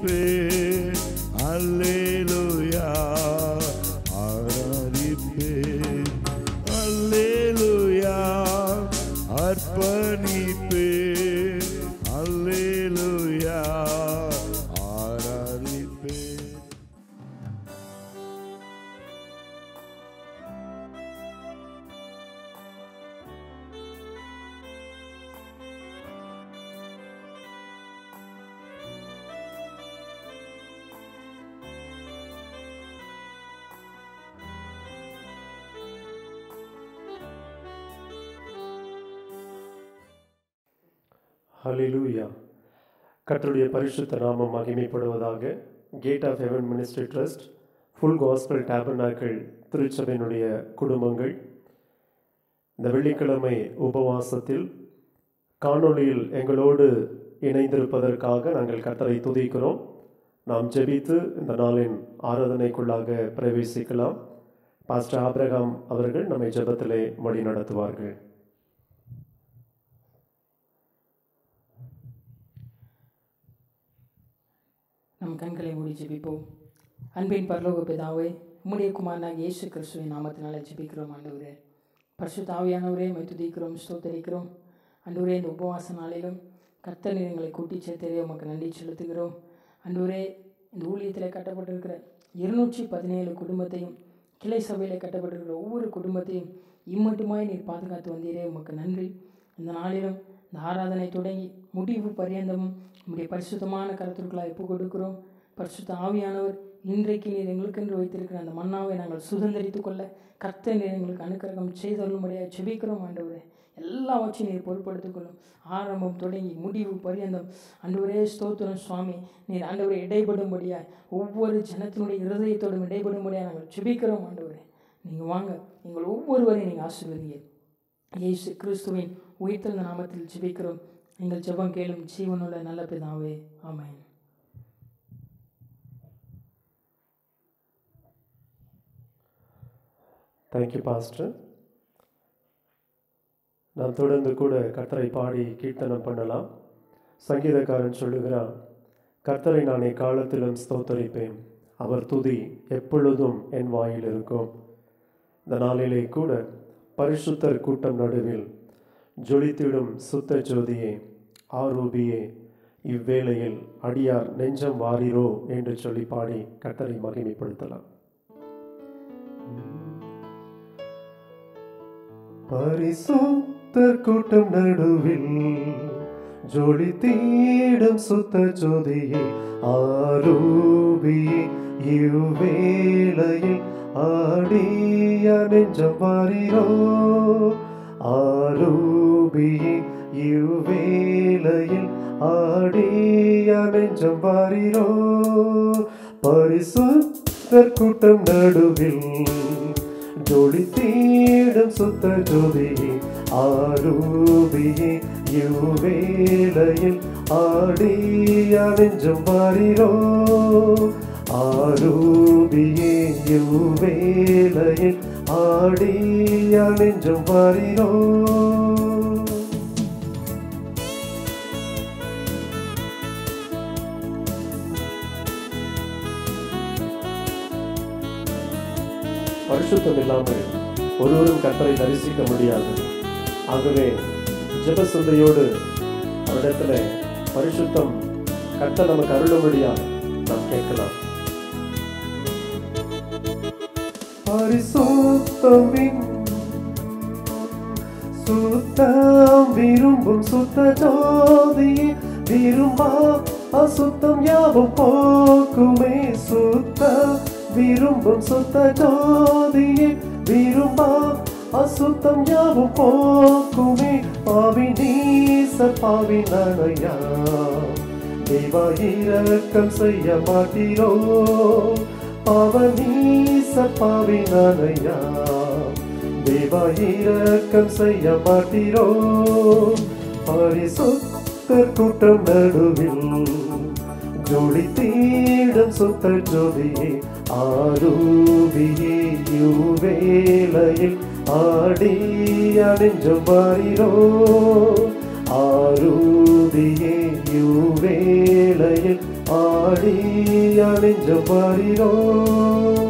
ஆராதிப்பேன் அல்லேலூயா ஆராதிப்பேன் அல்லேலூயா அர்ப்பணிப்பேன் அல்லேலூயா ஆராதிப்பேன் ஹalleluya கர்த்தருடைய பரிசுத்த நாமம் மகிமைப்படுவதாக gate of heaven ministry trust full gospel டேபர்னாக்கள் திருச்சபையினுடைய குடும்பங்கள் இந்த வெள்ளிக்கிழமை உபவாசத்தில் காணொளியில் எங்களோடு இணைந்திருப்பதற்காக நாங்கள் கர்த்தரை துதிக்கிறோம் நாம் ஜெபித்து இந்த நாளின் ஆராதனைக்குள்ளாக பிரவேசிக்கலாம் பாஸ்டர் ஆபிரகாம் அவர்கள் நம்மை ஜெபத்திலே வழி நடத்துவார்கள் நம் கண்களை மூடி ஜெபிப்போம் அன்பின் பரலோக பிதாவே உம்முடைய குமாரனாக இயேசு கிறிஸ்துவின் நாமத்தினால ஜெபிக்கிறோம் ஆண்டவரே பரிசுத்த ஆவியானவரே மை துதிக்கிறோம் ஸ்தோத்தரிக்கிறோம் அன்றுவரே இந்த உபவாச நாளிலும் கர்த்தர் நீர் எங்களை கூட்டி சேர்த்தரே உமக்கு நன்றி செலுத்துகிறோம் அன்றுவரே இந்த ஊழியத்தில் கட்டப்பட்டிருக்கிற இருநூற்றி பதினேழு குடும்பத்தையும் கிளை சபையில் கட்டப்பட்டிருக்கிற ஒவ்வொரு குடும்பத்தையும் இம்மட்டுமாய் நீர் பாதுகாத்து வந்தீரே உமக்கு நன்றி இந்த நாளிலும் இந்த ஆராதனை தொடங்கி முடிவு பரியந்தமும் உம்முடைய பரிசுத்தமான கருத்திற்குள்ளாய் ஒப்பு கொடுக்கிறோம் பரிசுத்த ஆவியானவர் இன்றைக்கு நீர் எங்களுக்கென்று வைத்திருக்கிற அந்த மன்னாவை நாங்கள் சுதந்திரித்துக் கொள்ள கர்த்தர் நீர் எங்களுக்கு அனுக்கிரகம் செய்தருளும்படியாக செபிக்கிறோம் ஆண்டவரே எல்லாவற்றையும் நீர் பொருட்படுத்திக் கொள்ளும் ஆரம்பம் தொடங்கி முடிவு பரியந்தம் அன்றுவரே ஸ்தோத்திரம் சுவாமி நீர் ஆண்டவரை இடைபடும்படியாய் ஒவ்வொரு ஜனத்தினுடைய இருதயத்தோடும் இடைபடும்படியாக நாங்கள் செபிக்கிறோம் ஆண்டவரே நீங்கள் வாங்க எங்கள் ஒவ்வொருவரையும் நீங்கள் ஆசீர்வதிங்க இயேசு கிறிஸ்துவின் உயிர்த்தெழுந்த நாமத்தில் ஜெபிக்கிறோம் எங்கள் ஜெபம் கேளும் ஜீவனுள்ள நல்ல பிதாவே ஆமென் தேங்க்யூ பாஸ்டர் நாம் தொடர்ந்து கூட கர்த்தரை பாடி கீர்த்தனம் பண்ணலாம் சங்கீதக்காரன் சொல்லுகிறான் கர்த்தரை நான் எக்காலத்திலும் ஸ்தோத்தரிப்பேன் அவர் துதி எப்பொழுதும் என் வாயில் இருக்கும் இந்த நாளிலே கூட பரிசுத்தர் கூட்டம் நடுவில் ஜொலித்திடும் சுத்த ஜோதியே ஆரூபியே இவ்வேளையில் அடியார் நெஞ்சம் வாரிரோ என்று சொல்லி பாடி கர்த்தரை மகிமைப்படுத்தலாம் பரிசுத்தர் கூட்டம் நடுவில் ஜோடி தீடும் சுத்த ஜோதியே ஆரூபியே இவ்வேளையில் ஆடிய நெஞ்சம் வாரிரோ ஆரூபியே இவ்வேளையில் ஆடிய நெஞ்சம் வாரிரோ பரிசுத்தர் கூட்டம் நடுவில் ஜோடி தீடும் சுத்த ஜோதியே ஆரூபியே இவ்வேளையில் ஆடிய நெஞ்சம் வாரிரோ ஆரூபியே இவ்வேளையில் ஆடிய நெஞ்சம் வாரிரோ பரிசுத்தம் இல்லாமல் ஒருவரும் கர்த்தரை தரிசிக்க முடியாது ஆகவே ஜெப சிந்தையோடு அவரிடத்துல பரிசுத்தம் கர்த்தர் நமக்கு அருளும்படியாக நாம் கேட்கலாம் பரிசுத்தமின் சுத்தம் விரும்பும் சுத்த ஜோதியே விரும்பா அசுத்தம் யாவும் போக்குமே சுத்த விரும்பும் சுத்த ஜோதியே விரும்பா அசுத்தம் யாவும் போக்குமே பாவி நீச பாவி நனையா தேவா இரக்கம் செய்ய மாட்டீரோ பாவநீச பாவி நனையா தேவா இரக்கம் செய்ய மாட்டீரோ பரிசுத்தர் கூட்டம் நடுவில் ஜோடி தீடும் சுத்த ஜோதியே ஆரூபியே யுவேளையில் ஆடி அணிஞ்சும் வாரிரோ ஆரூபியே யுவேளையில் ஆடி அணிஞ்சம் வருகிறோம்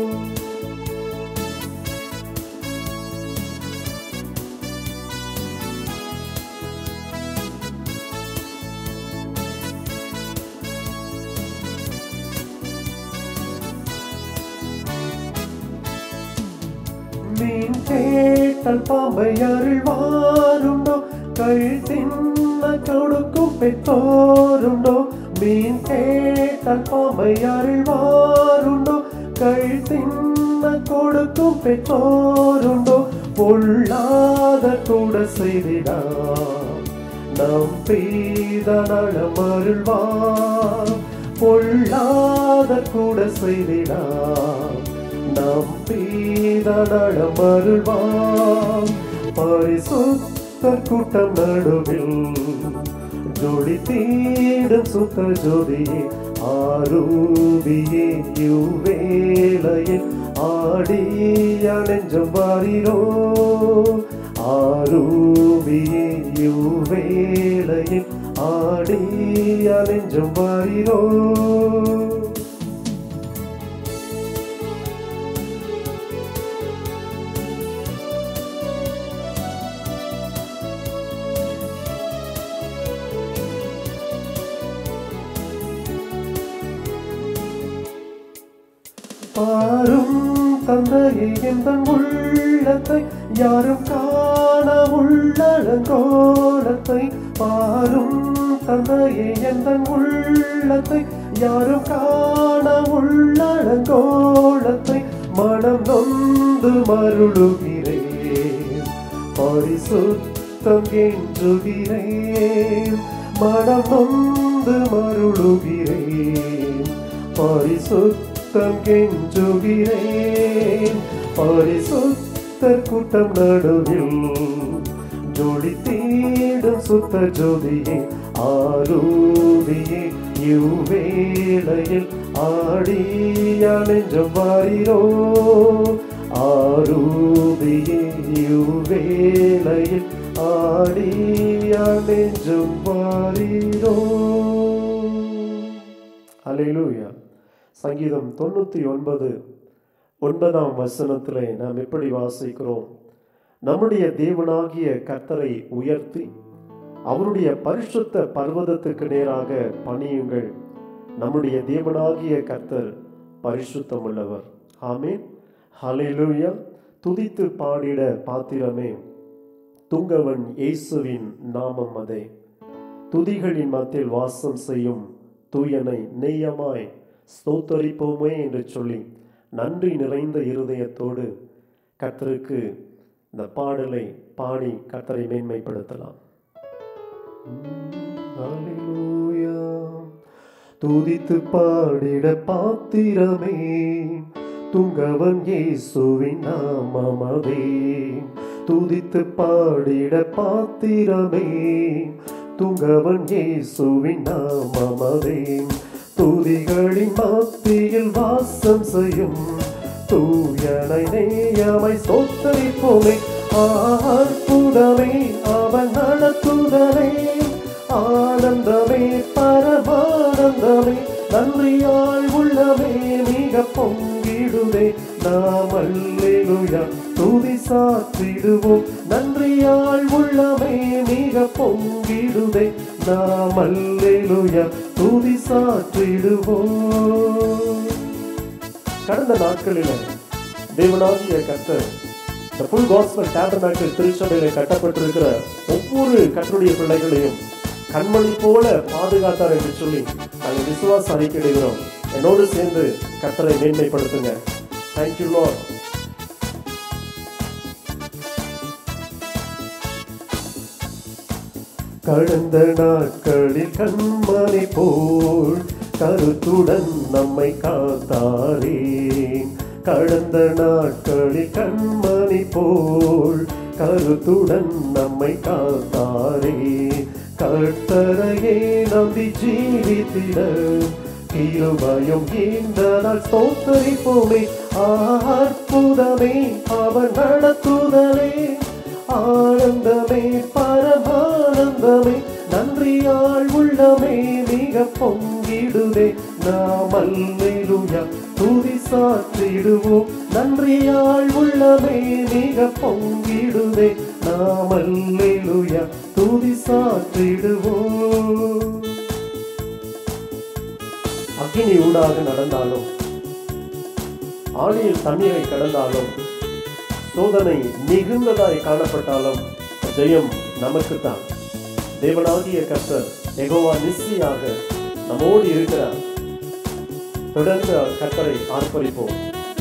மீன் கேட்டல் பாம்பை அருள்வாருண்டோ கள் தின்ன கொடுக்கும் பெற்றோருண்டோ மீன் கேட்டல் பாம்பை அருள்வாருண்டோ கள் தின்ன கொடுக்கும் பெற்றோருண்டோ பொல்லாத கூட செய்திடா நம் பீத நலம் அருள்வார் பொல்லாத கூட செய்திடா நம் பீத நலம் அருள்வார் பரிசுத்த கூட்டம் நடுவில் ஜோடி தீடும் சுத்த ஜோதியே ஆரூபியே யுவேலையில் ஆடி அணைஞ்சம் வாரிரோ ஆரூபியே யுவேலையில் ஆடி அணைஞ்சம் வாரிரோ பாரும் தந்தையே எந்தன் உள்ளத்தை யாரும் காண உள்ளடங்கோலத்தை பாரும் தந்தையே எந்தன் உள்ளத்தை யாரும் காண உள்ளடங்கோலத்தை மனம் நொந்து மருளுகிறேன் பரிசுத்தம் கெஞ்சுகிறேன் மனம் நொந்து மருளுகிறேன் பரிசுத்தம் கெஞ்சுகிறேன் பரிசுத்தர் கூட்டம் நடுவில் ஜோடி தீடும் சுத்த ஜோதியே ஆரூதியே இவ்வேளையில் ஆடி அணைஞ்சம் வாரிரோ ஆரூதியே இவ்வேளையில் ஆடி அணைஞ்சம் வாரிரோ அலையிலூயா சங்கீதம் தொண்ணூத்தி ஒன்பது ஒன்பதாம் வசனத்திலே நாம் எப்படி வாசிக்கிறோம் நம்முடைய தேவனாகிய கர்த்தரை உயர்த்தி அவருடைய பரிசுத்த பர்வதத்துக்கு நேராக பணியுங்கள் நம்முடைய தேவனாகிய கர்த்தர் பரிசுத்தமுள்ளவர் ஆமேன் ஹalleluya துதித்து பாடிட பாத்திரமே துங்கவன் இயேசுவின் நாமம் அதே துதிகளின் மத்தியில் வாசம் செய்யும் தூயனை நெய்யமாய் ஸ்தோத்தரிப்போமே என்று சொல்லி நன்றி நிறைந்த இருதயத்தோடு கர்த்தருக்கு இந்த பாடலை பாடி கர்த்தரை மேன்மைப்படுத்தலாம் ஹalleluya. துதித்து பாடிட பாத்திரமே துங்கவன் இயேசுவின் நாமமதே துதித்து பாடிட பாத்திரமே துங்கவன் இயேசுவின் நாமமதே துதிகளின் மத்தியில் வாசம் செய்யும் தூயனை நேயமை சொத்தரிப்போமே அற்புதமே அவன் நடத்துதலே ஆனந்தமே பரமானந்தமே நன்றியாய் உள்ளமே மிக பொங்கிடுதே நாம் அல்லேலுயா துதி சாற்றிடுவோம் நன்றியாய் உள்ளமே மிக பொங்கிடுதே நாம் அல்லேலுயா துதி சாற்றிடுவோம் கடந்த நாட்களில் தேவனாகிய கர்த்தர் இந்த ஃபுல் காஸ்பல் டேபர்நாக்கிள் திருச்சபையில் கட்டப்பட்டிருக்கிற ஒவ்வொரு கர்த்தருடைய பிள்ளைகளையும் கண்மணி போல பாதுகாத்தார் என்று சொல்லி நாங்கள் விசுவாச அறிக்கையிடுகிறோம் என்னோடு சேர்ந்து கர்த்தரை மேன்மைப்படுத்துங்க தேங்க்யூ லார்ட் கடந்த நாட்களில் கண்மணி போல் கருத்துடன் நம்மை காத்தாரே கடந்த நாட்களில் கண்மணி போல் கருத்துடன் நம்மை காத்தாரே கர்த்தரையே நம்பி ஜீவித்திட கிருபையும் இந்த நாள் ஸ்தோத்தரிப்போமே அற்புதமே அவன் நடத்துதலே ஆனந்தமே பரமானந்தமே நன்றியாள் உள்ளமே மிக பொங்கிடுதே அல்லேலூயா துதி சாற்றிடுவோம் அக்கினி ஊடாக நடந்தாலும் ஆழியில் தண்ணீரை கடந்தாலும் சோதனை மிகுந்ததாய் காணப்பட்டாலும் ஜெயம் நமக்குத்தான் தேவனாகிய கர்த்தர் எகோவா நிச்சயாக நம்மோடு இருக்கிறார் தொடர்ந்து கர்த்தரை ஆர்ப்பரிப்போம்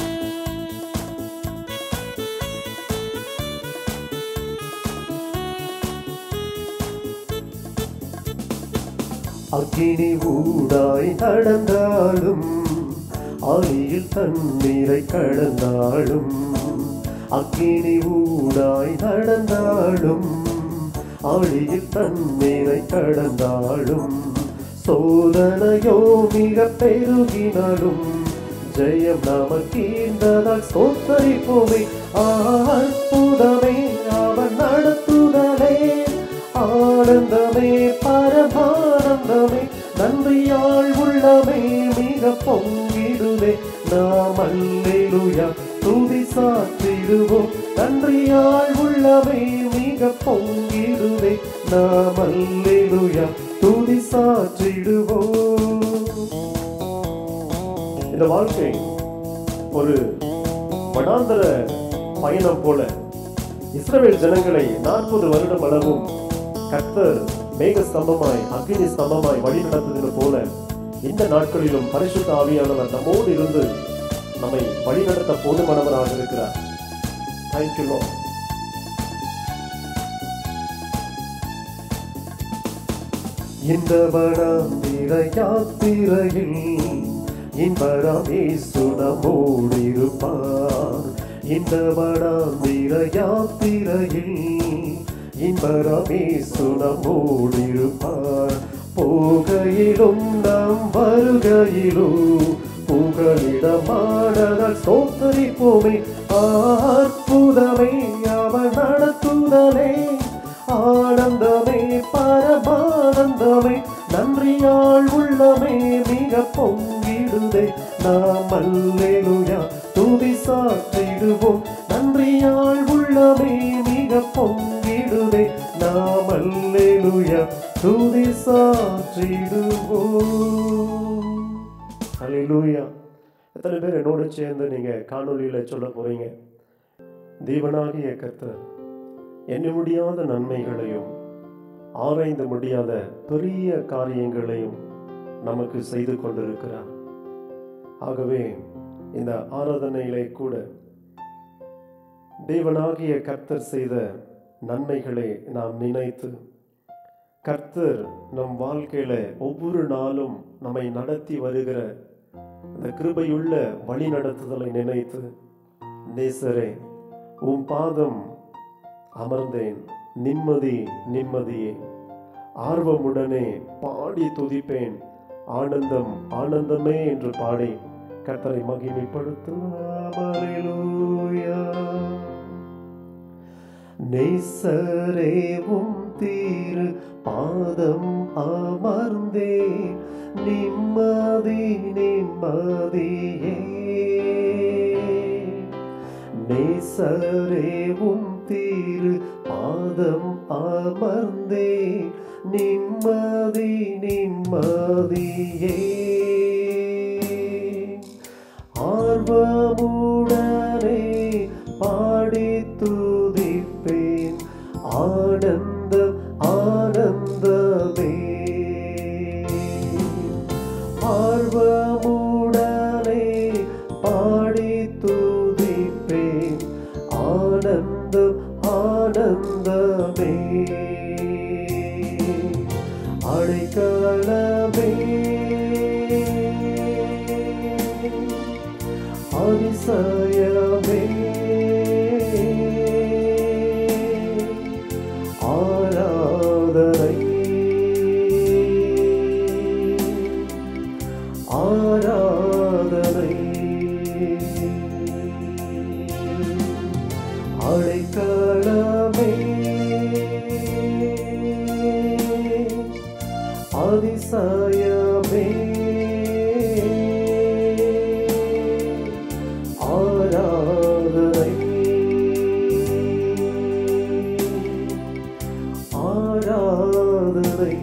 அக்கினி ஊடாய் நடந்தாலும் ஆழியில் தண்ணீரை கடந்தாலும் அக்கினி ஊடாய் நடந்தாலும் ஆழியில் தண்ணீரை கடந்தாலும் சோதனையோ மிக பெருகினாலும் ஜெயம் நமக்கீந்ததால் சோத்தரிப்போமே அற்புதமே அவன் நடத்துதலே ஆனந்தமே பரமானந்தமே நன்றியாள் உள்ளமே மிக பொங்கிடுதே நாம் அல்லேலுயா துதி சாற்றிடுவோம் நன்றியாள் உள்ளமே மிக பொங்கிடுதே நாம் அல்லேலுயா துதி சாற்றிடுவோம் இந்த வாழ்க்கை ஒரு வனாந்தர பயணம் போல இஸ்ரவேல் ஜனங்களை நாற்பது வருடம் அளவும் கர்த்தர் மேக ஸ்தம்பமாய் அக்னி ஸ்தம்பமாய் வழி நடத்துவது போல இந்த நாட்களிலும் பரிசுத்த ஆவியானவர் நம்மோடு இருந்து நம்மை வழிநடத்த போதுமானவராக இருக்கிறார் தேங்க்யூ லோ இந்த வனாந்திர யாத்திரையில் இன்பராமே சுடமோடிருப்பார் இந்த வனாந்திர யாத்திரையில் இன்பராமே சுடமோடிருப்பார் போகையிலும் நாம் வருகையிலும் புகலிடமானதால் சோத்தரிப்போமே அற்புதமே அவன் நடத்துதலே ஆனந்தமே பரமானந்தமே நன்றியாள் உள்ளமே மிக பொங்கிடுதே நாம் அல்லேலுயா துதி சாற்றிடுவோம் நன்றியாள் உள்ளமே மிக பொங்கிடுதே நாம் அல்லேலுயா துதி சாற்றிடுவோம் அல்லேலூயா எத்தனை பேர் என்னோடு சேர்ந்து நீங்க காணொளியில சொல்ல போறீங்க தேவனாகிய கர்த்தர் எண்ண முடியாத நன்மைகளையும் ஆராய்ந்து முடியாத பெரிய காரியங்களையும் நமக்கு செய்து கொண்டிருக்கிறார் ஆகவே இந்த ஆராதனையிலே கூட தேவனாகிய கர்த்தர் செய்த நன்மைகளை நாம் நினைத்து கர்த்தர் நம் வாழ்க்கையில ஒவ்வொரு நாளும் நம்மை நடத்தி வருகிற அந்த கிருபையுள்ள வழி நடத்துதலை நினைத்து நேசரே உம் பாதம் அமர்ந்தேன் நிம்மதி நிம்மதியே ஆர்வமுடனே பாடி துதிப்பேன் ஆனந்தம் ஆனந்தமே என்று பாடி கர்த்தரை மகிமைப்படுத்தும் அல்லேலூயா. நேசரேவும் தீரு பாதம் அமர்ந்தே நிம்மதி நிம்மதியே நேசரேவும் தீரு பாதம் அமர்ந்தே நிம்மதி நிம்மதியே ஆர்வமுடனே பாடி துதிப்பேன் ஆனந்தம் ஆனந்தமே ஆர்வமுடனே பாடி துதிப்பேன் ஆனந்தம் ஆனந்தமே அடைக்கலமே அதிசயமே ஆராதனை ஆராதனை அடைக்கலமே அதிசயமே ஆராதனை ஆராதனை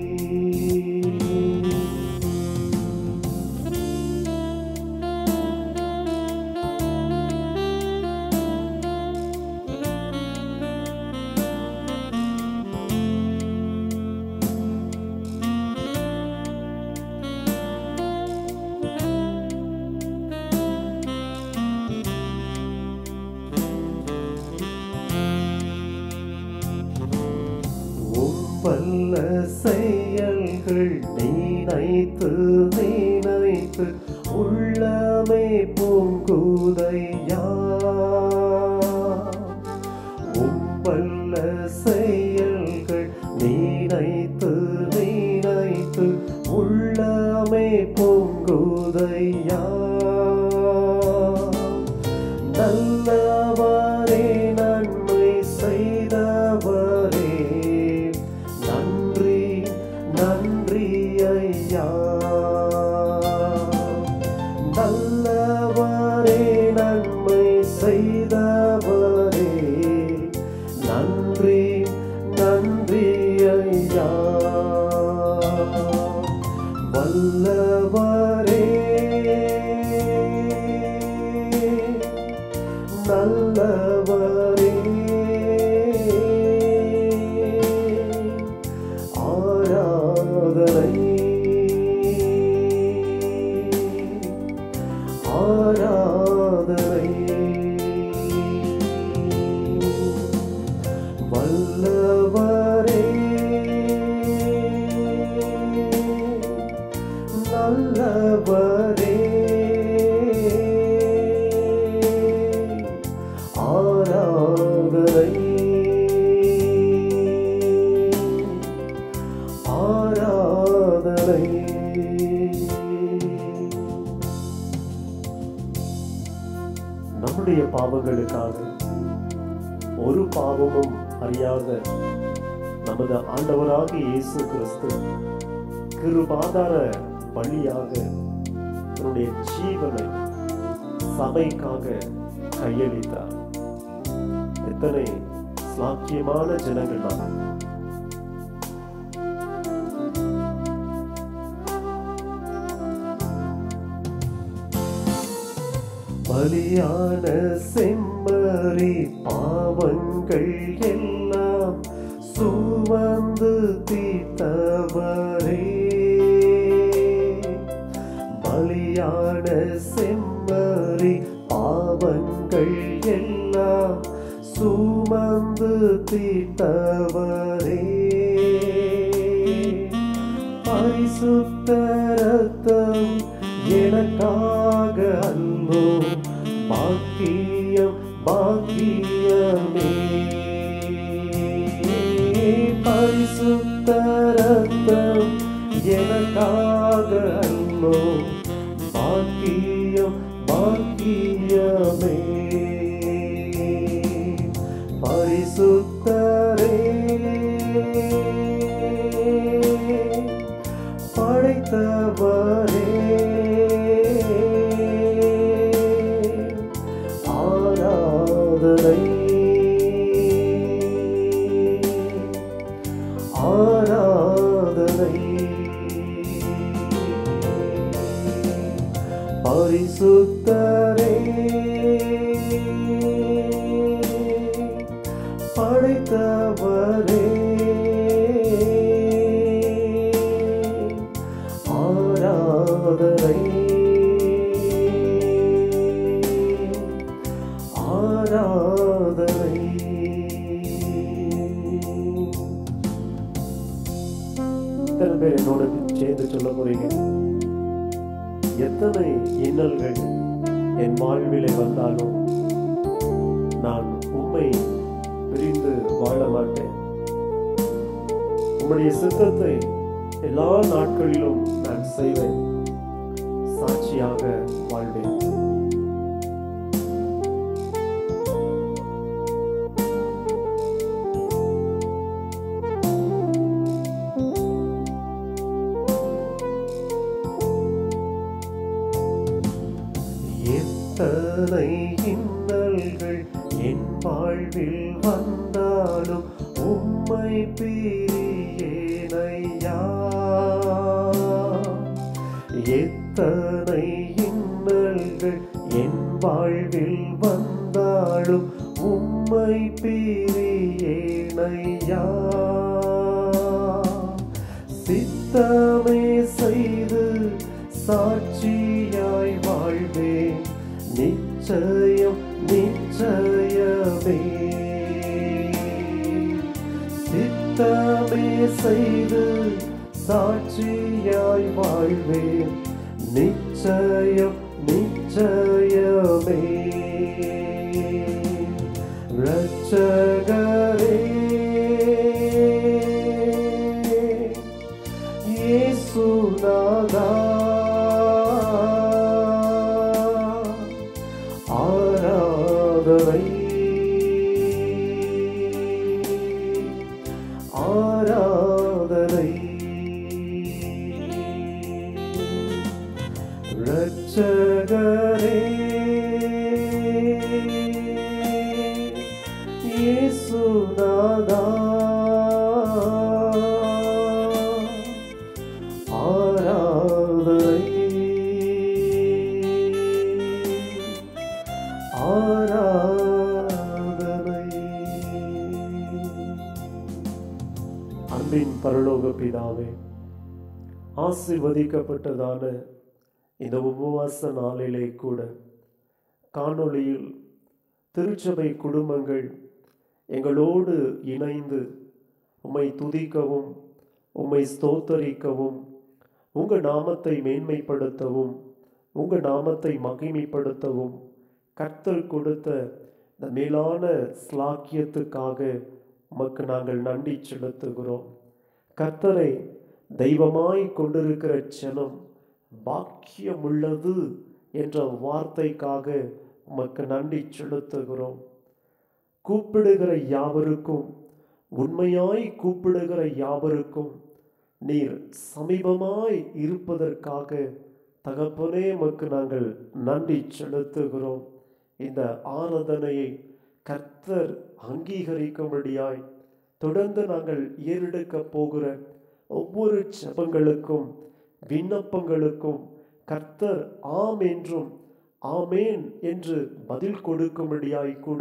உம்பல்ல செயல்கள் நினைத்து நினைத்து உள்ளமே பூங்குதையா உம்பல்ல செயல்கள் நினைத்து நினைத்து உள்ளமே பூங்குதையா நல்லவரே நன்மை செய்தவரே நன்றி நன்றி ஐயா நல்லவரே நன்மை செய்தவரே நன்றி நன்றி ஐயா வல்லவரே நல்லவரே ஆராதனை ஆராதனை வல்லவரே நல்லவரே ஆராதனை ஆராதனை நம்முடைய பாவங்களுக்காக ஒரு பாவமும் அறியாத நமது ஆண்டவராகிய இயேசு கிறிஸ்து கிருபாதார பலியாக தன்னுடைய ஜீவனை சபைக்காக கையளித்தார் எத்தனை சாக்கியமான ஜனங்கள் நாம் பலியான செம்மறி பாவங்கள் எல்லாம் சுமந்து தீர்த்தவரே பலியான செம்மறி பாவங்கள் எல்லாம் சுமந்து தீர்த்தவரே பரிசுத்த ரத்தம் எனக்காக அல்லோ பாக்கியம் பாக்கியமே பரிசுத்த ரத்தம் எனக்காக அல்லோ பாக்கியம் பாக்கியமே பரிசுத்தரே படைத்தவரே ஆராதனை ஆராதனை பரிசுத்தரே படைத்தவரே ஆராதனை ஆராதனை எத்தனை பேர் என்னோட சேர்ந்து சொல்ல போறீங்க எத்தனை இன்னல்கள் என் வாழ்விலே வந்தாலும் நான் உண்மை பிரிந்து வாழ மாட்டேன் உம்முடைய சித்தத்தை எல்லா நாட்களிலும் நான் செய்வேன் சாட்சியாக வாழ்வேன் எத்தனை இன்னல்கள் என் வாழ்வில் வந்தாலும் உம்மை உம்மை பிரியேனையா எத்தனை இன்னல்கள் என் வாழ்வில் வந்தாலும் உம்மை பிரியேனையா சித்தமே செய்து சாட்சியாய் வாழ்வேன் நிச்சயம் நிச்சயமே சித்தமே செய்து சாட்சியாய் வாழ்வேன் நிச்சயம் நிச்சயமே ரட்சகரே இயேசுநாதா ஆராதனை ஆராதனை ரட்சகரே இயேசுநாதா ஆராதனை ஆராதனை அன்பின் பரலோக பிதாவே ஆசிர்வதிக்கப்பட்டதான இந்த உபவாச நாளிலே கூட காணொளியில் திருச்சபை குடும்பங்கள் எங்களோடு இணைந்து உம்மை துதிக்கவும் உம்மை ஸ்தோத்தரிக்கவும் உங்கள் நாமத்தை மேன்மைப்படுத்தவும் உங்கள் நாமத்தை மகிமைப்படுத்தவும் கர்த்தர் கொடுத்த இந்த மேலான ஸ்லாக்கியத்துக்காக உமக்கு நாங்கள் நன்றி செலுத்துகிறோம் கர்த்தரை தெய்வமாய் கொண்டிருக்கிற ஜனம் பாக்கியமுள்ளது என்ற வார்த்தைக்காக உமக்கு நன்றி செலுத்துகிறோம் கூப்பிடுகிற யாவருக்கும் உண்மையாய் கூப்பிடுகிற யாவருக்கும் நீர் சமீபமாய் இருப்பதற்காக தகப்பனே உமக்கு நாங்கள் நன்றி செலுத்துகிறோம் இந்த ஆராதனையை கர்த்தர் அங்கீகரிக்கும்படியாய் தொடர்ந்து நாங்கள் ஏறெடுக்க போகிற ஒவ்வொரு ஜெபங்களுக்கும் விண்ணப்பங்களுக்கும் கர்த்தர் ஆம் என்றும் ஆமேன் என்று பதில் கொடுக்கும்படியாய் கூட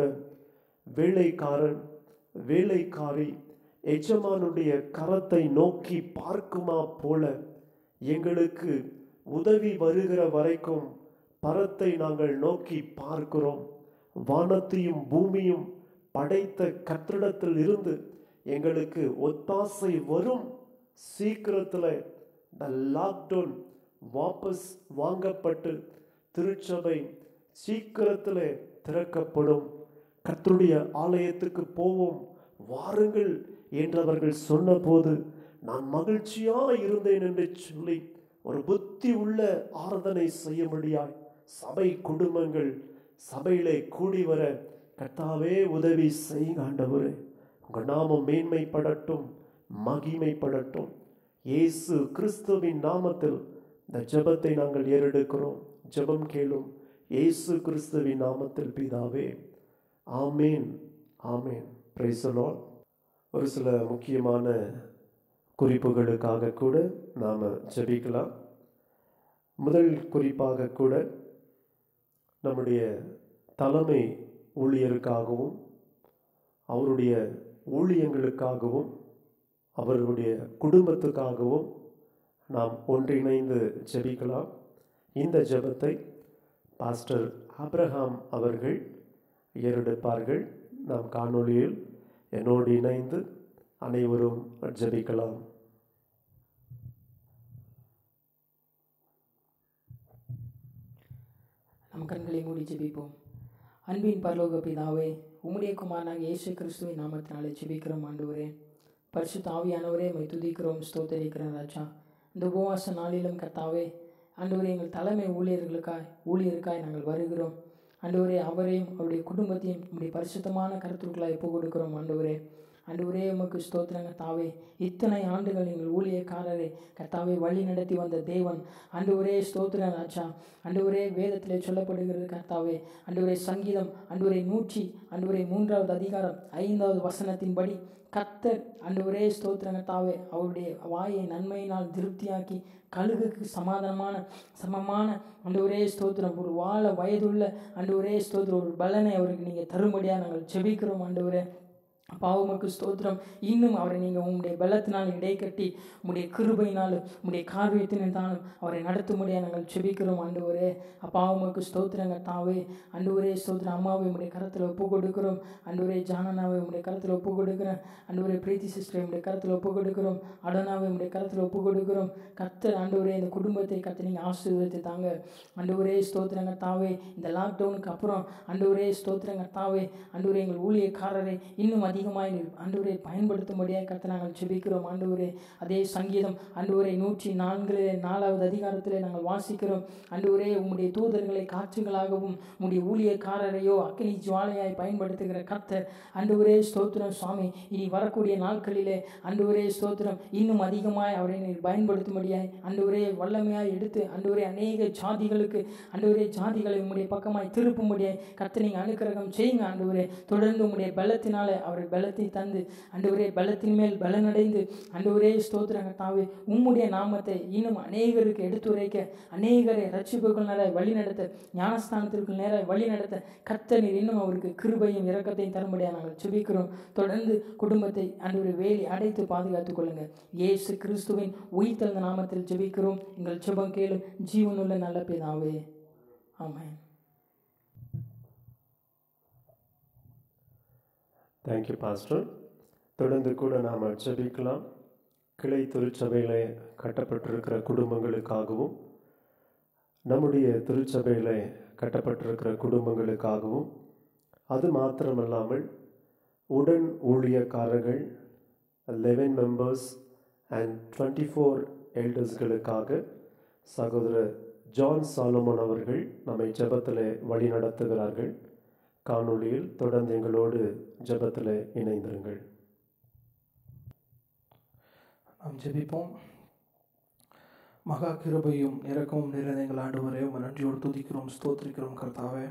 வேலைக்காரன் வேலைக்காரி எஜமானுடைய கரத்தை நோக்கி பார்க்குமா போல எங்களுக்கு உதவி வருகிற வரைக்கும் பரத்தை நாங்கள் நோக்கி பார்க்கிறோம் வானத்தையும் பூமியும் படைத்த கட்டிடத்தில் இருந்து எங்களுக்கு ஒத்தாசை வரும் சீக்கிரத்தில் இந்த லாக்டவுன் வாபஸ் வாங்கப்பட்டு திருச்சபை சீக்கிரத்தில் திறக்கப்படும் கர்த்தருடைய ஆலயத்துக்கு போவோம் வாருங்கள் என்றவர்கள் சொன்னபோது நான் மகிழ்ச்சியா இருந்தேன் என்று சொல்லி ஒரு புத்தி உள்ள ஆராதனை செய்ய முடியாய் சபை குடும்பங்கள் சபையிலே கூடி வர கர்த்தாவே உதவி செய்யுங்க ஆண்டவரே உங்க நாமம் மேன்மைப்படட்டும் மகிமைப்படட்டும் இயேசு கிறிஸ்துவின் நாமத்தில் இந்த ஜெபத்தை நாங்கள் ஏறெடுக்கிறோம் ஜெபம் கேளும் இயேசு கிறிஸ்துவின் நாமத்தில் பிதாவே ஆமேன் ஆமேன் Praise the Lord. ஒரு சில முக்கியமான குறிப்புகளுக்காக கூட நாம் ஜெபிக்கலாம் முதல் குறிப்பாக கூட நம்முடைய தலைமை ஊழியருக்காகவும் அவருடைய ஊழியங்களுக்காகவும் அவர்களுடைய குடும்பத்துக்காகவும் நாம் ஒன்றிணைந்து ஜெபிக்கலாம் இந்த ஜெபத்தை பாஸ்டர் ஆப்ரஹாம் அவர்கள் ஏறெடுப்பார்கள் நாம் காணொளியில் என்னோடு இணைந்து அனைவரும் ஜெபிக்கலாம் நம் கண்களை மூடி ஜெபிப்போம் அன்பின் பரலோக பிதாவே உம்முடைய குமாரனாக இயேசு கிறிஸ்துவின் நாமத்தினாலே ஜெபிக்கிறோம் ஆண்டவரே பரிசுத்த ஆவியானவரே மை துதிக்கிறோம் ஸ்தோத்தரிக்கிறோம் ராஜா இந்த உபவாச நாளிலும் கர்த்தாவே ஆண்டவரே எங்கள் தலைமை ஊழியர்களுக்காய் ஊழியருக்காய் நாங்கள் வருகிறோம் ஆண்டவரே அவரையும் அவருடைய குடும்பத்தையும் உம்முடைய பரிசுத்தமான கருத்துக்களாய் ஒப்பு கொடுக்கிறோம் ஆண்டவரே ஆண்டவரே உமக்கு ஸ்தோத்திரங்க தாவே இத்தனை ஆண்டுகள் எங்கள் ஊழியக்காரரை கர்த்தாவே வழி நடத்தி வந்த தேவன் ஆண்டவரே ஸ்தோத்திரம் ராஜா ஆண்டவரே வேதத்திலே சொல்லப்படுகிறது கர்த்தாவே ஆண்டவரே சங்கீதம் ஆண்டவரே நூற்றி ஆண்டவரே மூன்றாவது அதிகாரம் ஐந்தாவது வசனத்தின்படி கத்தர் ஆண்டவரே ஸ்தோத்திரம் கர்த்தாவே அவருடைய வாயை நன்மையினால் திருப்தியாக்கி கழுகுக்கு சமாதானமான சமமான ஆண்டவரே ஸ்தோத்திரம் ஒரு வாழ வயதுள்ள ஆண்டவரே ஸ்தோத்திரம் ஒரு பலனை அவருக்கு நீங்கள் தரும்படியாக நாங்கள் செபிக்கிறோம் ஆண்டவரே பாவமுக்கு ஸ்தோத்திரம் இன்னும் அவரை நீங்கள் உங்களுடைய பலத்தினால் இடைக்கட்டி உங்களுடைய கிருபையினாலும் உங்களுடைய காரியத்தினாலும் அவரை நடத்தும்படியாக நாங்கள் செபிக்கிறோம் ஆண்டவரே அப்பாவுமக்கு ஸ்தோத்திரங்க தாவே அண்டுவரே ஸ்தோத்திரம் அம்மாவை உங்களுடைய கரத்தில் ஒப்பு கொடுக்கிறோம் அண்டுவரே ஜானனாவை உங்களுடைய கரத்தில் ஒப்பு கொடுக்குறேன் அண்டுவரே பிரீத்தி சிஸ்டரை உங்களுடைய கரத்தில் ஒப்பு கொடுக்கிறோம் அடனாவை உங்களுடைய கரத்தில் ஒப்பு கொடுக்கிறோம் கத்தர் ஆண்டவரே இந்த குடும்பத்தை கத்த நீங்கள் ஆசீர்வதித்து தாங்க அண்டுவரே ஸ்தோத்திரங்க தாவே இந்த லாக்டவுனுக்கு அப்புறம் அண்டுவரே ஸ்தோத்திரங்க தாவே அண்டுவரே எங்கள் ஊழியக்காரரை இன்னும் அதிகமாக நீர் ஆண்டவரை பயன்படுத்தும்படியாக கத்த நாங்கள் செபிக்கிறோம் ஆண்டவரே அதே சங்கீதம் ஆண்டவரை நூற்றி நான்கு நாலாவது அதிகாரத்தில் நாங்கள் வாசிக்கிறோம் ஆண்டவரே உம்முடைய தூதர்களை காற்றுகளாகவும் உம்முடைய ஊழியக்காரரையோ அக்னி ஜுவாலையாய் பயன்படுத்துகிற கர்த்தர் ஆண்டவரே ஸ்தோத்திரம் சுவாமி இனி வரக்கூடிய நாட்களிலே ஆண்டவரே ஸ்தோத்திரம் இன்னும் அதிகமாய் அவரை நீர் பயன்படுத்தும்படியாய் ஆண்டவரே வல்லமையாய் எடுத்து ஆண்டவரே அநேக ஜாதிகளுக்கு ஆண்டவரே ஜாதிகளை உம்முடைய பக்கமாய் திருப்பும்படியாய் கர்த்தர் நீங்கள் அனுக்கிரகம் செய்யுங்க ஆண்டவரே தொடர்ந்து உம்முடைய பலத்தினால அவரை பலத்தை தந்து ஆண்டவரே பலத்தின் மேல் பலனடைந்து ஆண்டவரே ஸ்தோத்திரங்க தாவே உம்முடைய நாமத்தை இன்னும் அநேகருக்கு எடுத்துரைக்க அநேகரை ரட்சிப்புகள் நேர வழி நடத்த ஞானஸ்தானத்திற்கு நேர வழி நடத்த கர்த்தர் நீர் இன்னும் அவருக்கு கிருபையும் இரக்கத்தையும் தரும்படியாக நாங்கள் செபிக்கிறோம் தொடர்ந்து குடும்பத்தை ஆண்டவரை வேலி அடைத்து பாதுகாத்துக் கொள்ளுங்க இயேசு கிறிஸ்துவின் உயிர்த்தெழுந்த நாமத்தில் ஜெபிக்கிறோம் எங்கள் ஜெபம் கேளும் ஜீவனுள்ள நல்ல பிதாவே ஆமென் தேங்க்யூ பாஸ்டர் தொடர்ந்து கூட நாம் ஜெபிக்கலாம் கிளை திருச்சபையில் கட்டப்பட்டிருக்கிற குடும்பங்களுக்காகவும் நம்முடைய திருச்சபையில் கட்டப்பட்டிருக்கிற குடும்பங்களுக்காகவும் அது மாத்திரமல்லாமல் உடன் ஊழியக்காரர்கள் eleven members and twenty four எல்டர்ஸ்களுக்காக சகோதரர் ஜான் சாலமோன் அவர்கள் நம்மை ஜெபத்தில் வழி நடத்துகிறார்கள் காணொளியில் தொடர்ந்து எங்களோடு ஜெபத்தில் இணைந்திருங்கள் நாம் ஜெபிப்போம் மகா கிருபையும் இரக்கமும் நிறைந்த எங்கள் ஆண்டவரே உங்கள் நன்றியோடு துதிக்கிறோம் ஸ்தோத்திரிக்கிறோம் கர்த்தாவே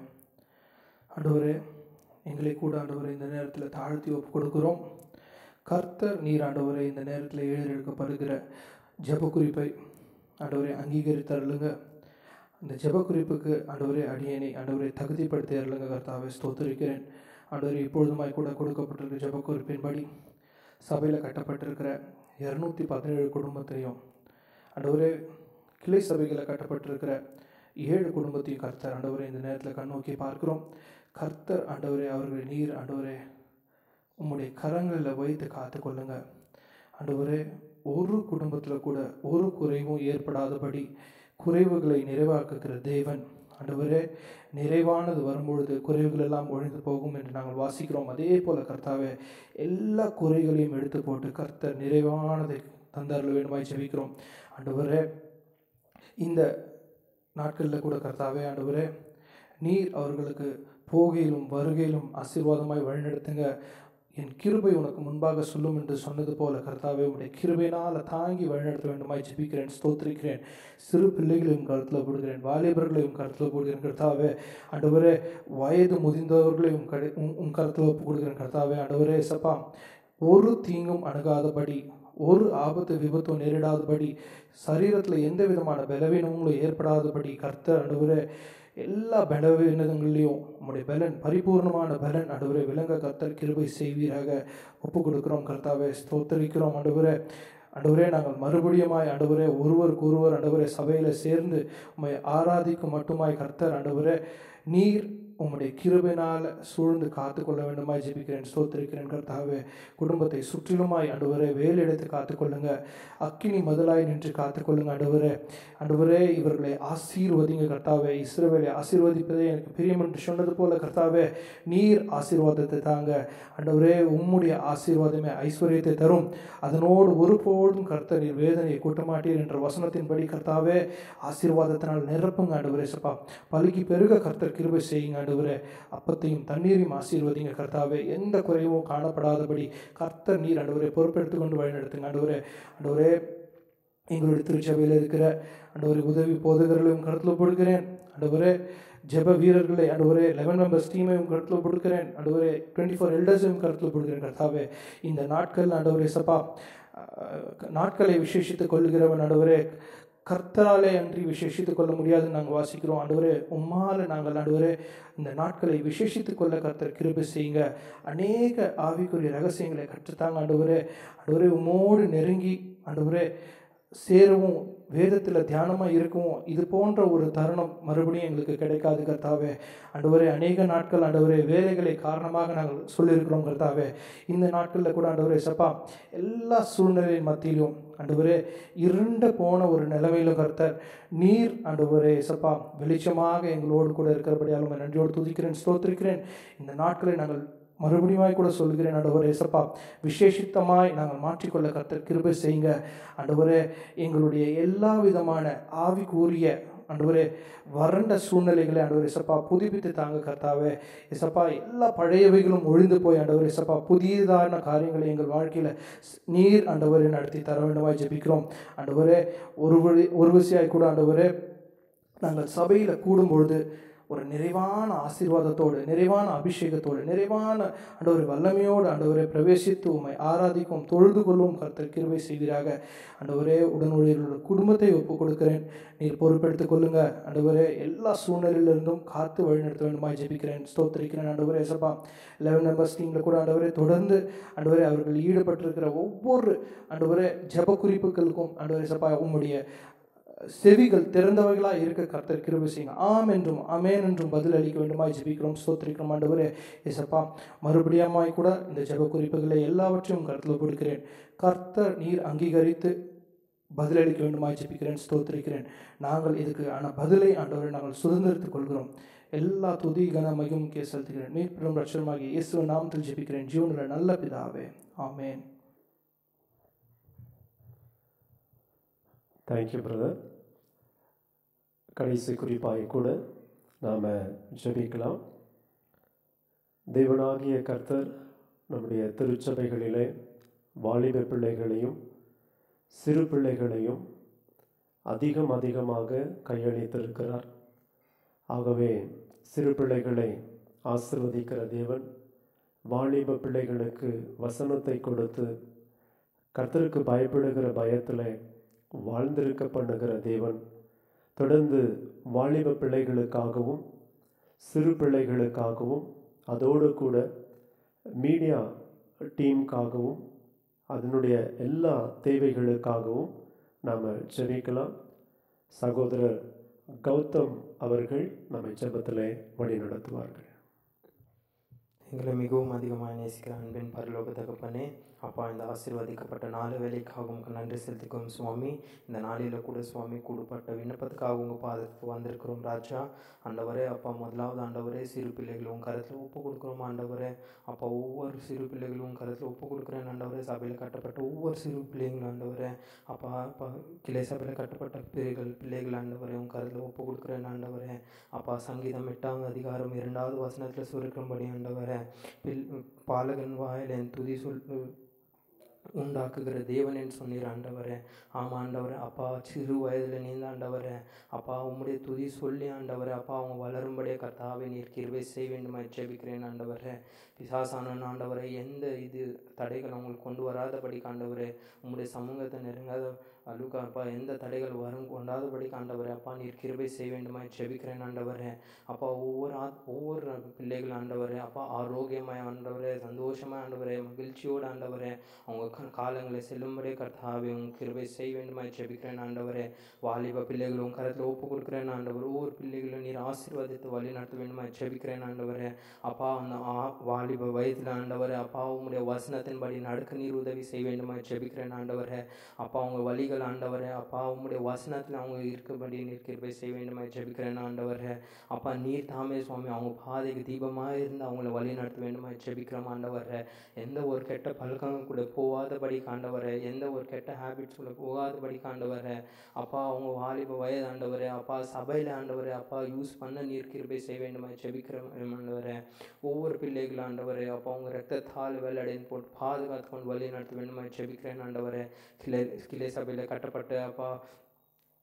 ஆண்டவரே எங்களை கூட ஆண்டவரே இந்த நேரத்தில் தாழ்த்தி ஒப்பு கொடுக்கிறோம் கர்த்தர் நீர் ஆண்டவரே இந்த நேரத்தில் எழுதியிருக்கப்படுகிற ஜெப குறிப்பை ஆண்டவரே அங்கீகரித்து அருளுங்க அந்த ஜெப குறிப்புக்கு ஆண்டவரே அடியனை ஆண்டவரை தகுதிப்படுத்தி அருளுங்க கர்த்தாவே ஸ்தோத்திரிக்கிறேன் ஆண்டவரே இப்பொழுதுமாய் கூட கொடுக்கப்பட்டிருக்கிற ஜெப குறிப்பின்படி சபையில் கட்டப்பட்டிருக்கிற இரநூத்தி பதினேழு குடும்பத்தையும் ஆண்டவரே கிளை சபைகளில் கட்டப்பட்டிருக்கிற ஏழு குடும்பத்தையும் கர்த்தர் ஆண்டவரே இந்த நேரத்தில் கண்ணோக்கி பார்க்கிறோம் கர்த்தர் ஆண்டவரே அவர்களை நீர் ஆண்டவரே உம்முடைய கரங்களில் வைத்து காத்து கொள்ளுங்க ஆண்டவரே ஒரு குடும்பத்தில் கூட ஒரு குறைவும் ஏற்படாதபடி குறைவுகளை நிறைவாக்குகிற தேவன் ஆண்டவரே நிறைவானது வரும்பொழுது குறைவுகள் எல்லாம் ஒழிந்து போகும் என்று நாங்கள் வாசிக்கிறோம் அதே போல கர்த்தாவே எல்லா குறைகளையும் எடுத்து போட்டு கர்த்தர் நிறைவானதை தந்தரல வேண்டுமாய் ஜெபிக்கிறோம் ஆண்டவரே இந்த நாட்களில் கூட கர்த்தாவே ஆண்டவரே நீர் அவர்களுக்கு போகையிலும் வருகையிலும் ஆசீர்வாதமாய் வழிநடத்துங்க என் கிருபை உனக்கு முன்பாக சொல்லும் என்று சொன்னது போல கர்த்தாவே உடைய கிருபையினால் தாங்கி வழிநடத்த வேண்டுமாய் ஜெபிக்கிறேன் ஸ்தோத்திரிக்கிறேன் சிறு பிள்ளைகளையும் கருத்தில் போடுகிறேன் வாலிபர்களையும் கருத்தில் போடுகிறேன் கர்த்தாவே ஆண்டவரே வயது முதிர்ந்தவர்களையும் கடை உம் உம் கருத்தில் ஒப்பு கொடுக்கிறேன் கர்த்தாவே ஆண்டவரே சப்பா ஒரு தீங்கும் அணுகாதபடி ஒரு ஆபத்து விபத்தும் நேரிடாதபடி சரீரத்தில் எந்த விதமான பலவீனங்களும் ஏற்படாதபடி கர்த்தர் ஆண்டவரே எல்லா பலவீனங்களையும் உம்முடைய பலன் பரிபூர்ணமான பலன் ஆண்டவரே விளங்க கர்த்தர் கிருபை செய்வீராக ஒப்பு கொடுக்கிறோம் கர்த்தாவே ஸ்தோத்தரிக்கிறோம் ஆண்டவரே ஆண்டவரே நாங்கள் மறுபடியுமாய் ஆண்டவரே ஒருவருக்கு ஒருவர் ஆண்டவரே சபையில் சேர்ந்து உம்மை ஆராதிக்கும் மட்டுமாய் கர்த்தர் ஆண்டவரே நீர் உம்முடைய கிருபைனால் சூழ்ந்து காத்துக்கொள்ள வேண்டுமாய் ஜெபிக்கிறேன் ஸ்தோத்திரிக்கிறேன் கர்த்தாவே குடும்பத்தை சுற்றிலுமாய் ஆண்டவரே வேலை எடுத்து காத்துக்கொள்ளுங்க அக்கினி முதலாய் நின்று காத்துக்கொள்ளுங்க ஆண்டவரே ஆண்டவரே இவர்களை ஆசீர்வதிங்க கர்த்தாவே இஸ்ரவேலை ஆசீர்வதிப்பதே எனக்கு பிரியம் என்று சொன்னது போல கர்த்தாவே நீர் ஆசீர்வாதத்தை தாங்க ஆண்டவரே உம்முடைய ஆசீர்வாதமே ஐஸ்வர்யத்தை தரும் அதனோடு ஒருபோதும் கர்த்தர் நீர் வேதனையை கூட்ட மாட்டீர் என்ற வசனத்தின்படி கர்த்தாவே ஆசீர்வாதத்தினால் நிரப்புங்க ஆண்டவரே சப்பா பலுகி பெருக கர்த்தர் கிருபை செய்யுங்க ஆண்டவரே அப்பத்தையும் தண்ணீரையும் ஆசீர்வதிங்க கர்த்தாவே எந்த குறைவும் காணப்படாதபடி கர்த்தர் நீர் ஆண்டவரே பொறுப்பெடுத்து கொண்டு வழிநடத்துங்க ஆண்டவரே ஆண்டவரே எங்களுடைய திருச்சபையில் இருக்கிற ஆண்டவரே உதவி போதகர்களையும் கருத்தில் போடுகிறேன் ஆண்டவரே ஜெப வீரர்களை ஆண்டவரே லெவன் மெம்பர்ஸ் டீமையும் கருத்தில் கொடுக்கிறேன் ஆண்டவரே டுவெண்ட்டி ஃபோர் எல்டர்ஸையும் கருத்தில் கொடுக்கிறேன் கர்த்தாவே இந்த நாட்கள் ஆண்டவரே சப்பா அஹ், நாட்களை விசேஷித்துக் கொள்கிறவன் ஆண்டவரே கர்த்தராலே அன்றி விசேஷித்துக் கொள்ள முடியாதுன்னு நாங்கள் வாசிக்கிறோம் ஆண்டவரே உம்மால நாங்கள் ஆண்டவரே இந்த நாட்களை விசேஷித்துக் கொள்ள கர்த்தர் கிருபை செய்யுங்க அநேக ஆவிக்குரிய ரகசியங்களை கற்றுத்தாங்க ஆண்டவரே ஆண்டவரே உம்மோடு நெருங்கி ஆண்டவரே சேரவும் வேதத்தில் தியானமாக இருக்கவும் இது போன்ற ஒரு தருணம் மறுபடியும் எங்களுக்கு கிடைக்காது கர்த்தாவே ஆண்டவரே அநேக நாட்கள் ஆண்டவரே வேலைகளை காரணமாக நாங்கள் சொல்லியிருக்கிறோம் கர்த்தாவே இந்த நாட்களில் கூட ஆண்டவரே சப்பா எல்லா சூழ்நிலையின் மத்தியிலும் ஆண்டவரே இருண்ட போன ஒரு நிலைமையிலும் கர்த்தர் நீர் ஆண்டவரே சப்பா வெளிச்சமாக எங்களோடு கூட இருக்கிறபடியாலும் உம்மை நன்றியோடு துதிக்கிறேன் ஸ்தோத்திரிக்கிறேன் இந்த நாட்களை நாங்கள் மறுபடியுமாய் கூட சொல்கிறேன் ஆண்டவரே சப்பா விசேஷித்தமாய் நாங்கள் மாற்றிக்கொள்ள கர்த்தர் கிருபை செய்யுங்க ஆண்டவரே எங்களுடைய எல்லா விதமான ஆவிக்குரிய ஆண்டவரே வறண்ட சூழ்நிலைகளை ஆண்டவரே சப்பா புதுப்பித்து தாங்க கர்த்தாவே இசப்பா எல்லா பழையவைகளும் ஒழிந்து போய் ஆண்டவரே சப்பா புதியதான காரியங்களை எங்கள் வாழ்க்கையில் நீர் ஆண்டவரை நடத்தி தர வேண்டுமாய் ஜெபிக்கிறோம் ஆண்டவரே ஒரு வழி ஒரு விசையாய் கூட ஆண்டவரே நாங்கள் சபையில் கூடும்பொழுது ஒரு நிறைவான ஆசீர்வாதத்தோடு நிறைவான அபிஷேகத்தோடு நிறைவான ஆண்டவர் வல்லமையோடு ஆண்டவரை பிரவேசித்து உம்மை ஆராதிக்கும் தொழுது கொள்ளும் கர்த்தர் கிருபை செய்வீராக ஆண்டவரே உடனொழியர்களோட குடும்பத்தை ஒப்புக் கொடுக்கிறேன் நீர் பொறுப்பெடுத்துக் கொள்ளுங்க ஆண்டவரே எல்லா சூழ்நிலையிலிருந்தும் காத்து வழிநடத்த வேண்டுமாய் ஜெபிக்கிறேன் ஸ்தோத்திரிக்கிறேன் ஆண்டவரே சப்பா லெவன் நம்பர்ஸ் டீமில் கூட ஆண்டவரே தொடர்ந்து ஆண்டவரே அவர்கள் ஈடுபட்டிருக்கிற ஒவ்வொரு ஆண்டவரே ஜெப குறிப்புகளுக்கும் ஆண்டவரே சப்பா உம்முடைய செவிகள் திறந்தவைகளாக இருக்க கர்த்தர் கிருபை செய்யுங்க ஆம் என்றும் அமேன் என்றும் பதில் அளிக்க வேண்டுமாய் ஜெபிக்கிறோம் ஸ்தோத்திரிக்கிறோம் ஆண்டவரே ஏசப்பா மறுபடியுமாய் கூட இந்த ஜெப குறிப்புகளை எல்லாவற்றையும் கருத்தில் கொடுக்கிறேன் கர்த்தர் நீர் அங்கீகரித்து பதிலளிக்க வேண்டுமாய் ஜெபிக்கிறேன் ஸ்தோத்திரிக்கிறேன் நாங்கள் இதுக்கு ஆன பதிலை ஆண்டவரை நாங்கள் சுதந்திரத்துக் கொள்கிறோம் எல்லா துதி கன மகிமும் கே செலுத்துகிறேன் மீட்பெரும் ரட்சமாகி இயேசுவின் நாமத்தில் ஜெபிக்கிறேன் ஜீவனுள்ள நல்ல பிதாவே ஆமென் தேங்க்யூ பிரதர் கடைசி குறிப்பாய் கூட நாம் ஜெபிக்கலாம் தேவனாகிய கர்த்தர் நம்முடைய திருச்சபைகளிலே வாலிப பிள்ளைகளையும் சிறு பிள்ளைகளையும் அதிகம் அதிகமாக கையளித்திருக்கிறார் ஆகவே சிறு பிள்ளைகளை ஆசிர்வதிக்கிற தேவன் வாலிப பிள்ளைகளுக்கு வசனத்தை கொடுத்து கர்த்தருக்கு பயப்படுகிற பயத்தில் வாழ்ந்திருக்க பண்ணுகிற தேவன் தொடர்ந்து வாலிப பிள்ளைகளுக்காகவும் சிறு பிள்ளைகளுக்காகவும் அதோடு கூட மீடியா டீமுக்காகவும் அதனுடைய எல்லா தேவைகளுக்காகவும் நாம் ஜெபிக்கலாம் சகோதரர் கௌதம் அவர்கள் நம்மை ஜெபத்திலே வழி நடத்துவார்கள் எங்களை மிகவும் அதிகமாக நேசிக்கிற அன்பின் பரலோக தகப்பனே அப்பா இந்த ஆசீர்வதிக்கப்பட்ட நாலு வேலைக்காக உங்களுக்கு நன்றி செலுத்திக்கும் சுவாமி இந்த நாளில் கூட சுவாமி கூடுபட்ட விண்ணப்பத்துக்காக உங்கள் பாதத்துக்கு வந்திருக்கிறோம் ராஜா ஆண்டவரே அப்பா முதலாவது ஆண்டவரே சிறு பிள்ளைகள் உங்கள் கருத்தில் ஒப்பு கொடுக்குறோம் ஆண்டவரே அப்பா ஒவ்வொரு சிறு பிள்ளைகளும் உங்கள் கருத்தில் ஒப்பு கொடுக்குறேன் ஆண்டவரே சபையில் கட்டப்பட்ட ஒவ்வொரு சிறு பிள்ளைங்களும் ஆண்டவரே அப்பா அப்பா கிளை சபையில் கட்டப்பட்ட பிள்ளைகள் பிள்ளைகள் ஆண்டவரே உங்கள் கருத்தில் ஒப்பு கொடுக்குறேன் ஆண்டவரே அப்பா சங்கீதம் எட்டாவது அதிகாரம் இரண்டாவது வசனத்தில் சுருக்கும்படி ஆண்டவரே பில் பாலகன் வாயில் என் துதி சொல் உண்டாக்குகிற தேவன் என்று சொன்னீர் ஆண்டவரே ஆமாம் ஆண்டவரே அப்பா சிறு வயதில் நீந்த ஆண்டவரே அப்பா உம்முடைய துதி சொல்லி ஆண்டவரே அப்பா அவங்க வளரும்படியே கர்த்தாவே நீர் கிருபை செய்ய வேண்டுமா ஜெபிக்கிறேன் ஆண்டவரே பிசாசான ஆண்டவரே எந்த இது தடைகள் அவங்களுக்கு கொண்டு வராதபடி ஆண்டவரே உம்முடைய சமூகத்தை நெருங்காத அலுக்கா அப்பா எந்த தடைகள் வரும் கொண்டாதபடி ஆண்டவரே அப்பா நீர் கிருபை செய்ய வேண்டுமா ஜெபிக்கிறேன் ஆண்டவரே அப்பா ஒவ்வொரு ஆ ஒவ்வொரு பிள்ளைகள் ஆண்டவரே அப்பா ஆரோக்கியமாய் ஆண்டவரே சந்தோஷமாக ஆண்டவரே மகிழ்ச்சியோடு ஆண்டவரே அவங்க க- காலங்களை செல்லும்படி கர்த்தாவே உங்க கிருபை செய்ய வேண்டுமா ஜெபிக்கிறேன் ஆண்டவரே வாலிப பிள்ளைகளும் கரத்தில் ஒப்பு கொடுக்குறேன் ஆண்டவர் ஒவ்வொரு பிள்ளைகளும் நீர் ஆசீர்வாதத்தை வழி நடத்த வேண்டுமா ஜெபிக்கிறேன் ஆண்டவரே அப்பா அந்த ஆ- வாலிப வயதில் ஆண்டவரே அப்பா உங்களுடைய வசனத்தின்படி நடக்க நீர் உதவி செய்ய வேண்டுமா ஜெபிக்கிறேன் ஆண்டவரே அப்பா அவங்க வழிகள் ஆண்டவரே அப்பா உங்களுடைய வசனத்தில் அவங்க இருக்கபடி நீர் கிருபை செய்ய வேண்டுமா ஜெபிக்கிறேன் ஆண்டவரே அப்பா நீர் தாமே சுவாமி அவங்க பாதைக்கு தீபமாக இருந்து அவங்கள வழி நடத்த வேண்டுமா ஜெபிக்கிறோம் ஆண்டவரே எந்த ஒரு கெட்ட பழக்கங்கள் கூட போகாதபடி காண்டவரே எந்த ஒரு கெட்ட ஹேபிட்ஸ் கூட போகாதபடி காண்டவரே அப்பா அவங்க வாலிப வயது ஆண்டவரே அப்பா சபையில் ஆண்டவரே அப்பா யூஸ் பண்ண நீர் கிருபை செய்ய வேண்டுமா ஜெபிக்கிறோம் ஆண்டவரே ஒவ்வொரு பிள்ளைகள் ஆண்டவரே அப்பா அவங்க ரத்தத்தால் வெள்ளடைந்து போட்டு பாதுகாத்து கொண்டு வழி நடத்த வேண்டுமா ஜெபிக்கிறேன் ஆண்டவரே கிளை கிளை சபையில் கட்டப்பட்ட அப்பா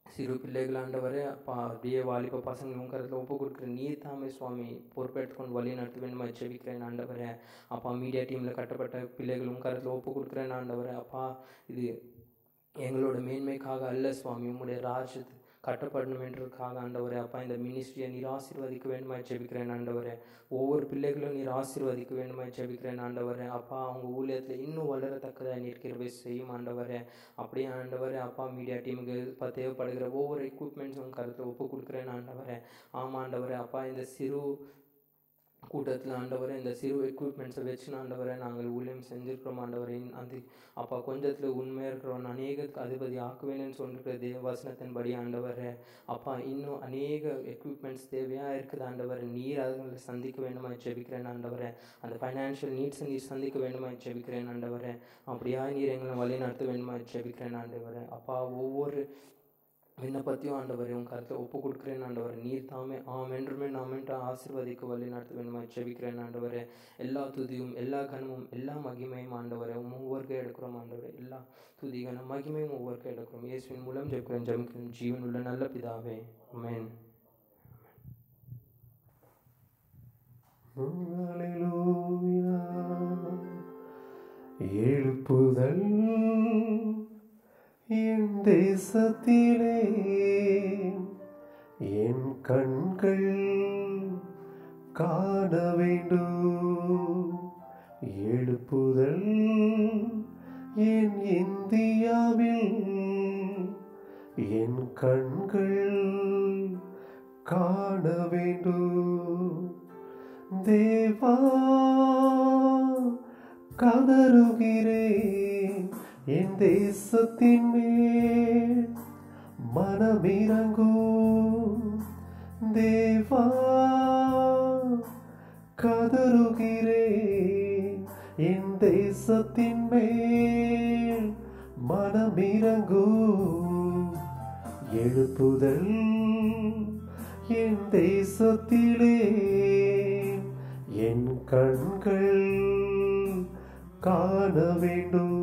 சிறு பிள்ளைகள் ஆண்டவரே அப்பா அப்படியே வாலிப பசங்க உங்க கருத்தில் ஒப்பு கொடுக்குற நீர் தாமே சுவாமி பொறுப்பெடுத்துக்கொண்டு வழி நடத்த வேண்டுமா ஜெபிக்கிறேன் ஆண்டவரே அப்பா மீடியா டீமில் கட்டப்பட்ட பிள்ளைகள் உங்க கருத்தில் ஒப்பு கொடுக்குறேன் ஆண்டவரே அப்பா இது எங்களோட மேன்மைக்காக அல்ல சுவாமி உம்முடைய ராஜ்யத்து கட்டப்படணும் என்றதுக்காக ஆண்டவரே அப்பா இந்த மினிஸ்ட்ரியை நீர் ஆசீர்வதிக்க வேண்டுமாய் ஜெபிக்கிறேன் ஆண்டவரே ஒவ்வொரு பிள்ளைகளும் நீர் ஆசீர்வதிக்க வேண்டுமாய் ஜெபிக்கிறேன் ஆண்டவரே அப்பா அவங்க ஊழியத்தில் இன்னும் வளரத்தக்கதாக நீர் கிருபை செய்யும் ஆண்டவரே அப்படியே ஆண்டவரே அப்பா மீடியா டீமுக்கு இப்போ தேவைப்படுகிற ஒவ்வொரு எக்யூப்மெண்ட்ஸும் கருத்தில் ஒப்பு கொடுக்குறேன் ஆண்டவரே ஆமாம் ஆண்டவரே அப்பா இந்த சிறு கூட்டத்தில் ஆண்டவரே இந்த சிறு எக்யூப்மெண்ட்ஸை வச்சு ஆண்டவரை நாங்கள் ஊழியம் செஞ்சுருக்கிறோம் ஆண்டவரே அந்த அப்பா கொஞ்சத்தில் உண்மையாக இருக்கிறோம் அநேக அதிபதி ஆக்குவேன்னு சொல்லிருக்கிற தேவ வசனத்தின்படி ஆண்டவரே அப்பா இன்னும் அநேக எக்யூப்மெண்ட்ஸ் தேவையாக இருக்குது ஆண்டவரே நீர் அதுங்களை சந்திக்க வேண்டுமா ஜெபிக்கிறேன் ஆண்டவரே அந்த ஃபைனான்ஷியல் நீட்ஸை நீர் சந்திக்க வேண்டுமா ஜெபிக்கிறேன் ஆண்டவரே அப்படியா நீர் எங்களை வழி நடத்த வேண்டுமா ஜெபிக்கிறேன் ஆண்டவரே அப்பா ஒவ்வொரு விண்ணப்பத்தையும் ஆண்டவரே உன் கருத்தை ஒப்பு கொடுக்குறேன் ஆண்டவரே நீர் தாமே ஆம் என்றுமே நாம் என்று ஆசீர்வதிக்க வழி நடத்த வேண்டுமா ஜெபிக்கிறேன் ஆண்டவரே எல்லா துதியும் எல்லா கனமும் எல்லா மகிமையும் ஆண்டவரே உம் ஒவ்வொருக்கே எடுக்கிறோம் ஆண்டவரே எல்லா துதி கன மகிமையும் ஒவ்வொருக்கே எடுக்கிறோம் இயேசுவின் மூலம் ஜெபிக்கிறேன் ஜெபிக்கிறேன் ஜீவன் உள்ள நல்ல பிதாவே ஆமென் அல்லேலூயா. எழுப்புதல் என் தேசத்திலே என் கண்கள் காண வேண்டும் எழுப்புதல் என் இந்தியாவில் என் கண்கள் காண வேண்டும் தேவா கதறுகிறேன் என் தேசத்தின் மேல் மனமிறங்கும் தேவா கதறுகிறேன் என் தேசத்தின் மேல் மனமிறங்கும் எழுப்புதல் என் தேசத்திலே என் கண்கள் காண வேண்டும்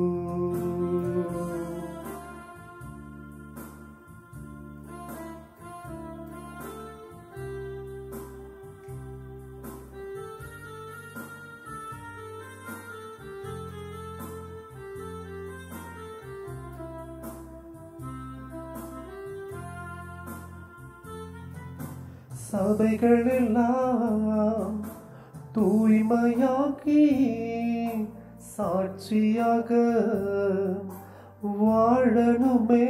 சபைகள் எல்லாம் தூய்மையாக்கி சாட்சியாக வாழணுமே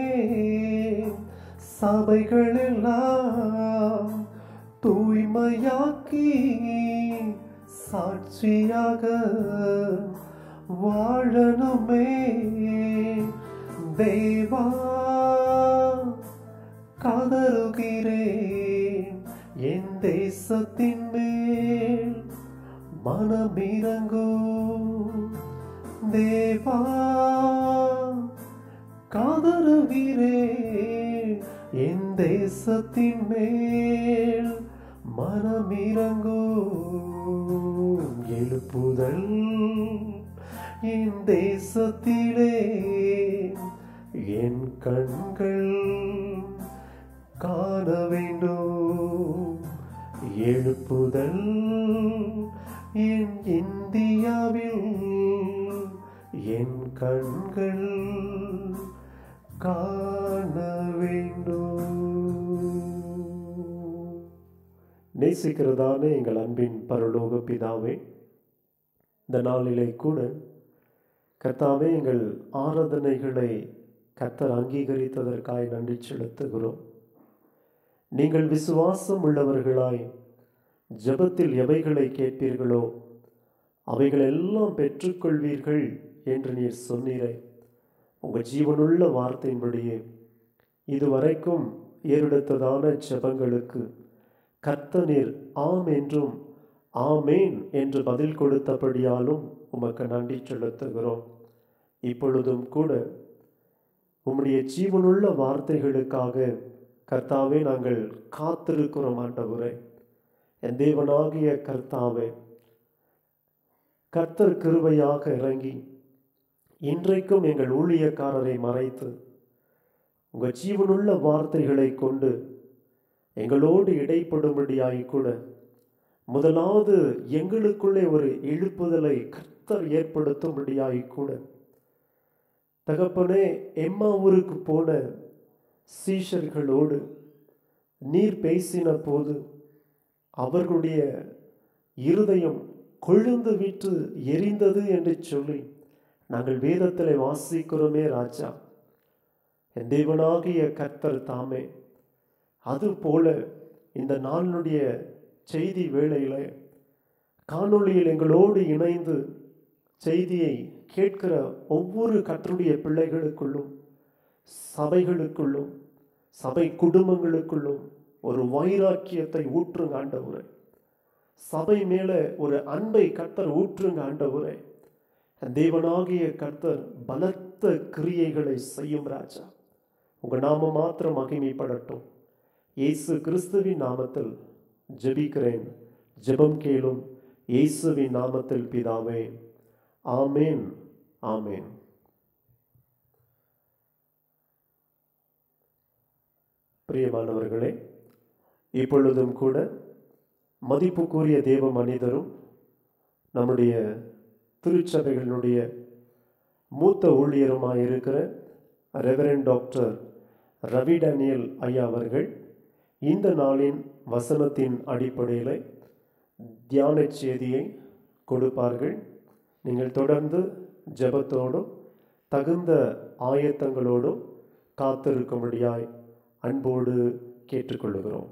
சபைகள் எல்லாம் தூய்மையாக்கி சாட்சியாக வாழணுமே தேவா கதறுகிறேன் என் தேசத்தின் மேல் மனமிறங்கும் தேவா கதறுகிறேன் என் தேசத்தின் மேல் மனமிறங்கும் எழுப்புதல் என் தேசத்திலே என் கண்கள் காண வேண்டும் எழுப்புதல் என் இந்தியாவில் என் கண்கள் காண வேண்டும் நேசிக்கிறதான எங்கள் அன்பின் பரலோக பிதாவே இந்த நாளிலே கூட கர்த்தாவே எங்கள் ஆராதனைகளை கர்த்தர் அங்கீகரித்ததற்காய் நன்றி செலுத்துகிறோம் நீங்கள் விசுவாசம் உள்ளவர்களாய் ஜெபத்தில் எவைகளை கேட்பீர்களோ அவைகள் எல்லாம் பெற்றுக்கொள்வீர்கள் என்று நீர் சொன்னீரே உங்கள் ஜீவனுள்ள வார்த்தையின்படியே இதுவரைக்கும் ஏறெடுத்ததான ஜெபங்களுக்கு கர்த்த நீர் ஆம் என்றும் ஆமேன் என்று பதில் கொடுத்தபடியாலும் உமக்கு நன்றி செலுத்துகிறோம் இப்பொழுதும் கூட உம்முடைய ஜீவனுள்ள வார்த்தைகளுக்காக கர்த்தாவே நாங்கள் காத்திருக்கிறோம் ஆண்டவரே என் தேவனாகிய கர்த்தாவே கர்த்தர் கிருபையாக இறங்கி இன்றைக்கும் எங்கள் ஊழியக்காரரை மறைத்து உங்கள் ஜீவனுள்ள வார்த்தைகளை கொண்டு எங்களோடு இடைப்படும்படியாய் கூட முதலாவது எங்களுக்குள்ளே ஒரு எழுப்புதலை கர்த்தர் ஏற்படுத்தும்படியாய் கூட தகப்பனே எம்மாவூருக்கு போன சீஷர்களோடு நீர் பேசின போது அவர்களுடைய இருதயம் கொழுந்து விட்டு எரிந்தது என்று சொல்லி நாங்கள் வேதத்தில் வாசிக்கிறோமே ராஜா என் தேவனாகிய கர்த்தர் தாமே அது போல இந்த நாளினுடைய செய்தி வேளையில காணொளியில் எங்களோடு இணைந்து செய்தியை கேட்கிற ஒவ்வொரு கர்த்தருடைய பிள்ளைகளுக்குள்ளும் சபைகளுக்குள்ளும் சபை குடும்பங்களுக்குள்ளும் ஒரு வைராக்கியத்தை ஊற்றுங்க ஆண்டவரே சபை மேல ஒரு அன்பை கர்த்தர் ஊற்றுங்க ஆண்டவரே தேவனாகிய கர்த்தர் பலத்த கிரியைகளை செய்யும் ராஜா உங்க நாம மாத்திரம் மகிமைப்படட்டும் இயேசு கிறிஸ்துவின் நாமத்தில் ஜெபிக்கிறேன் ஜெபம் கேளும் இயேசுவின் நாமத்தில் பிதாவே ஆமேன் ஆமேன் பிரியமானவர்களே இப்பொழுதும் கூட மதிப்புக்குரிய தேவ மனிதரும் நம்முடைய திருச்சபைகளினுடைய மூத்த ஊழியருமாய் இருக்கிற ரெவரன் டாக்டர் ரவி டேனியல் ஐயா அவர்கள் இந்த நாளின் வசனத்தின் அடிப்படையில் தியான செய்தியை கொடுப்பார்கள் நீங்கள் தொடர்ந்து ஜெபத்தோடும் தகுந்த ஆயத்தங்களோடும் காத்திருக்கும்படியாய் அன்போடு கேட்டுக்கொள்கிறோம்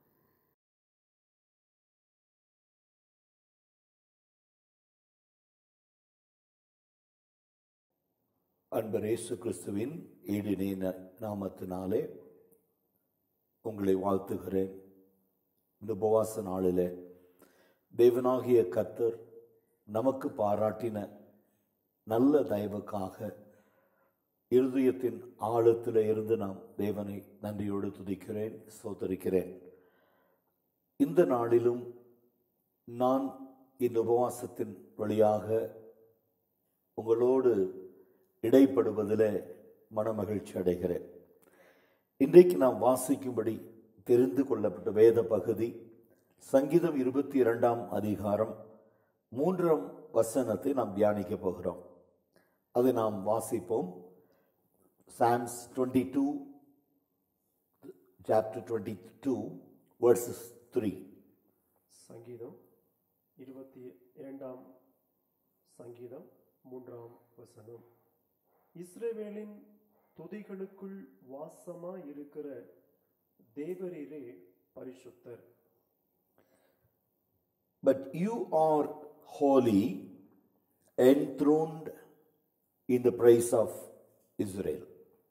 அன்பர் இயேசு கிறிஸ்துவின் ஈடினே ந- நாமத்தினாலே உங்களை வாழ்த்துகிறேன் இந்த உபவாச நாளிலே தேவனாகிய கர்த்தர் நமக்கு பாராட்டின நல்ல தயவுக்காக இருதயத்தின் ஆழத்தில் இருந்து நாம் தேவனை நன்றியோடு துதிக்கிறேன் சோதரிக்கிறேன் இந்த நாளிலும் நான் இந்த உபவாசத்தின் வழியாக உங்களோடு இடைப்படுவதில் மனமகிழ்ச்சி அடைகிறேன் இன்றைக்கு நாம் வாசிக்கும்படி தெரிந்து கொள்ளப்பட்ட வேத பகுதி சங்கீதம் இருபத்தி இரண்டாம் அதிகாரம் மூன்றாம் வசனத்தை நாம் தியானிக்க போகிறோம் அதை நாம் வாசிப்போம் psalms twenty two chapter twenty two verses three சங்கீதம் இருபத்தி இரண்டாம் சங்கீதம் மூன்றாம் வசனம் இஸ்ரவேலின் துதிகளுக்குள் வாசமா இருக்கிற தேவரீரே பரிசுத்தர் But you are holy, enthroned in the praise of Israel.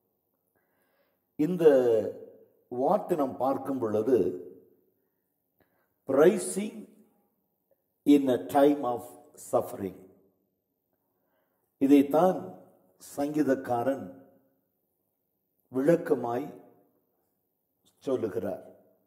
இந்த வார்த்தை நாம் பார்க்கும் பொழுது praising in a time of suffering இதைத்தான் சங்கீதக்காரன் விளக்கமாய் சொல்லுகிறார்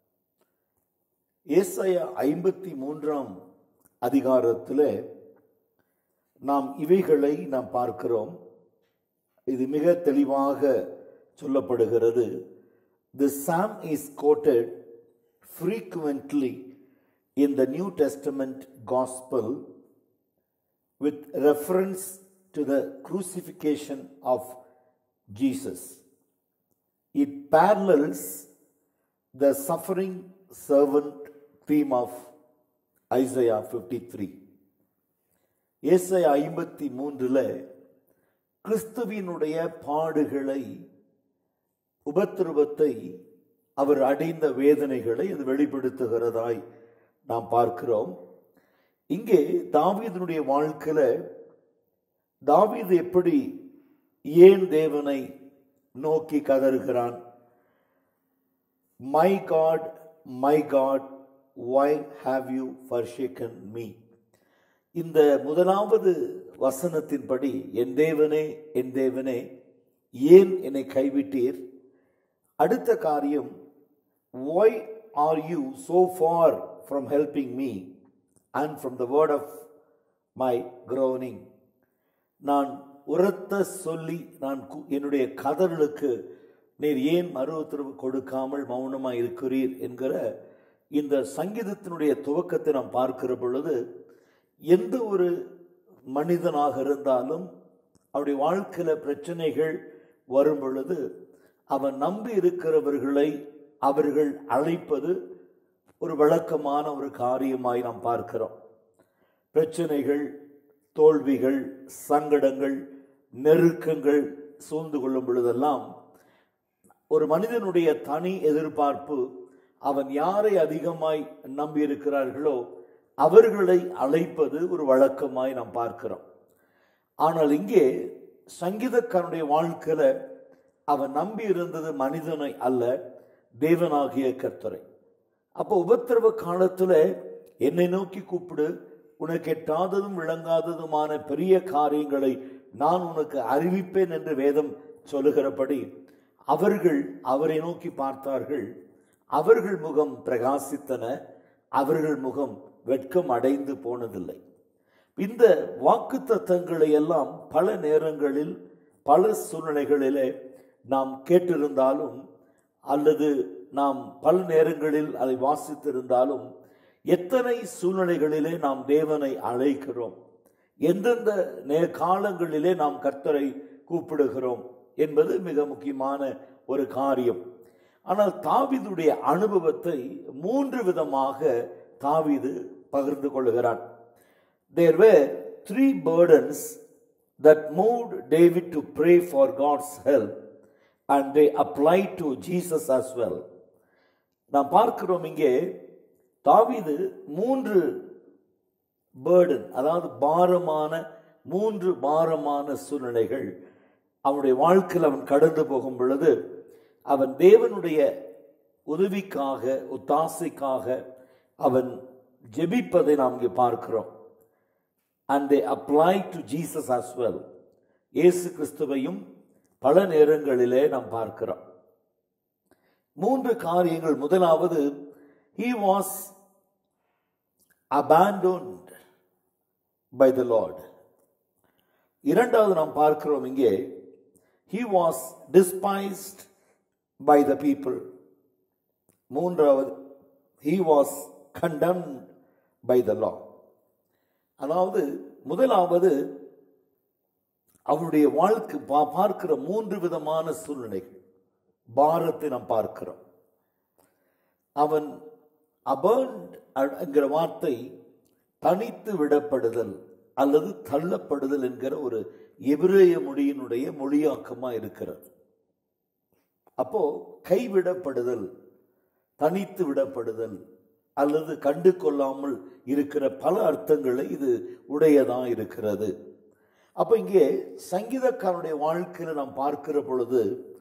ஏசாயா ஐம்பத்தி மூன்றாம் அதிகாரத்தில் நாம் இவைகளை நாம் பார்க்கிறோம் இது மிக தெளிவாக சொல்லப்படுகிறது the psalm is quoted frequently in the New Testament gospel with reference to the crucifixion of Jesus. It parallels the suffering servant theme of Isaiah 53. ஏசாயா ஐம்பத்தி மூன்றில் கிறிஸ்துவினுடைய பாடுகளை உபத்திரவத்தை அவர் அடைந்த வேதனைகளை அது வெளிப்படுத்துகிறதாய் நாம் பார்க்கிறோம் இங்கே தாவீதனுடைய வாழ்க்கையில தாவீது எப்படி ஏன் தேவனை நோக்கி கதறுகிறான் my God my God why have you forsaken me இந்த முதலாவது வசனத்தின்படி என் தேவனே என் தேவனே ஏன் என்னை கைவிட்டீர் அடுத்த காரியம் why are you so far from helping me and from the word of my groaning நான் உரத்த சொல்லி நான் கு- என்னுடைய கதறலுக்கு நீர் ஏன் மறு உத்தரவு கொடுக்காமல் மௌனமாக இருக்கிறீர் என்கிற இந்த சங்கீதத்தினுடைய துவக்கத்தை நாம் பார்க்கிற பொழுது எந்த ஒரு மனிதனாக இருந்தாலும் அவருடைய வாழ்க்கையில் பிரச்சனைகள் வரும் பொழுது அவன் நம்பி இருக்கிறவர்களை அவர்கள் அழைப்பது ஒரு வழக்கமான ஒரு காரியமாய் நாம் பார்க்கிறோம் பிரச்சனைகள் தோல்விகள் சங்கடங்கள் நெருக்கங்கள் சூழ்ந்து கொள்ளும் பொழுதெல்லாம் ஒரு மனிதனுடைய தனி எதிர்பார்ப்பு அவன் யாரை அதிகமாய் நம்பி இருக்கிறார்களோ அவர்களை அழைப்பது ஒரு வழக்கமாய் நாம் பார்க்கிறோம் ஆனால் இங்கே சங்கீதக்காரனுடைய வாழ்க்கையில அவன் நம்பி இருந்தது மனிதனை அல்ல தேவனாகிய கர்த்தரை அப்போ உபத்திரவ காலத்துல என்னை நோக்கி கூப்பிடு உனக்கு எட்டாததும் விளங்காததுமான பெரிய காரியங்களை நான் உனக்கு அறிவிப்பேன் என்று வேதம் சொல்லுகிறபடி அவர்கள் அவரை நோக்கி பார்த்தார்கள் அவர்கள் முகம் பிரகாசித்தன அவர்கள் முகம் வெட்கம் அடைந்து போனதில்லை இந்த வாக்கு தத்தங்களை எல்லாம் பல நேரங்களில் பல சூழ்நிலைகளிலே நாம் கேட்டிருந்தாலும் அல்லது நாம் பல நேரங்களில் அதை வாசித்திருந்தாலும் எத்தனை சூழ்நிலைகளிலே நாம் தேவனை அழைக்கிறோம் எந்தெந்த நே காலங்களிலே நாம் கர்த்தரை கூப்பிடுகிறோம் என்பது மிக முக்கியமான ஒரு காரியம் ஆனால் தாவீதுடைய அனுபவத்தை மூன்று விதமாக தாவீது பகிர்ந்து கொள்கிறான் there were three burdens that moved David to pray for God's help and they applied to Jesus as well. நாம் பார்க்கிறோம் இங்கே தாவீது மூன்று பேர்டன் அதாவது பாரமான மூன்று பாரமான சூழ்நிலைகள் அவனுடைய வாழ்க்கையில் அவன் கடந்து போகும் பொழுது அவன் தேவனுடைய உதவிக்காக ஒத்தாசைக்காக அவன் ஜெபிப்பதை நாம் இங்கே பார்க்கிறோம் and they apply to Jesus as well இயேசு கிறிஸ்துவையும் பல நேரங்களிலே நாம் பார்க்கிறோம் மூன்று காரியங்கள் முதலாவது he was abandoned by the lord இரண்டாவது நாம் பார்க்கிறோம் இங்கே he was despised by the people மூன்றாவது he was condemned by the law அதாவது முதலாவது அவருடைய வாழ்க்கை பா- பார்க்கிற மூன்று விதமான சூழ்நிலைகள் பாரத்தை நாம் பார்க்கிறோம் அவன் அபர்ன்ட் என்கிற வார்த்தை தனித்து விடப்படுதல் அல்லது தள்ளப்படுதல் என்கிற ஒரு எபிரேய மொழியினுடைய மொழியாக்கமா இருக்கிறது அப்போ கைவிடப்படுதல் தனித்து விடப்படுதல் அல்லது கண்டு கொள்ளாமல் இருக்கிற பல அர்த்தங்களை இது உடையதா இருக்கிறது அப்ப இங்கே சங்கீதக்காரனுடைய வாழ்க்கையில நாம் பார்க்கிற பொழுது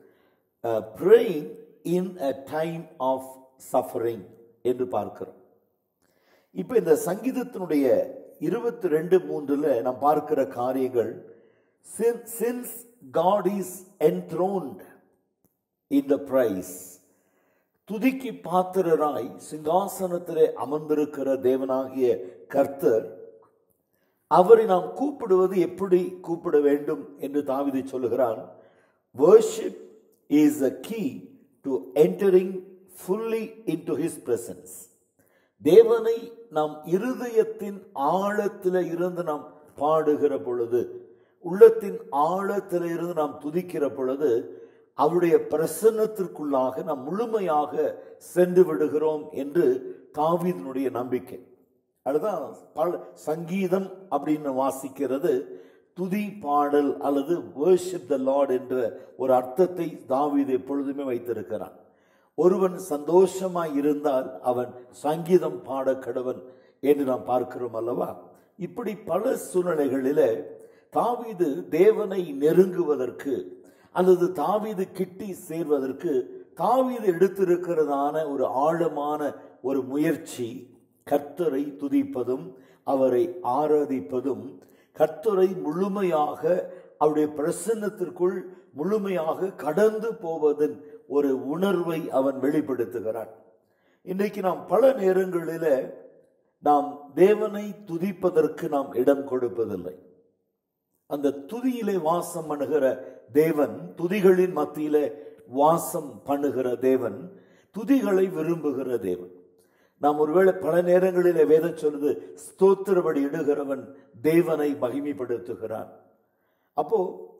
praying in a time of suffering என்று பார்க்கிறோம் இப்ப இந்த சங்கீதத்தினுடைய இருபத்தி ரெண்டு மூன்றுல நாம் பார்க்கிற காரியங்கள் since God is enthroned in the praise துதிக்கு பாத்திரராய் சிங்காசனத்திலே அமர்ந்திருக்கிற தேவனாகிய கர்த்தர் அவரை நாம் கூப்பிடுவது எப்படி கூப்பிட வேண்டும் என்று தாவிதி சொல்லுகிறான் worship is a key to entering fully into his presence தேவனை நாம் இருதயத்தின் ஆழத்தில் இருந்து நாம் பாடுகிற பொழுது உள்ளத்தின் ஆழத்தில் இருந்து நாம் துதிக்கிற பொழுது அவருடைய பிரசன்னத்திற்குள்ளாக நாம் முழுமையாக சென்று விடுகிறோம் என்று தாவீதினுடைய நம்பிக்கை அதுதான் பல சங்கீதம் அப்படின்னு வாசிக்கிறது துதி பாடல் அல்லது worship the லார்ட் என்ற ஒரு அர்த்தத்தை தாவீது எப்பொழுதுமே வைத்திருக்கிறான் ஒருவன் சந்தோஷமாய் இருந்தால் அவன் சங்கீதம் பாட கடவன் என்று நாம் பார்க்கிறோம் அல்லவா இப்படி பல சூழ்நிலைகளிலே தாவீது தேவனை நெருங்குவதற்கு அல்லது தாவீது கிட்டி சேர்வதற்கு தாவீது எடுத்திருக்கிறதான ஒரு ஆழமான ஒரு முயற்சி கர்த்தரை துதிப்பதும் அவரை ஆராதிப்பதும் கர்த்தரை முழுமையாக அவருடைய பிரசன்னத்திற்குள் முழுமையாக கடந்து போவதன் ஒரு உணர்வை அவன் வெளிப்படுத்துகிறான் இன்றைக்கு நாம் பல நேரங்களில நாம் தேவனை துதிப்பதற்கு நாம் இடம் கொடுப்பதில்லை அந்த துதியிலே வாசம் பண்ணுகிற தேவன் துதிகளின் மத்தியிலே வாசம் பண்ணுகிற தேவன் துதிகளை விரும்புகிற தேவன் நாம் ஒருவேளை பல நேரங்களிலே வேதம் சொல்லுது ஸ்தோத்திரபடி இடுகிறவன் தேவனை மகிமைப்படுத்துகிறான் அப்போ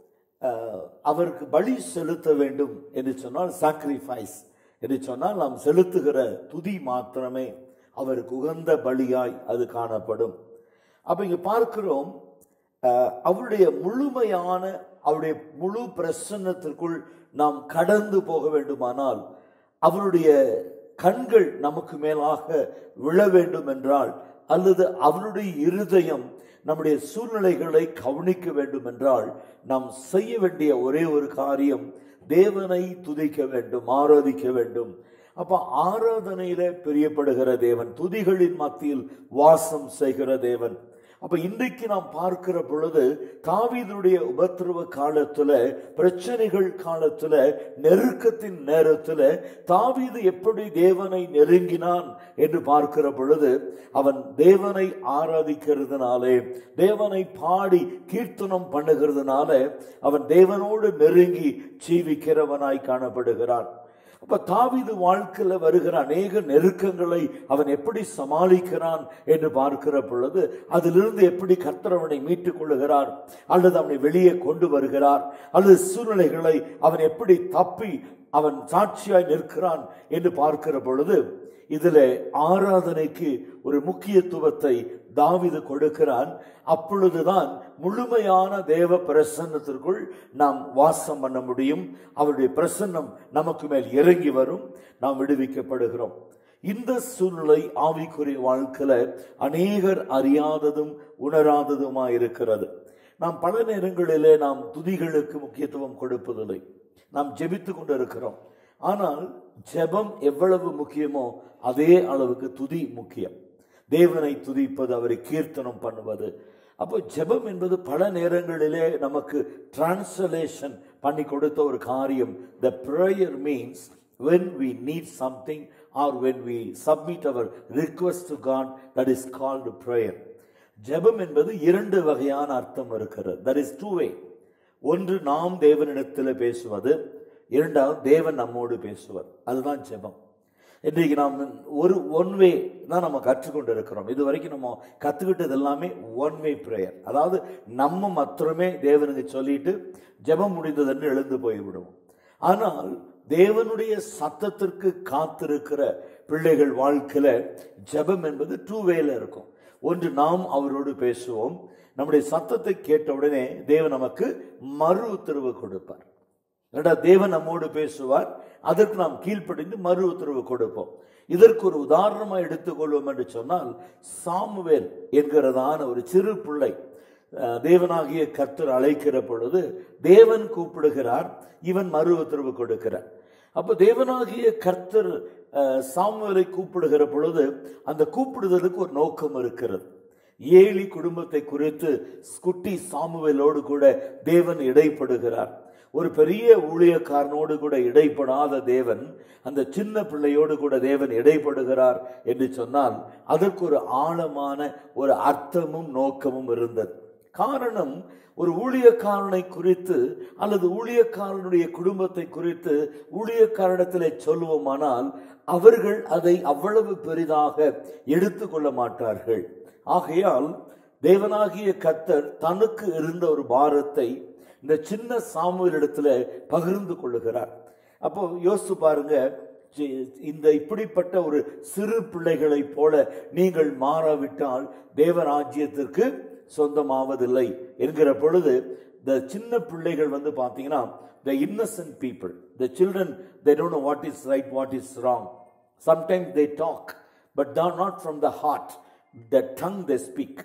அஹ், அவருக்கு பலி செலுத்த வேண்டும் என்று சொன்னால் சாக்ரிஃபைஸ் என்று சொன்னால் நாம் செலுத்துகிற துதி மாத்திரமே அவருக்கு உகந்த பலியாய் அது காணப்படும் அப்ப இங்க பார்க்கிறோம் அஹ், அவருடைய முழுமையான அவருடைய முழு பிரசன்னத்திற்குள் நாம் கடந்து போக வேண்டுமானால் அவருடைய கண்கள் நமக்கு மேலாக விழ வேண்டும் என்றால் அல்லது அவருடைய இருதயம் நம்முடைய சூழ்நிலைகளை கவனிக்க வேண்டும் என்றால் நாம் செய்ய வேண்டிய ஒரே ஒரு காரியம் தேவனை துதிக்க வேண்டும் ஆராதிக்க வேண்டும் அப்ப ஆராதனையில பிரியப்படுகிற தேவன் துதிகளின் மத்தியில் வாசம் செய்கிற தேவன் அப்ப இன்றைக்கு நாம் பார்க்கிற பொழுது தாவீதுடைய உபத்திரவ காலத்துல பிரச்சனைகள் காலத்துல நெருக்கத்தின் நேரத்துல தாவீது எப்படி தேவனை நெருங்கினான் என்று பார்க்கிற பொழுது அவன் தேவனை ஆராதிக்கிறதுனாலே தேவனை பாடி கீர்த்தனம் பண்ணுகிறதுனால அவன் தேவனோடு நெருங்கி ஜீவிக்கிறவனாய் காணப்படுகிறான் அப்ப தாவீது வாழ்க்கையில வருகிற அநேக நெருக்கங்களை அவன் எப்படி சமாளிக்கிறான் என்று பார்க்கிற பொழுது அதிலிருந்து எப்படி கர்த்தர் அவனை மீட்டுக் கொள்ளுகிறார் அல்லது அவனை வெளியே கொண்டு வருகிறார் அல்லது சூழ்நிலைகளை அவன் எப்படி தப்பி அவன் சாட்சியாய் நிற்கிறான் என்று பார்க்கிற பொழுது இதுல ஆராதனைக்கு ஒரு முக்கியத்துவத்தை தாவீது கொடுக்கிறான் அப்பொழுதுதான் முழுமையான தேவ பிரசன்னத்திற்குள் நாம் வாசம் பண்ண முடியும் அவருடைய பிரசன்னம் நமக்கு மேல் இறங்கி வரும் நாம் விடுவிக்கப்படுகிறோம் இந்த சூழ்நிலை ஆவிக்குரிய வாழ்க்கையில அநேகர் அறியாததும் உணராததுமா இருக்கிறது நாம் பல நேரங்களிலே நாம் துதிகளுக்கு முக்கியத்துவம் கொடுப்பதில்லை நாம் ஜெபித்து கொண்டு இருக்கிறோம் ஆனால் ஜெபம் எவ்வளவு முக்கியமோ அதே அளவுக்கு துதி முக்கியம் தேவனை துதிப்பது அவரை கீர்த்தனம் பண்ணுவது அப்போ ஜெபம் என்பது பல நேரங்களிலே நமக்கு டிரான்ஸ்லேஷன் பண்ணி கொடுத்த ஒரு காரியம் the prayer means when we need something or when we submit our request to God that is called prayer ஜெபம் என்பது இரண்டு வகையான அர்த்தம் இருக்கிறது that is two way ஒன்று நாம் தேவனிடத்தில் பேசுவது இரண்டாவது தேவன் நம்மோடு பேசுவது அதுதான் ஜெபம் இன்றைக்கு நாம் ஒரு ஒன் வே தான் நம்ம கற்றுக்கொண்டு இருக்கிறோம் இது வரைக்கும் நம்ம கற்றுக்கிட்டது எல்லாமே ஒன் வே ப்ரேயர் அதாவது நம்ம மாத்திரமே தேவனுக்கு சொல்லிட்டு ஜெபம் முடிந்ததுன்னு எழுந்து போய்விடுவோம் ஆனால் தேவனுடைய சத்தத்திற்கு காத்திருக்கிற பிள்ளைகள் வாழ்க்கையில ஜெபம் என்பது டூ வேல இருக்கும் ஒன்று நாம் அவரோடு பேசுவோம் நம்முடைய சத்தத்தை கேட்ட உடனே தேவன் நமக்கு மறு உத்தரவு கொடுப்பார் ரெண்டா தேவன் நம்மோடு பேசுவார் அதற்கு நாம் கீழ்ப்படிந்து மறு உத்தரவு கொடுப்போம் இதற்கு ஒரு உதாரணமா எடுத்துக்கொள்வோம் என்று சொன்னால் சாமுவேல் என்கிறதான ஒரு சிறு பிள்ளை அஹ், தேவனாகிய கர்த்தர் அழைக்கிற பொழுது தேவன் கூப்பிடுகிறார் இவன் மறு உத்தரவு கொடுக்கிறார் அப்ப தேவனாகிய கர்த்தர் அஹ், சாமுவேலை கூப்பிடுகிற பொழுது அந்த கூப்பிடுதலுக்கு ஒரு நோக்கம் இருக்கிறது ஏலி குடும்பத்தை குறித்து குட்டி சாமுவேலோடு கூட தேவன் இடைப்படுகிறார் ஒரு பெரிய ஊழியக்காரனோடு கூட இடைப்படாத தேவன் அந்த சின்ன பிள்ளையோடு கூட தேவன் இடைப்படுகிறார் என்று சொன்னால் அதற்கு ஒரு ஆழமான ஒரு அர்த்தமும் நோக்கமும் இருந்தது காரணம் ஒரு ஊழியக்காரனை குறித்து அல்லது ஊழியக்காரனுடைய குடும்பத்தை குறித்து ஊழியக்காரனிடத்திலே சொல்லுவோமானால் அவர்கள் அதை அவ்வளவு பெரிதாக எடுத்துக்கொள்ள மாட்டார்கள் ஆகையால் தேவனாகிய கர்த்தர் தனக்கு இருந்த ஒரு பாரத்தை இந்த சின்ன சாமுவேலிடத்துல பகிர்ந்து கொள்ளுகிறார் அப்போ யோசிச்சு பாருங்க ஜி- இந்த இப்படிப்பட்ட ஒரு சிறு பிள்ளைகளைப் போல நீங்கள் மாறாவிட்டால் தேவராஜ்யத்திற்கு சொந்தமாவதில்லை என்கிற பொழுது இந்த சின்ன பிள்ளைகள் வந்து பார்த்தீங்கன்னா the innocent people the children they don't know what is right what is wrong sometimes they talk but not from the heart the tongue they speak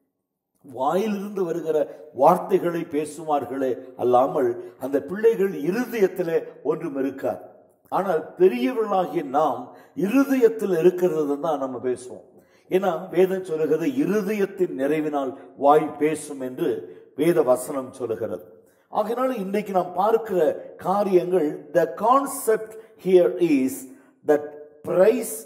வாயிலிருந்து வருகிற வார்த்தைகளை பேசுவார்களே அல்லாமல் அந்த பிள்ளைகள் இருதயத்திலே ஒன்றும் இருக்காது ஆனால் பெரியவர்களாகிய நாம் இருதயத்தில் இருக்கிறது தான் நம்ம பேசுவோம் ஏன்னா வேதம் சொல்லுகிறது இருதயத்தின் நிறைவினால் வாய் பேசும் என்று வேத வசனம் சொல்லுகிறது ஆகையினால இன்றைக்கு நாம் பார்க்கிற காரியங்கள் the concept here is that praise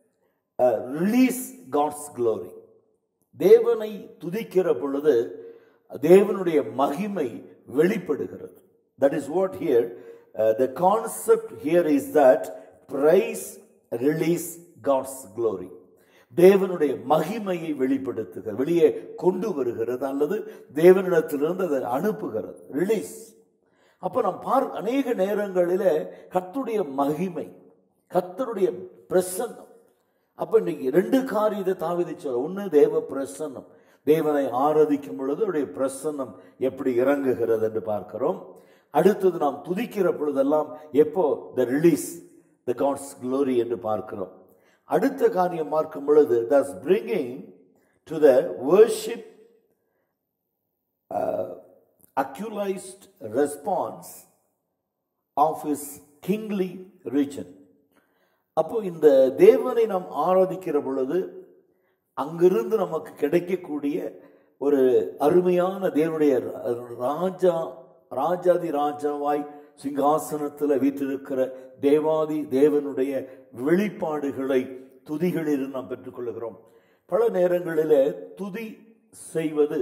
release God's glory தேவனை துதிக்கிற பொழுது தேவனுடைய மகிமை வெளிப்படுகிறது that is what here uh, the concept here is that praise release God's glory. தேவனுடைய மகிமையை வெளிப்படுத்துகிறது வெளியே கொண்டு வருகிறது அல்லது தேவனிடத்திலிருந்து அதை அனுப்புகிறது ரிலீஸ் அப்ப நாம் பார் அநேக நேரங்களிலே கர்த்தருடைய மகிமை கர்த்தருடைய பிரசன்னம் அப்ப இன்னைக்கு ரெண்டு காரியத்தை தாவிதி சொல்ல ஒன்று தேவ பிரசன்னம் தேவனை ஆராதிக்கும் பொழுது அவருடைய பிரசன்னம் எப்படி இறங்குகிறது என்று பார்க்கிறோம் அடுத்தது நாம் துதிக்கிற பொழுதெல்லாம் எப்போ the release the God's glory என்று பார்க்கிறோம் அடுத்த காரியம் பார்க்கும் பொழுது thus bringing to the worship actualised response of is kingly region அப்போ இந்த தேவனை நாம் ஆராதிக்கிற பொழுது அங்கிருந்து நமக்கு கிடைக்கக்கூடிய ஒரு அருமையான தேவனுடைய ராஜா ராஜாதி ராஜாவாய் சிங்காசனத்தில் வீற்றிருக்கிற தேவாதி தேவனுடைய வெளிப்பாடுகளை துதிகளில் நாம் பெற்றுக்கொள்கிறோம் பல நேரங்களில் துதி செய்வது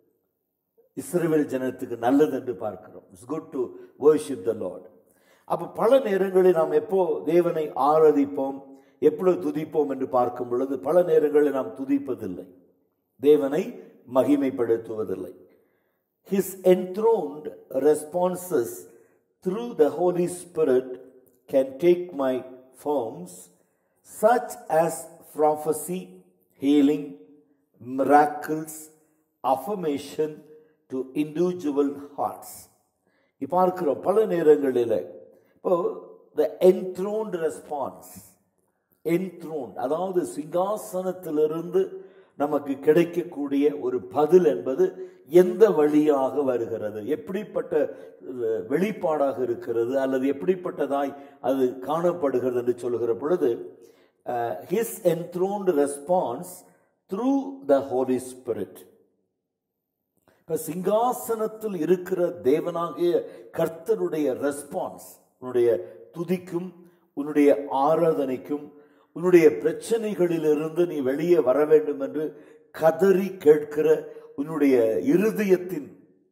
இஸ்ரேல் ஜனத்துக்கு நல்லது என்று பார்க்கிறோம் it's good to worship the Lord அப்போ பல நேரங்களில் நாம் எப்போ தேவனை ஆராதிப்போம் எப்பொழுது துதிப்போம் என்று பார்க்கும் பொழுது பல நேரங்களில் நாம் துதிப்பதில்லை தேவனை மகிமைப்படுத்துவதில்லை his enthroned responses through the Holy Spirit can take my forms such as prophecy, healing, miracles, affirmation to individual hearts. இப்ப பார்க்கிறோம் பல நேரங்களில் இப்போ த enthroned ரெஸ்பான்ஸ் enthroned அதாவது சிங்காசனத்திலிருந்து நமக்கு கிடைக்கக்கூடிய ஒரு பதில் என்பது எந்த வழியாக வருகிறது எப்படிப்பட்ட அஹ், வெளிப்பாடாக இருக்கிறது அல்லது எப்படிப்பட்டதாய் அது காணப்படுகிறது என்று சொல்லுகிற பொழுது his enthroned response through the Holy Spirit இப்ப சிங்காசனத்தில் இருக்கிற தேவனாகிய கர்த்தருடைய ரெஸ்பான்ஸ் உன்னுடைய துதிக்கும் உன்னுடைய ஆராதனைக்கும் உன்னுடைய பிரச்சனைகளிலிருந்து நீ வெளியே வர வேண்டும் என்று கதறி கேட்கிற உன்னுடைய இருதயத்தின்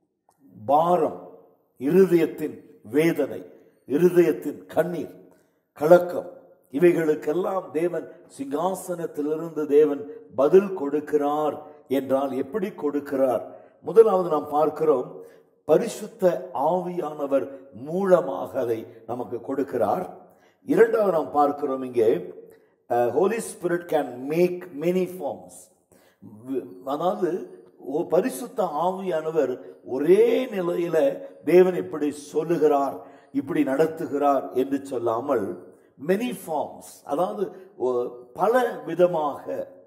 பாரம் இருதயத்தின் வேதனை இருதயத்தின் கண்ணீர் கலக்கம் இவைகளுக்கெல்லாம் தேவன் சிங்காசனத்திலிருந்து தேவன் பதில் கொடுக்கிறார் என்றால் எப்படி கொடுக்கிறார் முதலாவது நாம் பார்க்கிறோம் பரிசுத்த ஆவியானவர் மூலமாக அதை நமக்கு கொடுக்கிறார் இரண்டாவது நாம் பார்க்கிறோம் இங்கே Holy Spirit can make many forms அதாவது ஓ பரிசுத்த ஆவியானவர் ஒரே நிலையில தேவன் இப்படி சொல்லுகிறார் இப்படி நடத்துகிறார் என்று சொல்லாமல் மெனி ஃபார்ம்ஸ் அதாவது ஓ- பல விதமாக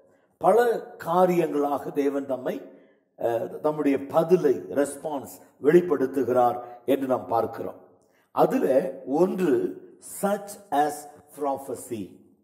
பல காரியங்களாக தேவன் தம்மை அஹ், தம்முடைய பதிலை ரெஸ்பான்ஸ் வெளிப்படுத்துகிறார் என்று நாம் பார்க்கிறோம் அதுல ஒன்று சச் ஆஸ் ப்ராஃபஸி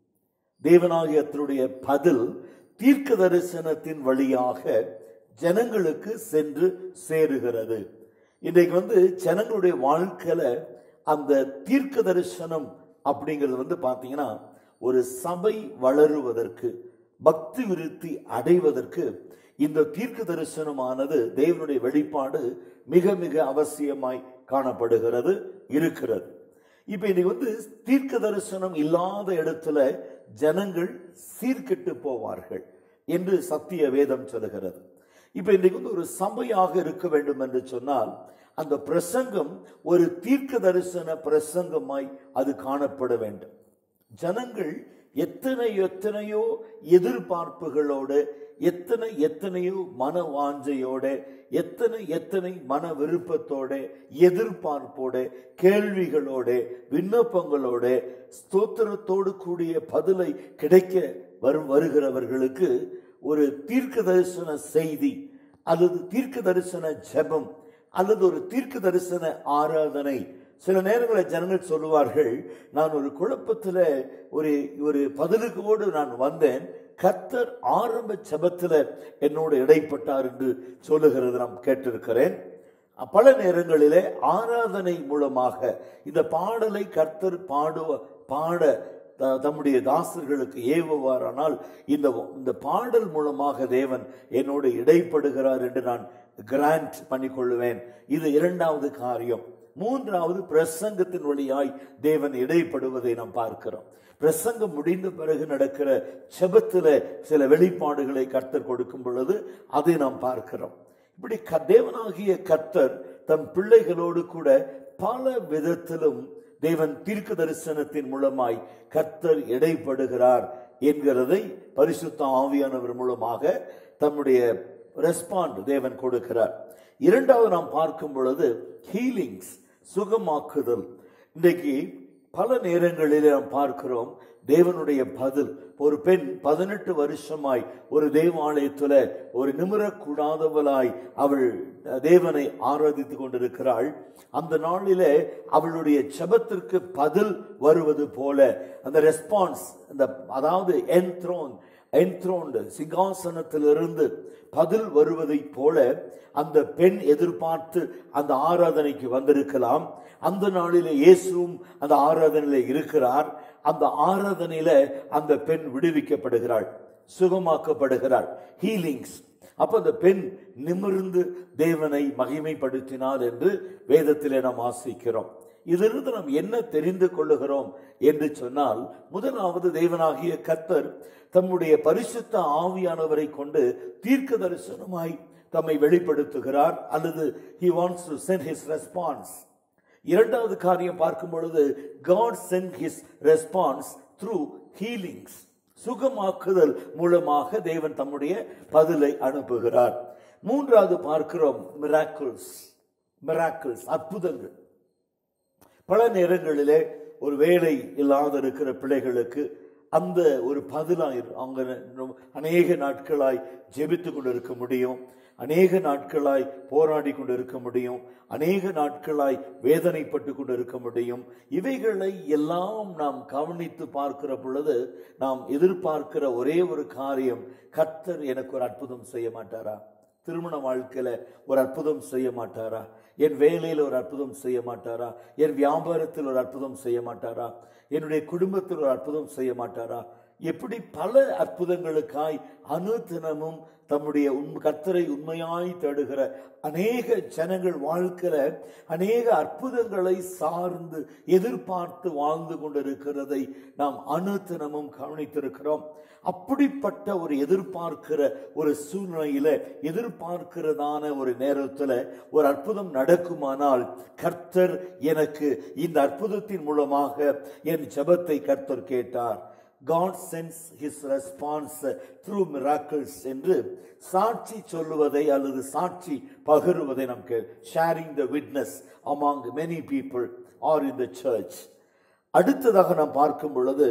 தேவனாகியத்தினுடைய பதில் தீர்க்க தரிசனத்தின் வழியாக ஜனங்களுக்கு சென்று சேருகிறது இன்றைக்கு வந்து ஜனங்களுடைய வாழ்க்கையில அந்த தீர்க்க தரிசனம் அப்படிங்கிறது வந்து பார்த்தீங்கன்னா ஒரு சபை வளருவதற்கு பக்தி விருத்தி அடைவதற்கு இந்த தீர்க்க தரிசனமானது தேவனுடைய வெளிப்பாடு மிக மிக அவசியமாய் காணப்படுகிறது இருக்கிறது இப்ப இன்னைக்கு வந்து தீர்க்க தரிசனம் இல்லாத இடத்துல ஜனங்கள் சீர்கெட்டு போவார்கள் என்று சத்திய வேதம் சொல்லுகிறது இப்ப இன்றைக்கு வந்து ஒரு சபையாக இருக்க வேண்டும் என்று சொன்னால் அந்த பிரசங்கம் ஒரு தீர்க்க தரிசன பிரசங்கமாய் அது காணப்பட வேண்டும் ஜனங்கள் எத்தனை எத்தனையோ எதிர்பார்ப்புகளோடு எத்தனை எத்தனையோ மன வாஞ்சையோட எத்தனை எத்தனை மன விருப்பத்தோட எதிர்பார்ப்போட கேள்விகளோட விண்ணப்பங்களோட ஸ்தோத்திரத்தோடு கூடிய பதிலை கிடைக்க வரும் வருகிறவர்களுக்கு ஒரு தீர்க்க தரிசன செய்தி அல்லது தீர்க்க தரிசன ஜெபம் அல்லது ஒரு தீர்க்க தரிசன ஆராதனை சில நேரங்களில் ஜனங்கள் சொல்லுவார்கள் நான் ஒரு குழப்பத்தில் ஒரு ஒரு பதிலுக்கோடு நான் வந்தேன் கர்த்தர் ஆரம்ப ஜெபத்தில் என்னோடு இடைப்பட்டார் என்று சொல்லுகிறது நாம் கேட்டிருக்கிறேன் பல நேரங்களிலே ஆராதனை மூலமாக இந்த பாடலை கர்த்தர் பாடுவ பாட த- தம்முடைய தாசர்களுக்கு ஏவுவாரானால் இந்த இந்த பாடல் மூலமாக தேவன் என்னோடு இடைப்படுகிறார் என்று நான் கிராண்ட் பண்ணிக்கொள்ளுவேன் இது இரண்டாவது காரியம் மூன்றாவது பிரசங்கத்தின் வழியாய் தேவன் இடைப்படுவதை நாம் பார்க்கிறோம் பிரசங்கம் முடிந்த பிறகு நடக்கிற செபத்துல சில வெளிப்பாடுகளை கர்த்தர் கொடுக்கும் பொழுது அதை நாம் பார்க்கிறோம் இப்படி க- தேவனாகிய கர்த்தர் தம் பிள்ளைகளோடு கூட பல விதத்திலும் தேவன் தீர்க்க தரிசனத்தின் மூலமாய் கர்த்தர் இடைப்படுகிறார் என்கிறதை பரிசுத்த ஆவியானவர் மூலமாக தம்முடைய ரெஸ்பாண்ட் தேவன் கொடுக்கிறார் இரண்டாவது நாம் பார்க்கும் பொழுது ஹீலிங்ஸ் சுகமாக்குதல் இன்றைக்கு பல நேரங்களிலே நாம் பார்க்கிறோம் தேவனுடைய பதில் ஒரு பெண் பதினெட்டு வருஷமாய் ஒரு தேவாலயத்துல ஒரு நிமிரக்கூடாதவளாய் அவள் தேவனை ஆராதித்துக் கொண்டிருக்கிறாள் அந்த நாளிலே அவளுடைய செபத்திற்கு பதில் வருவது போல அந்த ரெஸ்பான்ஸ் அந்த அதாவது என்த்ரோன் என்த்ரோன்டு சிங்காசனத்திலிருந்து பதில் வருவதைப் போல அந்த பெண் எதிர்பார்த்து அந்த ஆராதனைக்கு வந்திருக்கலாம் அந்த நாளிலே இயேசுவும் அந்த ஆராதனையில இருக்கிறார் அந்த ஆராதனையில அந்த பெண் விடுவிக்கப்படுகிறாள் சுகமாக்கப்படுகிறாள் ஹீலிங்ஸ் அப்ப அந்த பெண் நிமிர்ந்து தேவனை மகிமைப்படுத்தினார் என்று வேதத்திலே நாம் வாசிக்கிறோம் இதிலிருந்து நாம் என்ன தெரிந்து கொள்ளுகிறோம் என்று சொன்னால் முதலாவது தேவனாகிய கர்த்தர் தம்முடைய பரிசுத்த ஆவியானவரை கொண்டு தீர்க்க தரிசனமாய் தம்மை வெளிப்படுத்துகிறார் அல்லது he wants to send his response இரண்டாவது காரியம் பார்க்கும் பொழுது God sent his response through healings சுகமாக்குதல் மூலமாக தேவன் தம்முடைய பதிலை அனுப்புகிறார் மூன்றாவது பார்க்கிறோம் மிராக்கிள்ஸ் மிராக்கிள்ஸ் அற்புதங்கள் பல நேரங்களிலே ஒரு வேலை இல்லாத இருக்கிற பிள்ளைகளுக்கு அந்த ஒரு பதிலாயிரு அவங்க ரொம்ப- அநேக நாட்களாய் ஜெபித்து கொண்டு இருக்க முடியும் அநேக நாட்களாய் போராடி கொண்டு இருக்க முடியும் அநேக நாட்களாய் வேதனைப்பட்டு கொண்டு இருக்க முடியும் இவைகளை எல்லாம் நாம் கவனித்து பார்க்கிற பொழுது நாம் எதிர்பார்க்கிற ஒரே ஒரு காரியம் கர்த்தர் எனக்கு ஒரு அற்புதம் செய்ய மாட்டாரா திருமண வாழ்க்கையில ஒரு அற்புதம் செய்ய மாட்டாரா என் வேலையில் ஒரு அற்புதம் செய்ய மாட்டாரா என் வியாபாரத்தில் ஒரு அற்புதம் செய்ய மாட்டாரா என்னுடைய குடும்பத்தில் ஒரு அற்புதம் செய்ய மாட்டாரா எப்படி பல அற்புதங்களுக்காய் அனுதினமும் தம்முடைய உண் கர்த்தரை உண்மையாய் தேடுகிற அநேக ஜனங்கள் வாழ்க்கையில அநேக அற்புதங்களை சார்ந்து எதிர்பார்த்து வாழ்ந்து கொண்டிருக்கிறதை நாம் அனுதினமும் கவனித்திருக்கிறோம் அப்படிப்பட்ட ஒரு எதிர்பார்க்கிற ஒரு சூழ்நிலையில எதிர்பார்க்கிறதான ஒரு நேரத்துல ஒரு அற்புதம் நடக்குமானால் கர்த்தர் எனக்கு இந்த அற்புதத்தின் மூலமாக என் ஜெபத்தை கர்த்தர் கேட்டார் God sends his response through miracles என்று சாட்சி சொல்லுவதை அல்லது சாட்சி பகிர்வதை நமக்கு sharing the witness among many people or in the church அடுத்ததாக நாம் பார்க்கும் பொழுது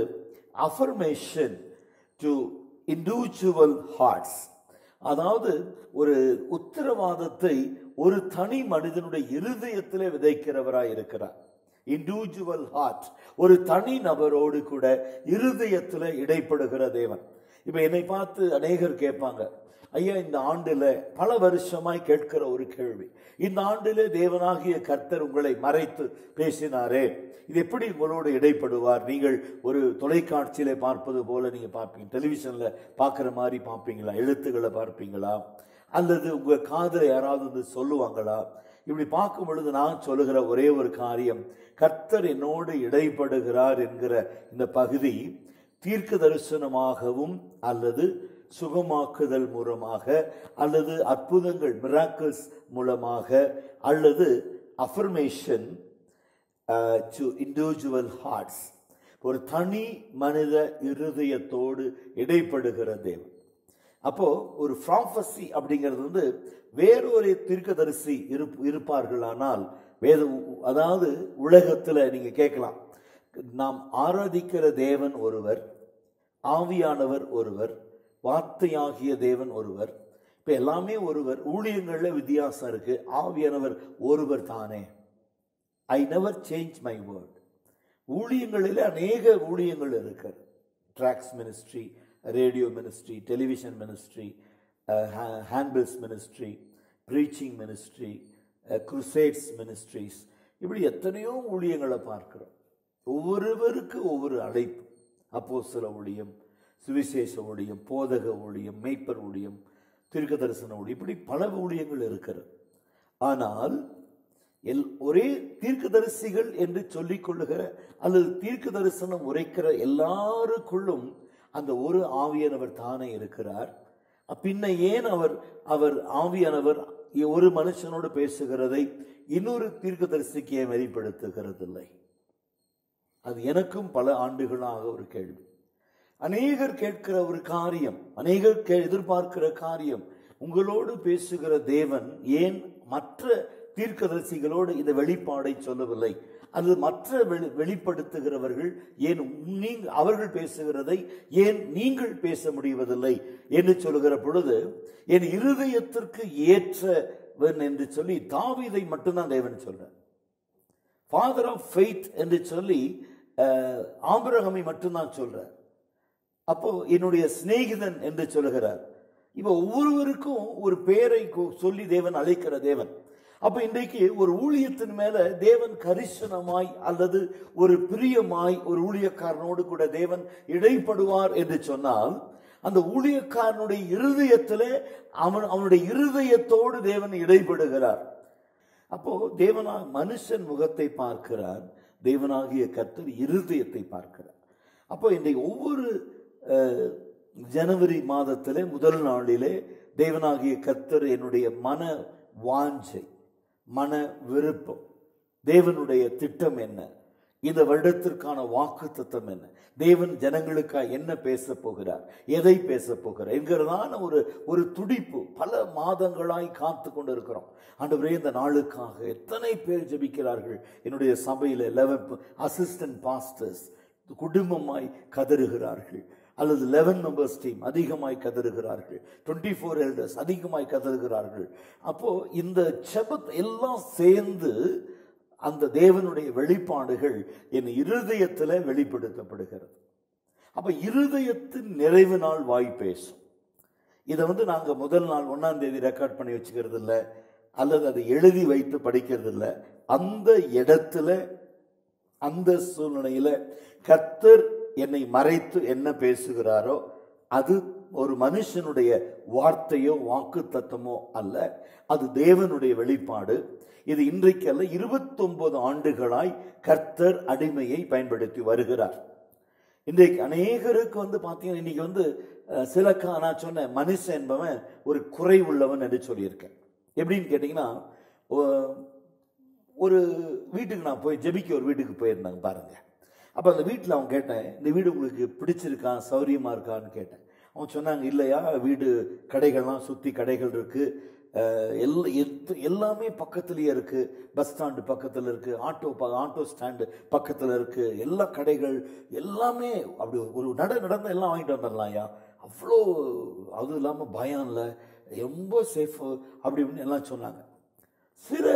அஃபர்மேஷன் டு இண்டிவிஜுவல் ஹார்ட்ஸ் அதாவது ஒரு உத்தரவாதத்தை ஒரு தனி மனிதனுடைய இருதயத்திலே விதைக்கிறவராய் இருக்கிறார் இண்டிவிஜுவல் ஹார்ட் ஒரு தனி நபரோடு கூட இருதயத்தில் இடைப்படுகிற தேவன் இப்ப என்னை பார்த்து அநேகர் கேட்பாங்க ஐயா இந்த ஆண்டுல பல வருஷமாய் கேட்கிற ஒரு கேள்வி இந்த ஆண்டிலே தேவனாகிய கர்த்தர் உங்களை மறைத்து பேசினாரே இது எப்படி உங்களோடு இடைப்படுவார் நீங்கள் ஒரு தொலைக்காட்சியில பார்ப்பது போல நீங்க பார்ப்பீங்க டெலிவிஷன்ல பார்க்குற மாதிரி பார்ப்பீங்களா எழுத்துக்களை பார்ப்பீங்களா அல்லது உங்க காதுல யாராவது வந்து சொல்லுவாங்களா இப்படி பார்க்கும் பொழுது நான் சொல்லுகிற ஒரே ஒரு காரியம் கர்த்தர் என்னோடு இடைப்படுகிறார் என்கிற இந்த பகுதி தீர்க்க தரிசனமாகவும் அல்லது சுகமாக்குதல் மூலமாக அல்லது அற்புதங்கள் மிராக்கிள்ஸ் மூலமாக அல்லது அஃபர்மேஷன் டு இண்டிவிஜுவல் ஹார்ட்ஸ் ஒரு தனி மனித இருதயத்தோடு இடைப்படுகிற தேவன் அப்போ ஒரு ப்ராஃபஸி அப்படிங்கிறது வந்து வேறொரு தீர்க்கதரிசி இருப் இருப்பார்களானால் வேத அதாவது உலகத்துல நீங்க கேட்கலாம் நாம் ஆராதிக்கிற தேவன் ஒருவர் ஆவியானவர் ஒருவர் வார்த்தையாகிய தேவன் ஒருவர் இப்ப எல்லாமே ஒருவர் ஊழியங்கள்ல வித்தியாசம் இருக்கு ஆவியானவர் ஒருவர் தானே I never change my word ஊழியங்களில் அநேக ஊழியங்கள் இருக்கு tracts ministry radio ministry television ministry handbills ministry preaching ministry crusades ministries இப்படி எத்தனையோ ஊழியங்களை பார்க்கிறோம் ஒவ்வொருவருக்கு ஒவ்வொரு அழைப்பு அப்போ சில ஊழியம் சுவிசேஷ ஊழியம் போதக ஊழியம் மெய்ப்பர் ஊழியம் தீர்க்க தரிசன ஊழியம் இப்படி பல ஊழியங்கள் இருக்கிறது ஆனால் எல் ஒரே தீர்க்கதரிசிகள் என்று சொல்லிக் கொள்ளுகிற அல்லது தீர்க்க தரிசனம் உரைக்கிற எல்லாருக்குள்ளும் அந்த ஒரு ஆவியானவர் தானே இருக்கிறார் பின்ன ஏன் அவர் அவர் ஆவியானவர் ஒரு மனுஷனோடு பேசுகிறதை இன்னொரு தீர்க்கதரிசிக்கு ஏன் வெளிப்படுத்துகிறதில்லை அது எனக்கும் பல ஆண்டுகளாக ஒரு கேள்வி அநேகர் கேட்கிற ஒரு காரியம் அநேகர் கே- எதிர்பார்க்கிற காரியம் உங்களோடு பேசுகிற தேவன் ஏன் மற்ற தீர்க்கதரிசிகளோடு இந்த வெளிப்பாடை சொல்லவில்லை அல்லது மற்ற வெளி- வெளிப்படுத்துகிறவர்கள் ஏன் நீங்க அவர்கள் பேசுகிறதை ஏன் நீங்கள் பேச முடிவதில்லை என்று சொல்லுகிற பொழுது என் இருதயத்திற்கு ஏற்றவன் என்று சொல்லி தாவீதை மட்டும்தான் தேவன் சொல்றார் ஃபாதர் ஆஃப் ஃபெய்த் என்று சொல்லி அஹ், ஆபிரகாமை மட்டும்தான் சொல்றார் அப்போ என்னுடைய சிநேகிதன் என்று சொல்லுகிறார் இப்போ ஒவ்வொருவருக்கும் ஒரு பெயரை கொ- சொல்லி தேவன் அழைக்கிற தேவன் அப்ப இன்றைக்கு ஒரு ஊழியத்தின் மேல தேவன் கரிசனமாய் அல்லது ஒரு பிரியமாய் ஒரு ஊழியக்காரனோடு கூட தேவன் இடைப்படுவார் என்று சொன்னால் அந்த ஊழியக்காரனுடைய இருதயத்திலே அவன் அவனுடைய இருதயத்தோடு தேவன் இடைப்படுகிறார் அப்போ தேவனா மனுஷன் முகத்தை பார்க்கிறார் தேவனாகிய கர்த்தர் இருதயத்தை பார்க்கிறார் அப்போ இன்றைக்கு ஒவ்வொரு அஹ், ஜனவரி மாதத்திலே முதல் நாளிலே தேவனாகிய கர்த்தர் என்னுடைய மன வாஞ்சை மன விருப்பம் தேவனுடைய திட்டம் என்ன இந்த வருடத்திற்கான வாக்கு தத்துவம் என்ன தேவன் ஜனங்களுக்காக என்ன பேச போகிறார் எதை பேச போகிறார் என்கிறதான ஒரு ஒரு துடிப்பு பல மாதங்களாய் காத்து கொண்டு இருக்கிறோம் ஆண்டவரே இந்த நாளுக்காக எத்தனை பேர் ஜெபிக்கிறார்கள் என்னுடைய சபையில் லெவன் அசிஸ்டன்ட் பாஸ்டர்ஸ் குடும்பமாய் கதறுகிறார்கள் அல்லது லெவன் மெம்பர்ஸ் டீம் அதிகமாய் கதறுகிறார்கள் டுவெண்ட்டி ஃபோர் எல்டர்ஸ் அதிகமாய் கதறுகிறார்கள் அப்போ இந்த செபத் எல்லாம் சேர்ந்து அந்த தேவனுடைய வெளிப்பாடுகள் என் இருதயத்தில் வெளிப்படுத்தப்படுகிறது அப்ப இருதயத்தின் நிறைவு நாள் வாய் பேசும் இதை வந்து நாங்க முதல் நாள் ஒன்னாம் தேதி ரெக்கார்ட் பண்ணி வச்சுக்கிறது இல்ல அல்லது அதை எழுதி வைத்து படிக்கிறது இல்ல அந்த இடத்துல அந்த சூழ்நிலையில கர்த்தர் என்னை மறைத்து என்ன பேசுகிறாரோ அது ஒரு மனுஷனுடைய வார்த்தையோ வாக்கு தத்துவமோ அல்ல அது தேவனுடைய வெளிப்பாடு இது இன்றைக்கு அல்ல இருபத்தொன்பது ஆண்டுகளாய் கர்த்தர் அடிமையை பயன்படுத்தி வருகிறார் இன்றைக்கு அநேகருக்கு வந்து பார்த்தீங்கன்னா இன்னைக்கு வந்து அஹ், சில கா- நான் சொன்னேன் மனுஷன் என்பவன் ஒரு குறை உள்ளவன் என்று சொல்லியிருக்கேன் எப்படின்னு கேட்டிங்கன்னா ஒ- ஒரு வீட்டுக்கு நான் போய் ஜெபிக்க ஒரு வீட்டுக்கு போயிருந்தாங்க பாருங்க அப்போ அந்த வீட்டில் அவன் கேட்டேன் இந்த வீடு உங்களுக்கு பிடிச்சிருக்கா சௌரியமா இருக்கான்னு கேட்டேன் அவன் சொன்னாங்க இல்லையா வீடு கடைகள்லாம் சுற்றி கடைகள் இருக்கு அஹ், எல்லா எத்- எல்லாமே பக்கத்துலேயே இருக்கு பஸ் ஸ்டாண்டு பக்கத்தில் இருக்கு ஆட்டோ ப ஆட்டோ ஸ்டாண்டு பக்கத்தில் இருக்கு எல்லா கடைகள் எல்லாமே அப்படி ஒரு நட நடந்த எல்லாம் வாங்கிட்டு வந்துடலாம்யா அவ்வளோ அதுவும் இல்லாமல் பயம் இல்லை ரொம்ப சேஃபு அப்படி இப்படின்னு எல்லாம் சொன்னாங்க சில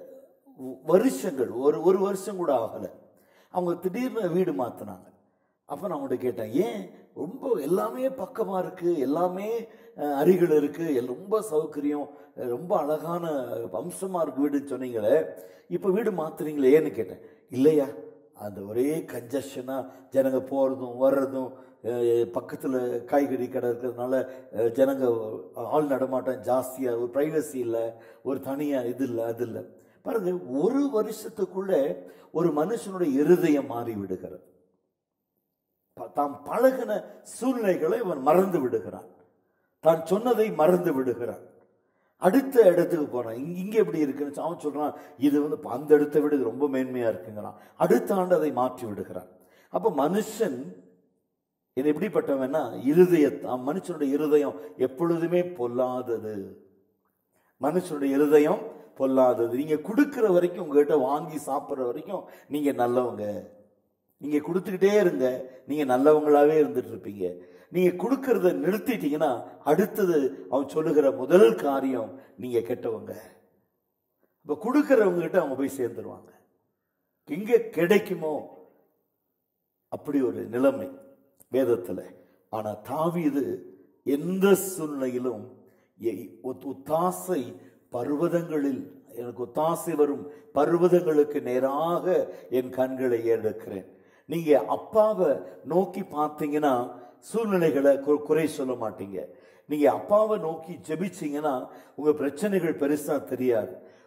வருஷங்கள் ஒரு ஒரு வருஷம் கூட ஆகலை அவங்க திடீர்னு வீடு மாற்றினாங்க அப்போ நான் அவங்கள்ட்ட கேட்டேன் ஏன் ரொம்ப எல்லாமே பக்கமாக இருக்குது எல்லாமே அஹ், அருகில் இருக்குது எல் ரொம்ப சௌகரியம் அஹ், ரொம்ப அழகான அம்சமாக இருக்கு வீடுன்னு சொன்னீங்களே இப்போ வீடு மாத்துறீங்களே ஏன்னு கேட்டேன் இல்லையா அந்த ஒரே கன்ஜஷனாக ஜனங்க போகிறதும் வர்றதும் பக்கத்தில் காய்கறி கடை இருக்கிறதுனால அஹ், ஜனங்க ஆள் நடமாட்டம் ஜாஸ்தியாக ஒரு ப்ரைவசி இல்லை ஒரு தனியாக இது இல்லை அது இல்லை பாருங்க ஒரு வருஷத்துக்குள்ள ஒரு மனுஷனுடைய இருதயம் மாறி விடுகிறது ப- தாம் பழகின சூழ்நிலைகளை அவன் மறந்து விடுகிறான் தான் சொன்னதை மறந்து விடுகிறான் அடுத்த இடத்துக்கு போறான் இங்க இங்க எப்படி இருக்குன்னு சொ- அவன் சொல்றான் இது வந்து இப்ப அந்த இடத்தை விட இது ரொம்ப மேன்மையா இருக்குங்கிறான் அடுத்த ஆண்டு அதை மாற்றி விடுகிறான் அப்ப மனுஷன் இது எப்படிப்பட்டவன்னா இருதய மனுஷனுடைய இருதயம் எப்பொழுதுமே பொல்லாதது மனுஷனுடைய இருதயம் பொல்லாதது நீங்க கொடுக்கிற வரைக்கும் உங்ககிட்ட வாங்கி சாப்பிட்ற வரைக்கும் நீங்க நல்லவங்க நீங்க கொடுத்துக்கிட்டே இருங்க நீங்க நல்லவங்களாவே இருந்துட்டு இருப்பீங்க நீங்க கொடுக்கறத நிறுத்திட்டீங்கன்னா அடுத்தது அவன் சொல்லுகிற முதல் காரியம் நீங்க கெட்டவங்க இப்ப கொடுக்கறவங்க கிட்ட அவங்க போய் சேர்ந்துருவாங்க எங்க கிடைக்குமோ அப்படி ஒரு நிலைமை வேதத்துல ஆனா தாவீது எந்த சூழ்நிலையிலும் எ- ஒத்- ஒத்தாசை பர்வதங்களில் எனக்கு ஒத்தாசை வரும் பர்வதங்களுக்கு நேராக என் கண்களை ஏறெடுக்கிறேன் நீங்க அப்பாவை நோக்கி பார்த்தீங்கன்னா சூழ்நிலைகளை கு- குறை சொல்ல மாட்டீங்க நீங்க அப்பாவை நோக்கி ஜெபிச்சீங்கன்னா உங்க பிரச்சனைகள் பெருசா தெரியாது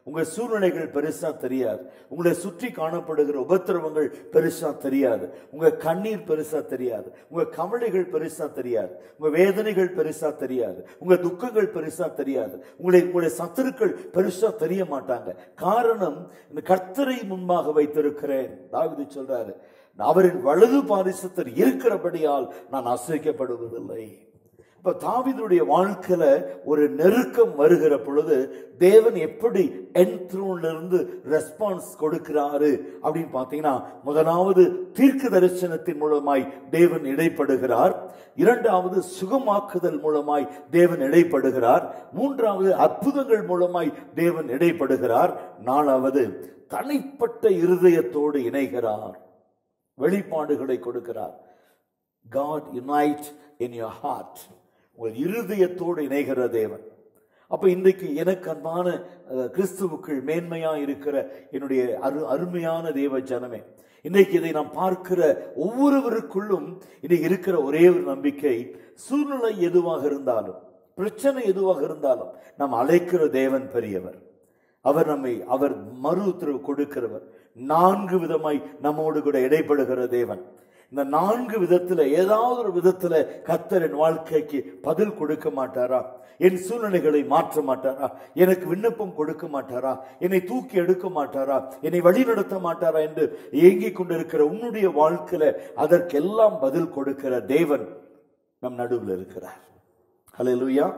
உங்க சூழ்நிலைகள் பெருசா தெரியாது உங்களை சுற்றி காணப்படுகிற உபத்திரவங்கள் பெருசா தெரியாது உங்க கண்ணீர் பெருசா தெரியாது உங்க கவலைகள் பெருசா தெரியாது உங்க வேதனைகள் பெருசா தெரியாது உங்க துக்கங்கள் பெருசா தெரியாது உங்களை உங்களுடைய சத்துருக்கள் பெருசா தெரிய மாட்டாங்க காரணம் இந்த கர்த்தரை முன்பாக வைத்திருக்கிறேன் தாவிது சொல்றாரு அவரின் வலது பாரிசத்தில் இருக்கிறபடியால் நான் அசைக்கப்படுவதில்லை இப்ப தாவிதுடைய வாழ்க்கையில ஒரு நெருக்கம் வருகிற பொழுது தேவன் எப்படி என்த்ரோன்ல இருந்து ரெஸ்பான்ஸ் கொடுக்கிறாரு அப்படின்னு பாத்தீங்கன்னா முதலாவது தீர்க்க தரிசனத்தின் மூலமாய் தேவன் இடைப்படுகிறார் இரண்டாவது சுகமாக்குதல் மூலமாய் தேவன் இடைப்படுகிறார் மூன்றாவது அற்புதங்கள் மூலமாய் தேவன் இடைப்படுகிறார் நாலாவது தனிப்பட்ட இருதயத்தோடு இணைகிறார் வெளிப்பாடுகளை கொடுக்கிறார் God unite in your heart உங்கள் இருதயத்தோடு இணைகிற தேவன் அப்ப இன்றைக்கு எனக்கு அன்பான அஹ், கிறிஸ்துவுக்குள் மேன்மையா இருக்கிற என்னுடைய அரு அருமையான தேவ ஜனமே இன்னைக்கு இதை நாம் பார்க்கிற ஒவ்வொருவருக்குள்ளும் இன்னைக்கு இருக்கிற ஒரே ஒரு நம்பிக்கை சூழ்நிலை எதுவாக இருந்தாலும் பிரச்சனை எதுவாக இருந்தாலும் நாம் அழைக்கிற தேவன் பெரியவர் அவர் நம்மை அவர் மறு உத்தரவு கொடுக்கிறவர் நான்கு விதமாய் நம்மோடு கூட இடைப்படுகிற தேவன் இந்த நான்கு விதத்துல ஏதாவது ஒரு விதத்துல கர்த்தர் என் வாழ்க்கைக்கு பதில் கொடுக்க மாட்டாரா என் சூழ்நிலைகளை மாற்ற மாட்டாரா எனக்கு விண்ணப்பம் கொடுக்க மாட்டாரா என்னை தூக்கி எடுக்க மாட்டாரா என்னை வழிநடத்த மாட்டாரா என்று ஏங்கிக் கொண்டிருக்கிற உன்னுடைய வாழ்க்கையில அதற்கெல்லாம் பதில் கொடுக்கிற தேவன் நம் நடுவில் இருக்கிறார் ஹalleluya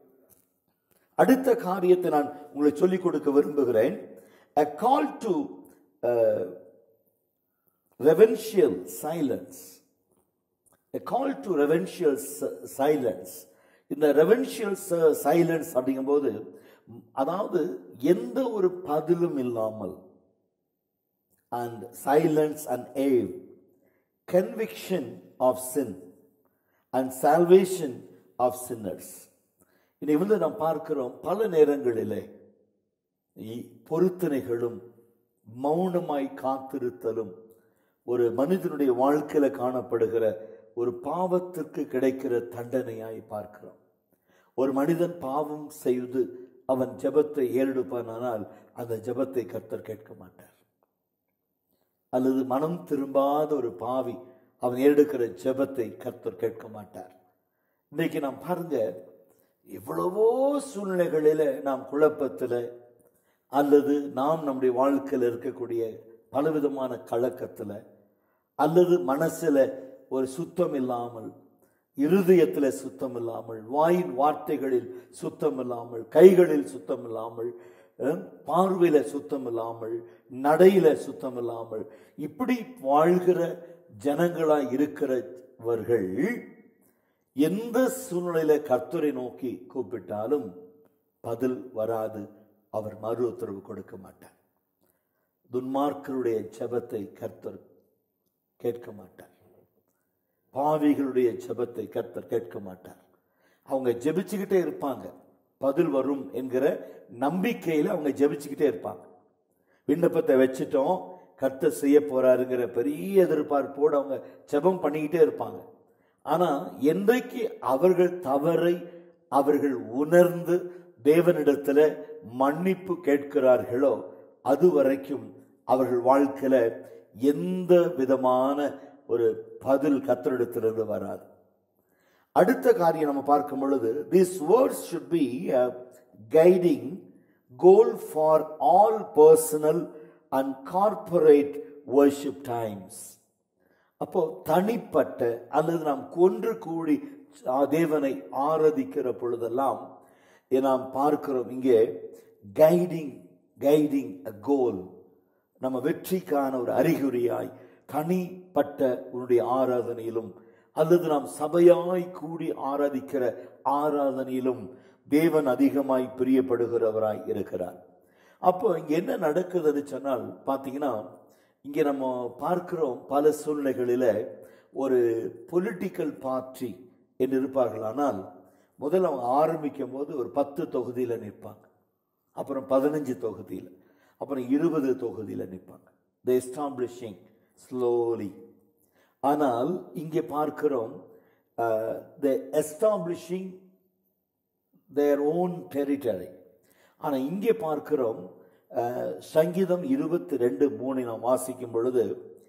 அடுத்த காரியத்தை நான் உங்களுக்கு சொல்லிக் கொடுக்க விரும்புகிறேன் a call to uh, reverential silence a call to reverential si- silence இந்த reverential si- silence அப்படிங்கும்போது ம், அதாவது எந்த ஒரு பதிலும் இல்லாமல் and silence and awe conviction of sin and salvation of sinners இதை வந்து நாம் பார்க்கிறோம் பல நேரங்களிலே இ- பொருத்தனைகளும் மௌனமாய் காத்திருத்தலும் ஒரு மனிதனுடைய வாழ்க்கையில காணப்படுகிற ஒரு பாவத்திற்கு கிடைக்கிற தண்டனையாய் பார்க்கிறோம் ஒரு மனிதன் பாவம் செய்து அவன் ஜெபத்தை ஏறெடுப்பானால் அந்த ஜெபத்தை கர்த்தர் கேட்க மாட்டார் அல்லது மனம் திரும்பாத ஒரு பாவி அவன் ஏறெடுக்கிற ஜெபத்தை கர்த்தர் கேட்க மாட்டார் இன்னைக்கு நாம் பாருங்க எவ்வளவோ சூழ்நிலைகளில நாம் குழப்பத்துல அல்லது நாம் நம்முடைய வாழ்க்கையில் இருக்கக்கூடிய பலவிதமான கலக்கத்துல அல்லது மனசுல ஒரு சுத்தம் இல்லாமல் இருதயத்துல சுத்தம் இல்லாமல் வாயின் வார்த்தைகளில் சுத்தம் இல்லாமல் கைகளில் சுத்தம் இல்லாமல் அஹ், பார்வையில சுத்தம் இல்லாமல் நடையில சுத்தம் இல்லாமல் இப்படி வாழ்கிற ஜனங்களாய் இருக்கிறவர்கள் எந்த சூழ்நிலையில கர்த்தரை நோக்கி கூப்பிட்டாலும் பதில் வராது அவர் மறு உத்தரவு கொடுக்க மாட்டார் துன்மார்க்கருடைய ஜெபத்தை கர்த்தர் கேட்க மாட்டார் பாவிகளுடைய ஜெபத்தை கர்த்தர் கேட்க மாட்டார் அவங்க ஜெபிச்சுக்கிட்டே இருப்பாங்க பதில் வரும் என்கிற நம்பிக்கையில அவங்க ஜெபிச்சுக்கிட்டே இருப்பாங்க விண்ணப்பத்தை வச்சுட்டோம் கர்த்தர் செய்ய போறாருங்கிற பெரிய எதிர்பார்ப்போடு அவங்க ஜெபம் பண்ணிக்கிட்டே இருப்பாங்க ஆனா என்றைக்கு அவர்கள் தவறை அவர்கள் உணர்ந்து தேவனிடத்துல மன்னிப்பு கேட்கிறார்களோ அது வரைக்கும் அவர்கள் வாழ்க்கையில எந்த விதமான ஒரு பதில் கத்தரிடத்திலிருந்து வராது அடுத்த காரியம் நம்ம பார்க்கும் பொழுது this words should be guiding goal for all personal and corporate worship times அப்போ தனிப்பட்ட அல்லது நாம் கொன்று கூடி ஆ, தேவனை ஆராதிக்கிற பொழுதெல்லாம் இதை நாம் பார்க்கிறோம் இங்கே கைடிங் கைடிங் அ கோல் நம்ம வெற்றிக்கான ஒரு அறிகுறியாய் தனிப்பட்ட உன்னுடைய ஆராதனையிலும் அல்லது நாம் சபையாய் கூடி ஆராதிக்கிற ஆராதனையிலும் தேவன் அதிகமாய் பிரியப்படுகிறவராய் இருக்கிறார் அப்போ இங்க என்ன நடக்குதுன்னு சொன்னால் பார்த்தீங்கன்னா இங்கே நம்ம பார்க்கிறோம் பல சூழ்நிலைகளில ஒரு பொலிட்டிக்கல் பார்ட்டி என்று இருப்பார்கள் ஆனால் முதல்ல அவங்க ஆரம்பிக்கும் போது ஒரு பத்து தொகுதியில நிற்பாங்க அப்புறம் பதினஞ்சு தொகுதியில் அப்புறம் இருபது தொகுதியில் நிற்பாங்க த எஸ்டாப்ளிஷிங் ஸ்லோலி ஆனால் இங்கே பார்க்கிறோம் the establishing their own territory ஆனால் இங்கே பார்க்கிறோம் அஹ், சங்கீதம் இருபத்தி ரெண்டு மூணை நாம் வாசிக்கும் பொழுது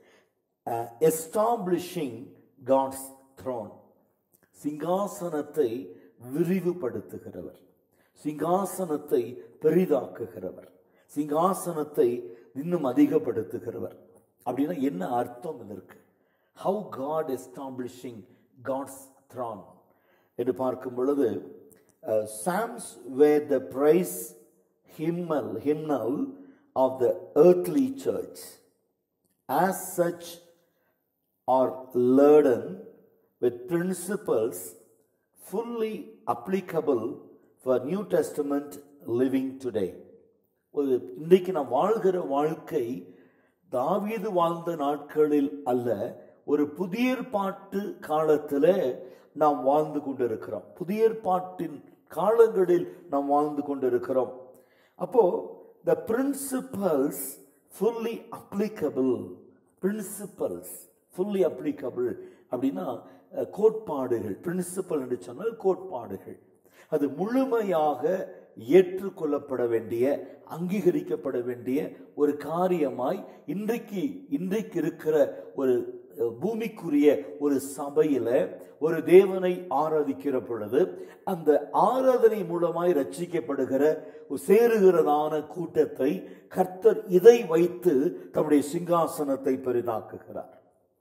எஸ்டாப்ளிஷிங் காட்ஸ் த்ரோன் சிங்காசனத்தை விரிவுபடுத்துகிறவர் சிங்காசனத்தை பெரிதாக்குகிறவர் சிங்காசனத்தை இன்னும் அதிகப்படுத்துகிறவர் அப்படின்னா என்ன அர்த்தம் இதற்கு how God establishing God's throne என்று பார்க்கும் பொழுது psalms where the praise hymnal hymnal of the earthly church as such are laden with principles fully applicable for New Testament living today. ஒரு இன்றைக்கு நாம் வாழ்கிற வாழ்க்கை தாவீது வாழ்ந்த நாட்களில் அல்ல ஒரு புதிய ஏற்பாட்டு காலத்தில் நாம் வாழ்ந்து கொண்டிருக்கிறோம் புதிய ஏற்பாட்டின் காலங்களில் நாம் வாழ்ந்து கொண்டிருக்கிறோம் அப்போ the principles fully applicable principles fully applicable அப்படின்னா அஹ், கோட்பாடுகள் பிரின்சிபல் என்று சொன்னால் கோட்பாடுகள் அது முழுமையாக ஏற்றுக்கொள்ளப்பட வேண்டிய அங்கீகரிக்கப்பட வேண்டிய ஒரு காரியமாய் இன்றைக்கு இன்றைக்கு இருக்கிற ஒரு அஹ், பூமிக்குரிய ஒரு சபையில ஒரு தேவனை ஆராதிக்கிற பொழுது அந்த ஆராதனை மூலமாய் ரட்சிக்கப்படுகிற ஒரு சேருகிறதான கூட்டத்தை கர்த்தர் இதை வைத்து தம்முடைய சிங்காசனத்தை பெரிதாக்குகிறார்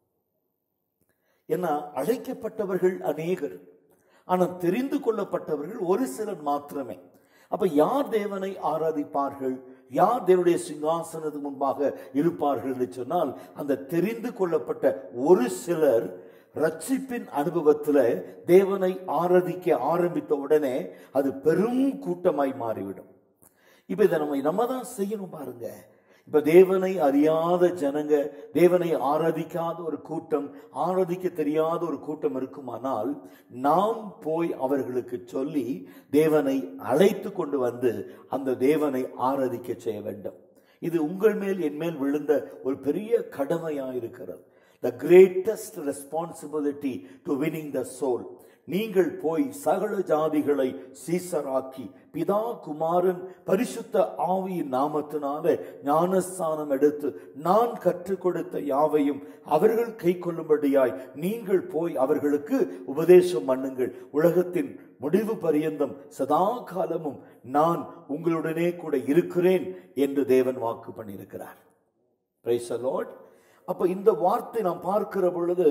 ஏன்னா அழைக்கப்பட்டவர்கள் அநேகர் ஆனால் தெரிந்து கொள்ளப்பட்டவர்கள் ஒரு சிலர் மாத்திரமே அப்ப யார் தேவனை ஆராதிப்பார்கள் யார் தேவனுடைய சிங்காசனத்துக்கு முன்பாக இருப்பார்கள் என்று சொன்னால் அந்த தெரிந்து கொள்ளப்பட்ட ஒரு சிலர் ரட்சிப்பின் அனுபவத்துல தேவனை ஆராதிக்க ஆரம்பித்த உடனே அது பெரும் கூட்டமாய் மாறிவிடும் இப்ப இதை நம்ம நம்ம தான் செய்யணும் பாருங்க இப்ப தேவனை அறியாத ஜனங்க தேவனை ஆராதிக்காத ஒரு கூட்டம் ஆராதிக்க தெரியாத ஒரு கூட்டம் இருக்குமானால் நாம் போய் அவர்களுக்கு சொல்லி தேவனை அழைத்து கொண்டு வந்து அந்த தேவனை ஆராதிக்க செய்ய வேண்டும் இது உங்கள் மேல் என் மேல் விழுந்த ஒரு பெரிய கடமையா இருக்கிறது the greatest responsibility to winning the soul நீங்கள் போய் சகல ஜாதிகளை சீசராக்கி பிதா குமாரன் பரிசுத்த ஆவியின் நாமத்தினால ஞானஸ்தானம் எடுத்து நான் கற்றுக் கொடுத்த யாவையும் அவர்கள் கை கொள்ளும்படியாய் நீங்கள் போய் அவர்களுக்கு உபதேசம் பண்ணுங்கள் உலகத்தின் முடிவு பரியந்தம் சதா காலமும் நான் உங்களுடனே கூட இருக்கிறேன் என்று தேவன் வாக்கு பண்ணியிருக்கிறார் பிரைஸ் லார்ட் அப்ப இந்த வார்த்தை நாம் பார்க்கிற பொழுது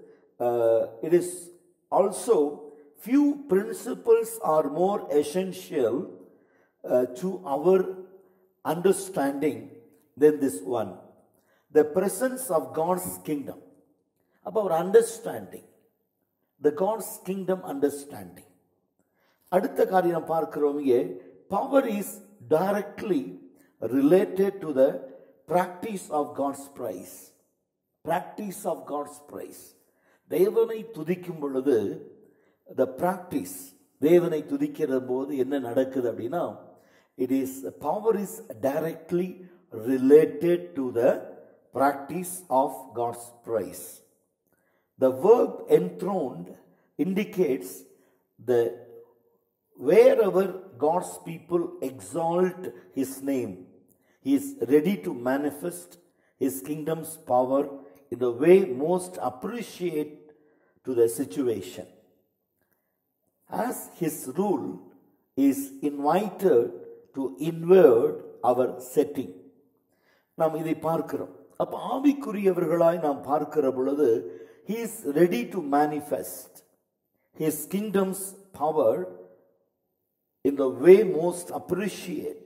it is also few principles are more essential to our understanding than this one the presence of God's kingdom அப்போ ஒரு understanding the God's kingdom understanding அடுத்த காரியம் பார்க்கிறோம் இங்கே power is directly related to the practice of God's praise practice of God's praise தேவனை துதிக்கும் பொழுது த practice தேவனை துதிக்கிற போது என்ன நடக்குது அப்படின்னா it is power is directly related to the practice of God's praise The verb enthroned indicates the wherever God's people exalt his name, he is ready to manifest his kingdom's power in the way most appreciate to the situation. As his rule is invited to invade our setting. நாம் இதை பார்க்கிறோம் அப்ப ஆவிக்குரியவர்களாய் நாம் பார்க்கிற பொழுது he is ready to manifest his kingdom's power in the way most appreciate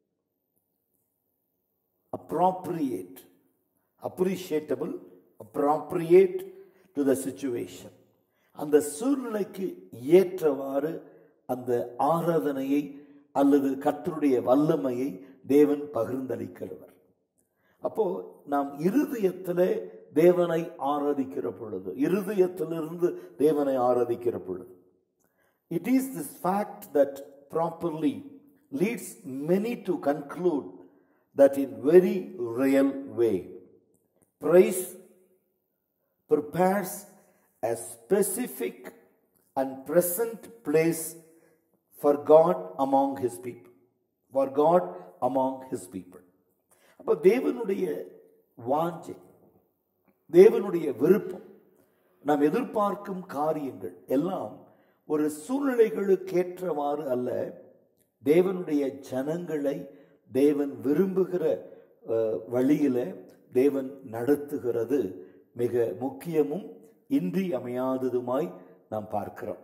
appropriate appreciable appropriate to the situation அந்த சூழ்நிலைக்கு ஏற்றவாறு அந்த ஆராதனையை அல்லது கர்த்தருடைய வல்லமையை தேவன் பகிர்ந்தளிக்கிறவர் அப்போ நாம் இருதயத்திலே தேவனை ஆராதிக்கிற பொழுது இருதயத்திலிருந்து தேவனை ஆராதிக்கிற பொழுது it is this fact that properly leads many to conclude that in very real way praise prepares a specific and present place for God among his people. For God among his people அப்போ தேவனுடைய வாஞ்சை தேவனுடைய விருப்பம் நாம் எதிர்பார்க்கும் காரியங்கள் எல்லாம் ஒரு சூழ்நிலைகளுக்கேற்றவாறு அல்ல தேவனுடைய ஜனங்களை தேவன் விரும்புகிற அஹ், வழியில தேவன் நடத்துகிறது மிக முக்கியமும் இன்றியமையாததுமாய் நாம் பார்க்கிறோம்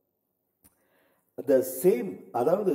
the same அதாவது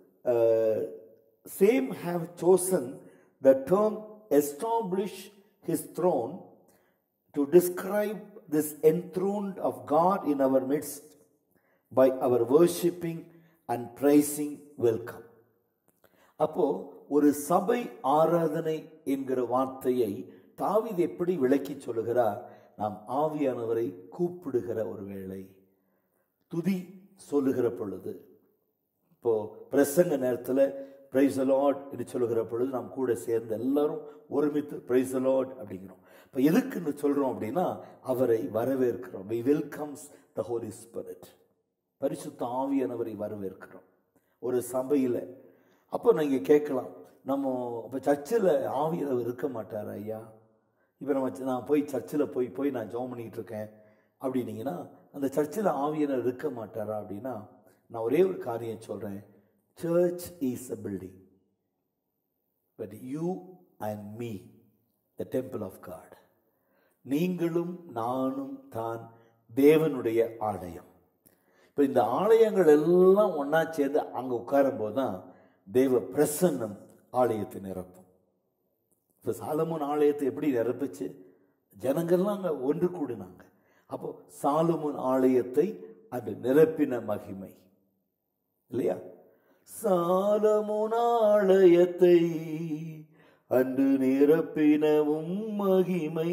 same have chosen the term establish his throne to describe this enthroned of God in our midst by our worshiping and praising welcome அப்போ ஒரு சபை ஆராதனை என்கிற வார்த்தையை தாவீது எப்படி விளக்கி சொல்லுகிறார் நாம் ஆவியானவரை கூப்பிடுகிற ஒரு வேளை துதி சொல்லுகிற பொழுது இப்போ பிரசங்க நேரத்தில் பிரைஸ் லார்ட் என்று சொல்லுகிற பொழுது நாம் கூட சேர்ந்து எல்லாரும் ஒருமித்து பிரைஸ் லார்ட் அப்படிங்கிறோம் இப்போ எதுக்குன்னு சொல்றோம் அப்படின்னா அவரை வரவேற்கிறோம் we welcomes the Holy Spirit பரிசுத்த ஆவியானவரை வரவேற்கிறோம் ஒரு சபையில் அப்போ நீங்கள் கேட்கலாம் நம்ம இப்போ சர்ச்சில் ஆவியானவர் இருக்க மாட்டார் ஐயா இப்போ நம்ம நான் போய் சர்ச்சில் போய் போய் நான் ஜெபம் பண்ணிட்டு இருக்கேன் அப்படின்னீங்கன்னா அந்த சர்ச்சில் ஆவியனர் இருக்க மாட்டாரா அப்படின்னா நான் ஒரே ஒரு காரியம் சொல்கிறேன் church is a building but you and me the temple of God நீங்களும் நானும் தான் தேவனுடைய ஆலயம் இப்போ இந்த ஆலயங்கள் எல்லாம் ஒன்றா சேர்ந்து அங்கே உட்காரும்போது தான் தேவ பிரசன்னம் ஆலயத்தை நிரப்பும் இப்போ சாலமோன் ஆலயத்தை எப்படி நிரப்புச்சு ஜனங்கள்லாம் அங்கே ஒன்று கூடினாங்க அப்போ சாலமோன் ஆலயத்தை அது நிரப்பின மகிமை இல்லையா சாலமோன் ஆலயத்தை அன்று நிரப்பினவும் மகிமை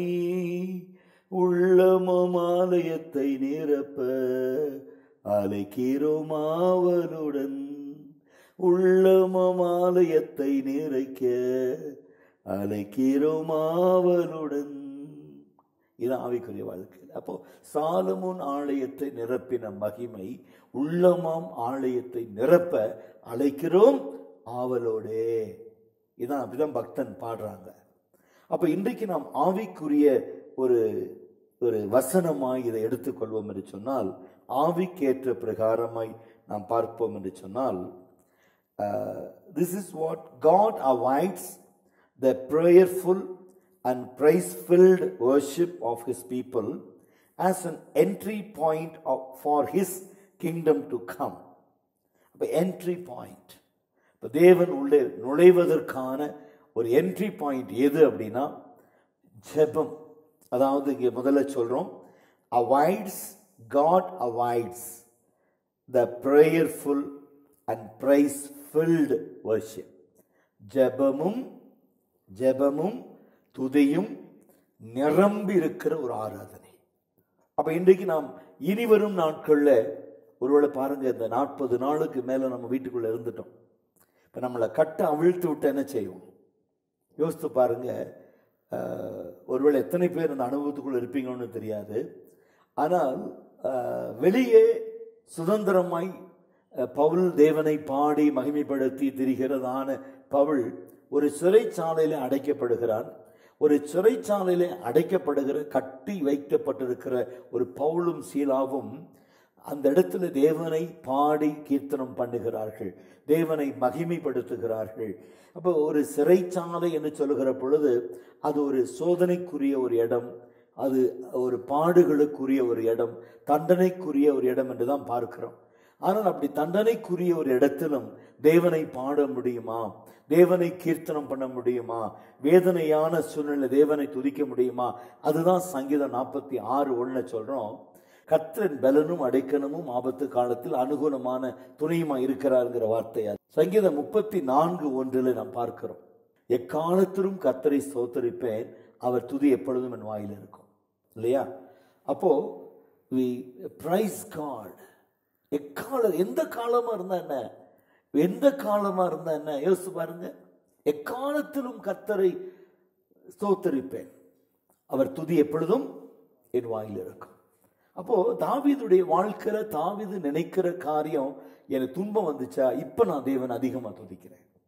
உள்ளமம் ஆலயத்தை நிரப்ப அலைக்கிறோம் ஆவலுடன் உள்ளமம் ஆலயத்தை நிறைக்க அலைக்கிறோம் ஆவலுடன் இது ஆவிக்குரிய வாழ்க்கையில் அப்போ சாலமோன் ஆலயத்தை நிரப்பின மகிமை உள்ளமாம் ஆலயத்தை நிரப்ப அழைக்கிறோம் ஆவலோடே இதான் அப்படிதான் பக்தன் பாடுறாங்க அப்ப இன்றைக்கு நாம் ஆவிக்குரிய ஒரு ஒரு வசனமாய் இதை எடுத்துக்கொள்வோம் என்று சொன்னால் ஆவிக்கேற்ற பிரகாரமாய் நாம் பார்ப்போம் என்று சொன்னால் this is what God awaits the prayerful and praise filled worship of his people as an entry point of, for his kingdom to come. அப்போ என்ட்ரி பாயிண்ட் இப்போ தேவன் உள்ளே நுழைவதற்கான ஒரு என்ட்ரி பாயிண்ட் எது அப்படின்னா ஜெபம் அதாவது இங்கே முதல்ல சொல்கிறோம் awaits God awaits the prayerful and praise filled worship ஜெபமும் ஜெபமும் துதியும் நிரம்பி இருக்கிற ஒரு ஆராதனை அப்ப இன்றைக்கு நாம் இனி வரும் நாட்கள்ல ஒருவேளை பாருங்க இந்த நாற்பது நாளுக்கு மேல நம்ம வீட்டுக்குள்ள இருந்துட்டோம் இப்ப நம்மளை கட்ட அவிழ்த்து விட்டு என்ன செய்வோம் யோசித்து பாருங்க அஹ், ஒருவேளை எத்தனை பேர் அந்த அனுபவத்துக்குள்ள இருப்பீங்கன்னு தெரியாது ஆனால் அஹ், வெளியே சுதந்திரமாய் அஹ், பவுல் தேவனை பாடி மகிமைப்படுத்தி திரிகிறதான பவுல் ஒரு சிறைச்சாலையில அடைக்கப்படுகிறான் ஒரு சிறைச்சாலையில அடைக்கப்படுகிற கட்டி வைக்கப்பட்டிருக்கிற ஒரு பவுலும் சீலாவும் அந்த இடத்துல தேவனை பாடி கீர்த்தனம் பண்ணுகிறார்கள் தேவனை மகிமைப்படுத்துகிறார்கள் அப்போ ஒரு சிறைச்சாலை என்று சொல்லுகிற பொழுது அது ஒரு சோதனைக்குரிய ஒரு இடம் அது ஒரு பாடுகளுக்குரிய ஒரு இடம் தண்டனைக்குரிய ஒரு இடம் என்று தான் பார்க்கிறோம் ஆனால் அப்படி தண்டனைக்குரிய ஒரு இடத்திலும் தேவனை பாட முடியுமா தேவனை கீர்த்தனம் பண்ண முடியுமா வேதனையான சூழ்நிலை தேவனை துதிக்க முடியுமா அதுதான் சங்கீதம் நாற்பத்தி ஆறு ஒண்ணு சொல்றோம் கர்த்தரின் பலனும் அடைக்கலமும் ஆபத்து காலத்தில் அனுகூலமான துணையுமா இருக்கிறாருங்கிற வார்த்தை அது. சங்கீதம் முப்பத்தி நான்கு ஒன்றில் நாம் பார்க்கிறோம் எக்காலத்திலும் கர்த்தரை ஸ்தோத்தரிப்பேன் அவர் துதி எப்பொழுதும் என் வாயில் இருக்கும் இல்லையா அப்போ வி பிரைஸ் காட் எக்கால எந்த காலமா இருந்தா என்ன எந்த காலமா இருந்தா என்ன யோசிச்சு பாருங்க எக்காலத்திலும் கர்த்தரை ஸ்தோத்தரிப்பேன் அவர் துதி எப்பொழுதும் என் வாயில் இருக்கும் அப்போ தாவீதுடைய வாழ்க்கையில தாவீது நினைக்கிற காரியம் எனக்கு துன்பம் வந்துச்சா இப்ப நான் தேவன் அதிகமா துதிக்கிறேன்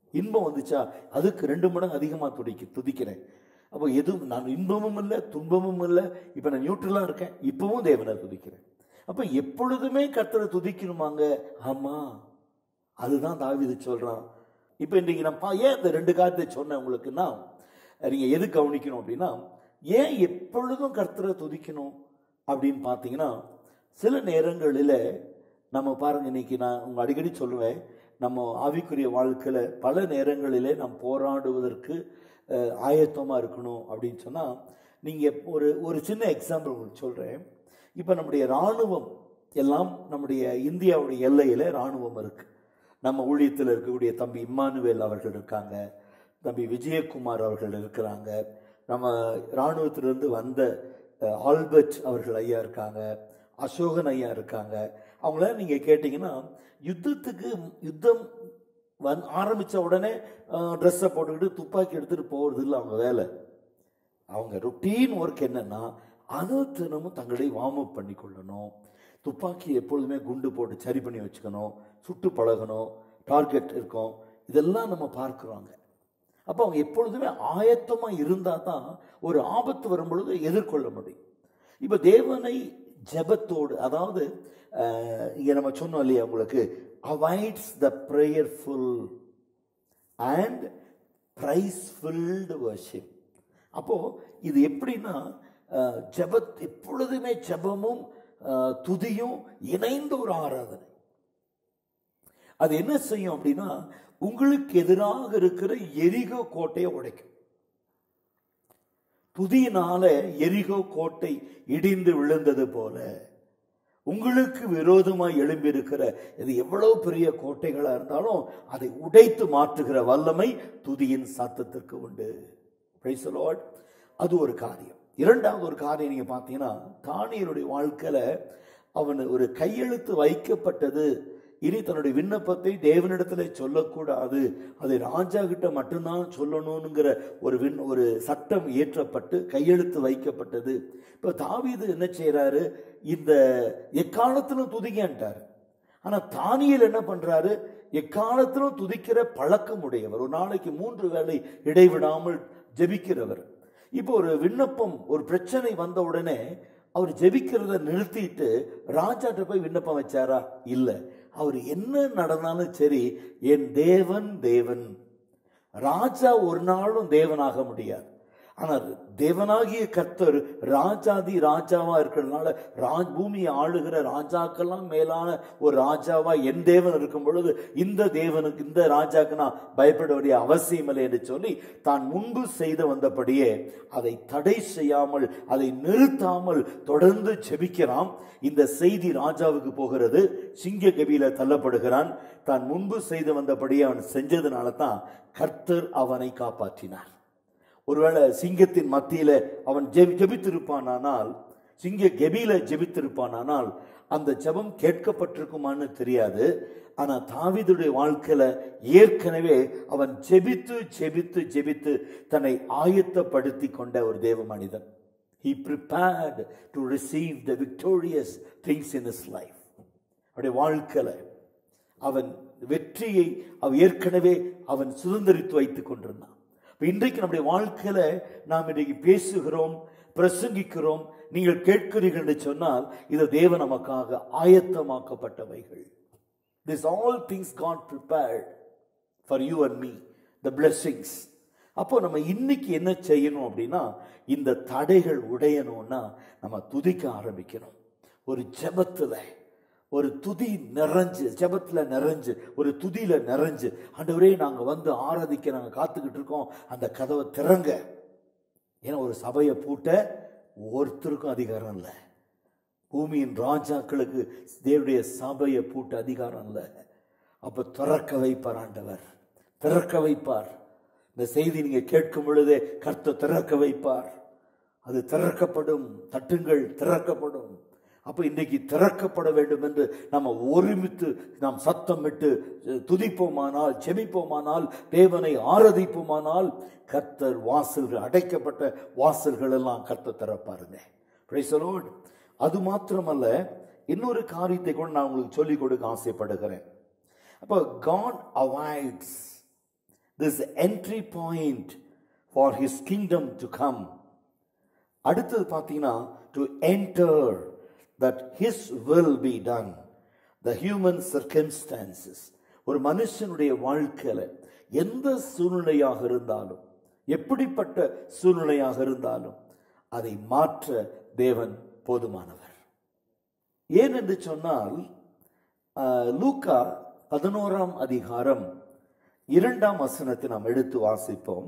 இன்பம் வந்துச்சா அதுக்கு ரெண்டு மடங்கு அதிகமாக துடிக்க துதிக்கிறேன் அப்போ எதுவும் நான் இன்பமும் இல்லை துன்பமும் இல்லை இப்போ நான் நியூட்ரலாக இருக்கேன் இப்பவும் தேவனை துதிக்கிறேன் அப்போ எப்பொழுதுமே கர்த்தரை துதிக்கணுமாங்க ஆமாம் அதுதான் தாவீது சொல்கிறான் இப்போ இன்றைக்கி நான் பா- ஏன் இந்த ரெண்டு காரியத்தை சொன்னேன் உங்களுக்குன்னா நீங்கள் எது கவனிக்கணும் அப்படின்னா ஏன் எப்பொழுதும் கர்த்தரை துதிக்கணும் அப்படின்னு பார்த்தீங்கன்னா சில நேரங்களில் நம்ம பாருங்க இன்னைக்கு நான் உங்க அடிக்கடி சொல்லுவேன் நம்ம ஆவிக்குரிய வாழ்க்கையில் பல நேரங்களிலே நாம் போராடுவதற்கு அஹ், ஆயத்தமா இருக்கணும் அப்படின்னு சொன்னால் நீங்கள் ஒரு ஒரு சின்ன எக்ஸாம்பிள் உங்களுக்கு சொல்கிறேன் இப்போ நம்முடைய இராணுவம் எல்லாம் நம்முடைய இந்தியாவுடைய எல்லையில் இராணுவம் இருக்கு நம்ம ஊழியத்தில் இருக்கக்கூடிய தம்பி இம்மானுவேல் அவர்கள் இருக்காங்க தம்பி விஜயகுமார் அவர்கள் இருக்கிறாங்க நம்ம இராணுவத்திலிருந்து வந்த அஹ், ஆல்பர்ட் அவர்கள் ஐயா இருக்காங்க அசோகன் ஐயா இருக்காங்க அவங்கள நீங்கள் கேட்டிங்கன்னா யுத்தத்துக்கு யுத்தம் வந் ஆரம்பித்த உடனே ட்ரெஸ்ஸை போட்டுக்கிட்டு துப்பாக்கி எடுத்துகிட்டு போகிறது இல்லை அவங்க வேலை அவங்க ருட்டீன் ஒர்க் என்னன்னா அனுத்தினமும் தங்களை வார்ம் அப் பண்ணி கொள்ளணும் துப்பாக்கி எப்பொழுதுமே குண்டு போட்டு சரி பண்ணி வச்சுக்கணும் சுட்டு பழகணும் டார்கெட் இருக்கும் இதெல்லாம் நம்ம பார்க்குறோங்க அப்போ அவங்க எப்பொழுதுமே ஆயத்தமாக இருந்தால் தான் ஒரு ஆபத்து வரும் பொழுது எதிர்கொள்ள முடியும் இப்போ தேவனை ஜெபத்தோடு அதாவது இங்கே நம்ம சொன்னோம் இல்லையா உங்களுக்கு awaits the prayerful and praise filled worship அப்போ இது எப்படின்னா அஹ், ஜெபத் எப்பொழுதுமே ஜெபமும் அஹ், துதியும் இணைந்த ஒரு ஆராதனை அது என்ன செய்யும் அப்படின்னா உங்களுக்கு எதிராக இருக்கிற எரிகோ கோட்டையை உடைக்கும் துதியினால எரிகோ கோட்டை இடிந்து விழுந்தது போல உங்களுக்கு விரோதமாய் எழும்பியிருக்கிற இது எவ்வளவு பெரிய கோட்டைகளா இருந்தாலும் அதை உடைத்து மாற்றுகிற வல்லமை துதியின் சத்தத்திற்கு உண்டு Praise the Lord. அது ஒரு காரியம் இரண்டாவது ஒரு காரியம் நீங்க பார்த்தீங்கன்னா தானியனுடைய வாழ்க்கையில அவன் ஒரு கையெழுத்து வைக்கப்பட்டது இனி தன்னுடைய விண்ணப்பத்தை தேவனிடத்துல சொல்லக்கூடாது அதை ராஜா கிட்ட மட்டும்தான் சொல்லணுங்கிற ஒரு விண் ஒரு சட்டம் இயற்றப்பட்டு கையெழுத்து வைக்கப்பட்டது இப்போ தாவீது என்ன செய்றாரு இந்த எக்காலத்திலும் துதிங்கன்ட்டார் ஆனா தானியல் என்ன பண்றாரு எக்காலத்திலும் துதிக்கிற பழக்கம் உடையவர் ஒரு நாளைக்கு மூன்று வேளை இடைவிடாமல் ஜெபிக்கிறவர் இப்போ ஒரு விண்ணப்பம் ஒரு பிரச்சனை வந்த உடனே அவர் ஜெபிக்கிறத நிறுத்திட்டு ராஜாட்ட போய் விண்ணப்பம் வச்சாரா இல்ல அவர் என்ன நடந்தாலும் சரி என் தேவன் தேவன் ராஜா ஒரு நாளும் தேவனாக முடியாது ஆனால் தேவனாகிய கர்த்தர் ராஜாதி ராஜாவா இருக்கிறதுனால ராஜ் பூமியை ஆளுகிற ராஜாக்கெல்லாம் மேலான ஒரு ராஜாவா என் தேவன் இருக்கும் பொழுது இந்த தேவனுக்கு இந்த ராஜாக்கு நான் பயப்பட வேண்டிய அவசியம் இல்லை என்று சொல்லி தான் முன்பு செய்து வந்தபடியே அதை தடை செய்யாமல் அதை நிறுத்தாமல் தொடர்ந்து ஜெபிக்கிறான் இந்த செய்தி ராஜாவுக்கு போகிறது சிங்க கபியில தள்ளப்படுகிறான் தான் முன்பு செய்து வந்தபடியே அவன் செஞ்சதுனால தான் கர்த்தர் அவனை காப்பாற்றினார் ஒருவேளை சிங்கத்தின் மத்தியில அவன் ஜெபி ஜெபித்திருப்பானானால் சிங்க கெபியில ஜெபித்திருப்பானானால் அந்த ஜெபம் கேட்கப்பட்டிருக்குமான்னு தெரியாது ஆனா தாவீதுடைய வாழ்க்கையில ஏற்கனவே அவன் ஜெபித்து ஜெபித்து ஜெபித்து தன்னை ஆயத்தப்படுத்தி கொண்ட ஒரு தேவ மனிதன் he prepared to receive the victorious things in his life அவருடைய வாழ்க்கையில அவன் வெற்றியை அவன் ஏற்கனவே அவன் சுதந்திரித்து வைத்துக் கொண்டிருந்தான் இப்ப இன்றைக்கு நம்முடைய வாழ்க்கையில நாம் இன்றைக்கு பேசுகிறோம் பிரசங்கிக்கிறோம் நீங்கள் கேட்கிறீர்கள் என்று சொன்னால் இது தேவ நமக்காக ஆயத்தமாக்கப்பட்டவைகள் this all things God prepared for you and me the blessings அப்போ நம்ம இன்னைக்கு என்ன செய்யணும் அப்படின்னா இந்த தடைகள் உடையணும்னா நம்ம துதிக்க ஆரம்பிக்கணும் ஒரு ஜெபத்துல ஒரு துதி நிறைஞ்சு ஜெபத்துல நிறைஞ்சு ஒரு துதியில நிறைஞ்சு ஆண்டவரே நாங்க வந்து ஆராதிக்க நாங்க காத்துக்கிட்டு இருக்கோம் அந்த கதவை திறங்க ஏன்னா ஒரு சபையை பூட்ட ஒருத்தருக்கும் அதிகாரம் இல்லை பூமியின் ராஜாக்களுக்கு தேவனுடைய சபையை பூட்ட அதிகாரம் இல்லை அப்ப திறக்க வைப்பார் ஆண்டவர் திறக்க வைப்பார் இந்த செய்தி நீங்க கேட்கும் பொழுதே கர்த்தர் திறக்க வைப்பார் அது திறக்கப்படும் தட்டுங்கள் திறக்கப்படும் அப்ப இன்றைக்கு திறக்கப்பட வேண்டும் என்று நம்ம ஒருமித்து நாம் சத்தம் விட்டு துதிப்போமானால் செபிப்போமானால் தேவனை ஆராதிப்போமானால் கர்த்தர் வாசல்கள் அடைக்கப்பட்ட வாசல்கள் எல்லாம் கர்த்தர் திறப்பாருங்க Praise the Lord. அது மாத்திரமல்ல இன்னொரு காரியத்தை கூட நான் உங்களுக்கு சொல்லிக் கொடுக்க ஆசைப்படுகிறேன் அப்போ God awaits this entry point for his kingdom to come அடுத்தது பார்த்தீங்கன்னா to enter that his will be done the human circumstances ஒரு மனுஷனுடைய வாழ்க்கையில எந்த சூழ்நிலையாக இருந்தாலும் எப்படிப்பட்ட சூழ்நிலையாக இருந்தாலும் அதை மாற்ற தேவன் போதுமானவர் ஏன் என்று சொன்னால் ஆஹ், லூக்கா பதினோராம் அதிகாரம் இரண்டாம் வசனத்தை நாம் எடுத்து வாசிப்போம்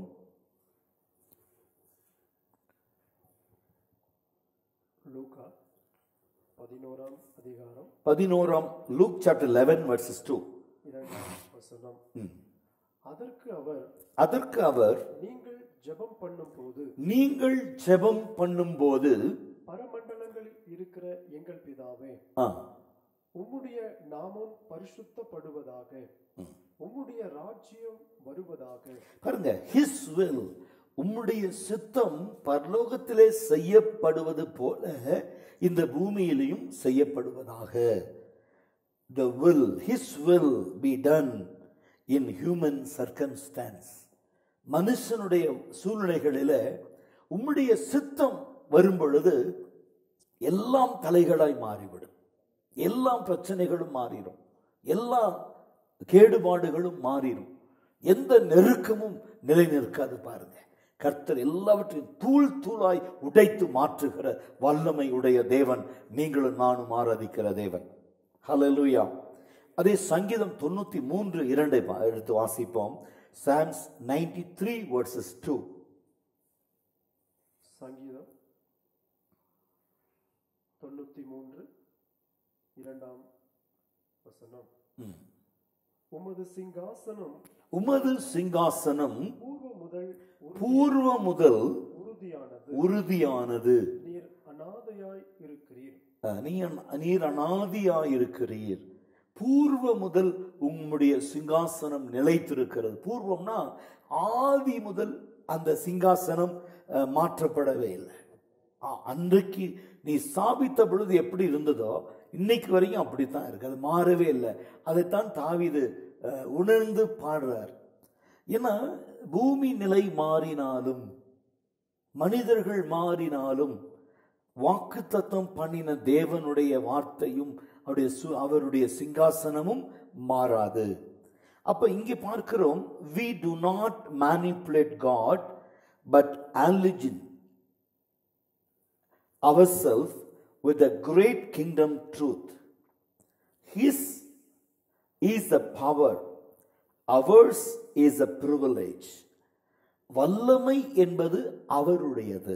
லூக்கா பதினோராம் அதிகாரம் பதினோராம் Luke chapter eleven verses two இரண்டாம் வசனம் அதற்கு அவர் அதற்கு அவர் நீங்கள் ஜெபம் பண்ணும்போது நீங்கள் ஜெபம் பண்ணும்போது பரமண்டலங்களில் இருக்கிற எங்கள் பிதாவே ஆ, உம்முடைய நாமம் பரிசுத்தப்படுவதாக உம்முடைய ராஜ்யம் வருவதாக பாருங்க ஹிஸ் வில் உம்முடைய சித்தம் பரலோகத்திலே செய்யப்படுவது போல இந்த பூமியிலையும் செய்யப்படுவதாக the will his will be done in human circumstance மனுஷனுடைய சூழ்நிலைகளில உம்முடைய சித்தம் வரும் பொழுது எல்லாம் தலைகளாய் மாறிவிடும் எல்லாம் பிரச்சனைகளும் மாறிடும் எல்லா கேடுபாடுகளும் மாறிடும் எந்த நெருக்கமும் நிலை நிற்காது பாருங்க கர்த்தர் எல்லாவற்றையும் தூள் தூளாய் உடைத்து மாற்றுகிற வல்லமை உடைய தேவன் நீங்களும் நானும் ஆராதிக்கிற தேவன் ஹalleluya அதே சங்கீதம் தொண்ணூத்தி மூன்று இரண்டை பா- எடுத்து வாசிப்போம் Psalms ninety three verses two சங்கீதம் தொண்ணூத்தி மூன்று இரண்டாம் வசனம் உமது சிங்காசனம் உமது சிங்காசனம் பூர்வ முதல் உரு- பூர்வ முதல் உறுதியானது உறுதியானது நீர் அனாதையாய் இருக்கிறீர் அஹ், நீ- நீர் அனாதியாயிருக்கிறீர் பூர்வ முதல் உம்முடைய சிங்காசனம் நிலைத்திருக்கிறது பூர்வம்னா ஆதி முதல் அந்த சிங்காசனம் அஹ், மாற்றப்படவே இல்லை ஆ, அன்றைக்கு நீ ஸ்தாபித்த பொழுது எப்படி இருந்ததோ இன்னைக்கு வரைக்கும் அப்படித்தான் இருக்கு அது மாறவே இல்லை அதைத்தான் தாவீது அஹ், உணர்ந்து பாடுறார் ஏன்னா பூமி நிலை மாறினாலும் மனிதர்கள் மாறினாலும் வாக்குத்தத்தம் பண்ணின தேவனுடைய வார்த்தையும் அவருடைய சு- அவருடைய சிங்காசனமும் மாறாது அப்ப இங்கே பார்க்கிறோம் we do not manipulate god but alleging ourselves with the great kingdom truth his is the power ours is a privilege வல்லமை என்பது அவருடையது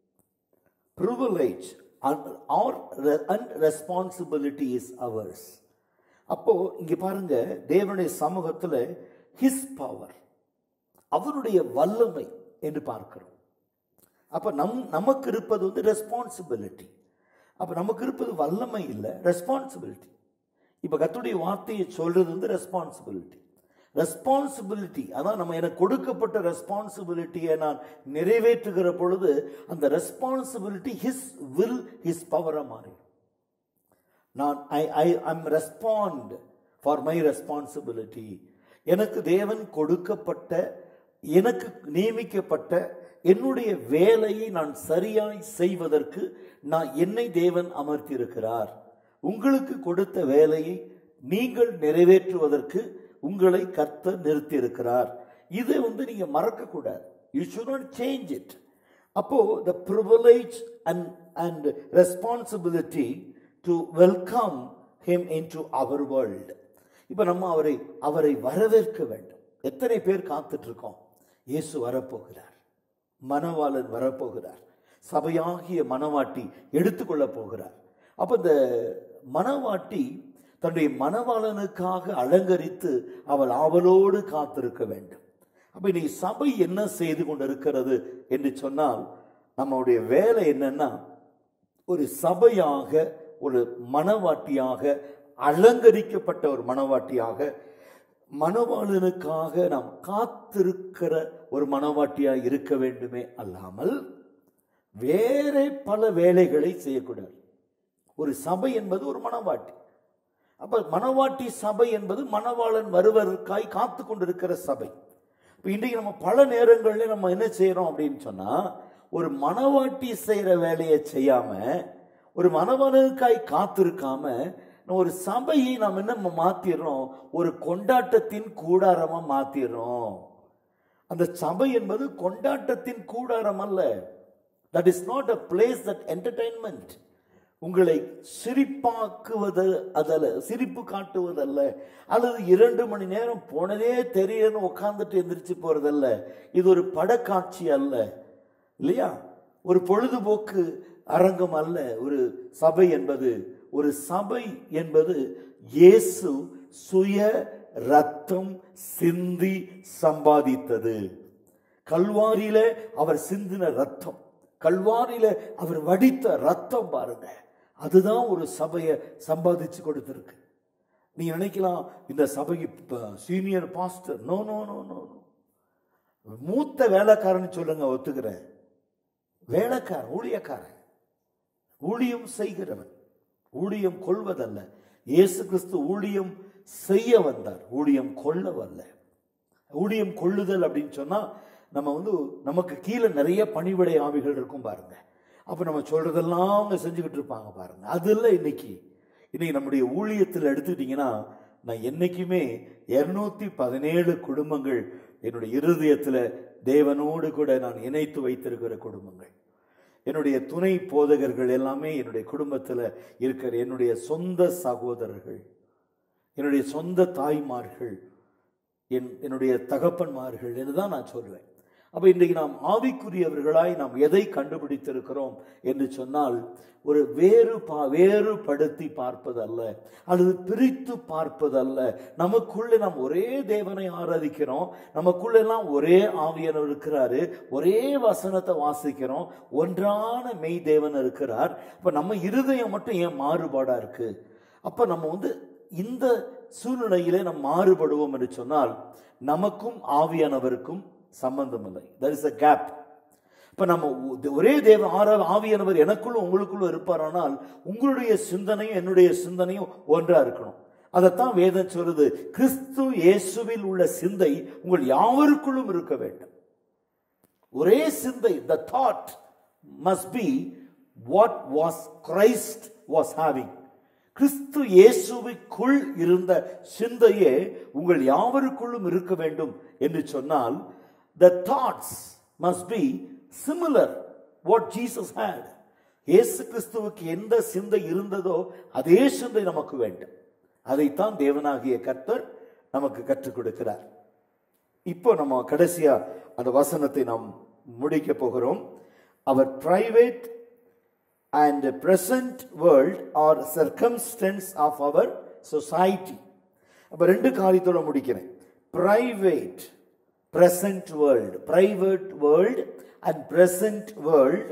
privilege and our re- and responsibility is ours அப்போ இங்க பாருங்க தேவனுடைய சமூகத்துல ஹிஸ் பவர் அவருடைய வல்லமை என்று பார்க்கிறோம் அப்ப நம் நமக்கு இருப்பது வந்து ரெஸ்பான்சிபிலிட்டி அப்ப நமக்கு இருப்பது வல்லமை இல்லை ரெஸ்பான்சிபிலிட்டி இப்ப கர்த்தருடைய வார்த்தையை சொல்றது வந்து ரெஸ்பான்சிபிலிட்டி ரெஸ்பான்சிபிலிட்டி அதான் நம்ம எனக்கு கொடுக்கப்பட்ட ரெஸ்பான்சிபிலிட்டியை நான் நிறைவேற்றுகிற பொழுது அந்த ரெஸ்பான்சிபிலிட்டி ஹிஸ் வில் ஹிஸ் பவரா மாறிடும் நான் I I I'm respond for my responsibility எனக்கு தேவன் கொடுக்கப்பட்ட எனக்கு நியமிக்கப்பட்ட என்னுடைய வேலையை நான் சரியாய் செய்வதற்கு நான் என்னை தேவன் அமர்த்தியிருக்கிறார் உங்களுக்கு கொடுத்த வேலையை நீங்கள் நிறைவேற்றுவதற்கு உங்களை கர்த்தர் நிறுத்தியிருக்கிறார் இதை வந்து நீங்க மறக்க கூடாது you should not change it அப்போ the privilege and and responsibility to welcome him into our world இப்போ நம்ம அவரை அவரை வரவேற்க வேண்டும் எத்தனை பேர் காத்துட்டு இருக்கோம் இயேசு வரப்போகிறார் மணவாளன் வரப்போகிறார் சபையாகிய மணவாட்டி எடுத்துக்கொள்ள போகிறார் அப்ப இந்த மணவாட்டி தன்னுடைய மணவாளனுக்காக அலங்கரித்து அவள் ஆவலோடு காத்திருக்க வேண்டும் அப்ப இன்னைக்கு சபை என்ன செய்து கொண்டிருக்கிறது என்று சொன்னால் நம்மளுடைய வேலை என்னன்னா ஒரு சபையாக ஒரு மணவாட்டியாக அலங்கரிக்கப்பட்ட ஒரு மணவாட்டியாக மணவாளனுக்காக நாம் காத்திருக்கிற ஒரு மணவாட்டியாக இருக்க வேண்டுமே அல்லாமல் வேற பல வேலைகளை செய்யக்கூடாது ஒரு சபை என்பது ஒரு மணவாட்டி அப்ப மணவாட்டி சபை என்பது மணவாளன் வருவதற்காய் காத்து கொண்டிருக்கிற சபை இப்போ இன்றைக்கு நம்ம பல நேரங்களில் நம்ம என்ன செய்கிறோம் அப்படின்னு சொன்னால் ஒரு மனவாட்டி செய்கிற வேலையை செய்யாமல் ஒரு மனவனுக்காய் காத்திருக்காம நம்ம ஒரு சபையை நாம் என்ன மாத்திடுறோம் ஒரு கொண்டாட்டத்தின் கூடாரமா மாத்திடுறோம் அந்த சபை என்பது கொண்டாட்டத்தின் கூடாரம் அல்ல that is not a place that entertainment உங்களை சிரிப்பாக்குவது அதல்ல சிரிப்பு காட்டுவதல்ல அல்லது இரண்டு மணி நேரம் போனதே தெரியலன்னு உட்காந்துட்டு எந்திரிச்சு போறதல்ல இது ஒரு படக்காட்சி அல்ல இல்லையா ஒரு பொழுதுபோக்கு அரங்கம் அல்ல ஒரு சபை என்பது ஒரு சபை என்பது இயேசு சுய ரத்தம் சிந்தி சம்பாதித்தது கல்வாரியில அவர் சிந்தின ரத்தம் கல்வாரியில அவர் வடித்த ரத்தம் பாருங்க அதுதான் ஒரு சபையை சம்பாதிச்சு கொடுத்திருக்கு நீ நினைக்கலாம் இந்த சபைக்கு senior pastor no no no no மூத்த வேலைக்காரன் சொல்லுங்க ஒத்துக்கிறேன் வேலைக்காரன் ஊழியக்காரன் ஊழியம் செய்கிறவன் ஊழியம் கொள்வதல்ல இயேசு கிறிஸ்து ஊழியம் செய்ய வந்தார் ஊழியம் கொள்ளவல்ல ஊழியம் கொள்ளுதல் அப்படின்னு சொன்னா நம்ம வந்து நமக்கு கீழே நிறைய பணிவிடை ஆவிகள் இருக்கும் பாருங்க அப்ப நம்ம சொல்றதெல்லாம் அவங்க செஞ்சுக்கிட்டு இருப்பாங்க பாருங்க அது இல்லை இன்னைக்கு இன்னைக்கு நம்முடைய ஊழியத்தில் எடுத்துக்கிட்டீங்கன்னா நான் என்னைக்குமே இருநூத்தி பதினேழு குடும்பங்கள் என்னுடைய இருதயத்தில் தேவனோடு கூட நான் இணைத்து வைத்திருக்கிற குடும்பங்கள் என்னுடைய துணை போதகர்கள் எல்லாமே என்னுடைய குடும்பத்தில் இருக்கிற என்னுடைய சொந்த சகோதரர்கள் என்னுடைய சொந்த தாய்மார்கள் என் என்னுடைய தகப்பன்மார்கள் என்று தான் நான் சொல்வேன் அப்ப இன்றைக்கு நாம் ஆவிக்குரியவர்களாய் நாம் எதை கண்டுபிடித்திருக்கிறோம் என்று சொன்னால் ஒரு வேறு பா வேறுபடுத்தி பார்ப்பதல்ல அல்லது பிரித்து பார்ப்பதல்ல நமக்குள்ளே நாம் ஒரே தேவனை ஆராதிக்கிறோம் நமக்குள்ளெல்லாம் ஒரே ஆவியனர் இருக்கிறாரு ஒரே வசனத்தை வாசிக்கிறோம் ஒன்றான மெய் தேவன் இருக்கிறார் அப்ப நம்ம இருதயம் மட்டும் ஏன் மாறுபாடா இருக்கு அப்ப நம்ம வந்து இந்த சூழ்நிலையிலே நாம் மாறுபடுவோம் என்று சொன்னால் நமக்கும் ஆவியானவருக்கும் சம்பந்தம் இல்லை தர் இஸ் அ கேப் இப்ப நம்ம ஒ- ஒரே தேவ ஆரா ஆவியானவர் எனக்குள்ளும் உங்களுக்குள்ளும் இருப்பாரானால் உங்களுடைய சிந்தனையும் என்னுடைய சிந்தனையும் ஒன்றா இருக்கணும் அதைத்தான் வேதம் சொல்லுது கிறிஸ்து இயேசுவில் உள்ள சிந்தை உங்கள் யாவருக்குள்ளும் இருக்க வேண்டும் ஒரே சிந்தை the thought must be what was Christ was having கிறிஸ்து இயேசுவுக்குள் இருந்த சிந்தையே உங்கள் யாவருக்குள்ளும் இருக்க வேண்டும் என்று சொன்னால் the thoughts must be similar what Jesus had இயேசு கிறிஸ்துவுக்கு எந்த சிந்தை இருந்ததோ அதே சிந்தை நமக்கு வேண்டும் அதைத்தான் தேவனாகிய கர்த்தர் நமக்கு கற்றுக் கொடுக்கிறார் இப்போ நம்ம கடைசியா அந்த வசனத்தை நாம் முடிக்க போகிறோம் our private and present world are circumstance of our society அப்ப ரெண்டு காரியத்தோட முடிக்கிறேன் private present world private world and present world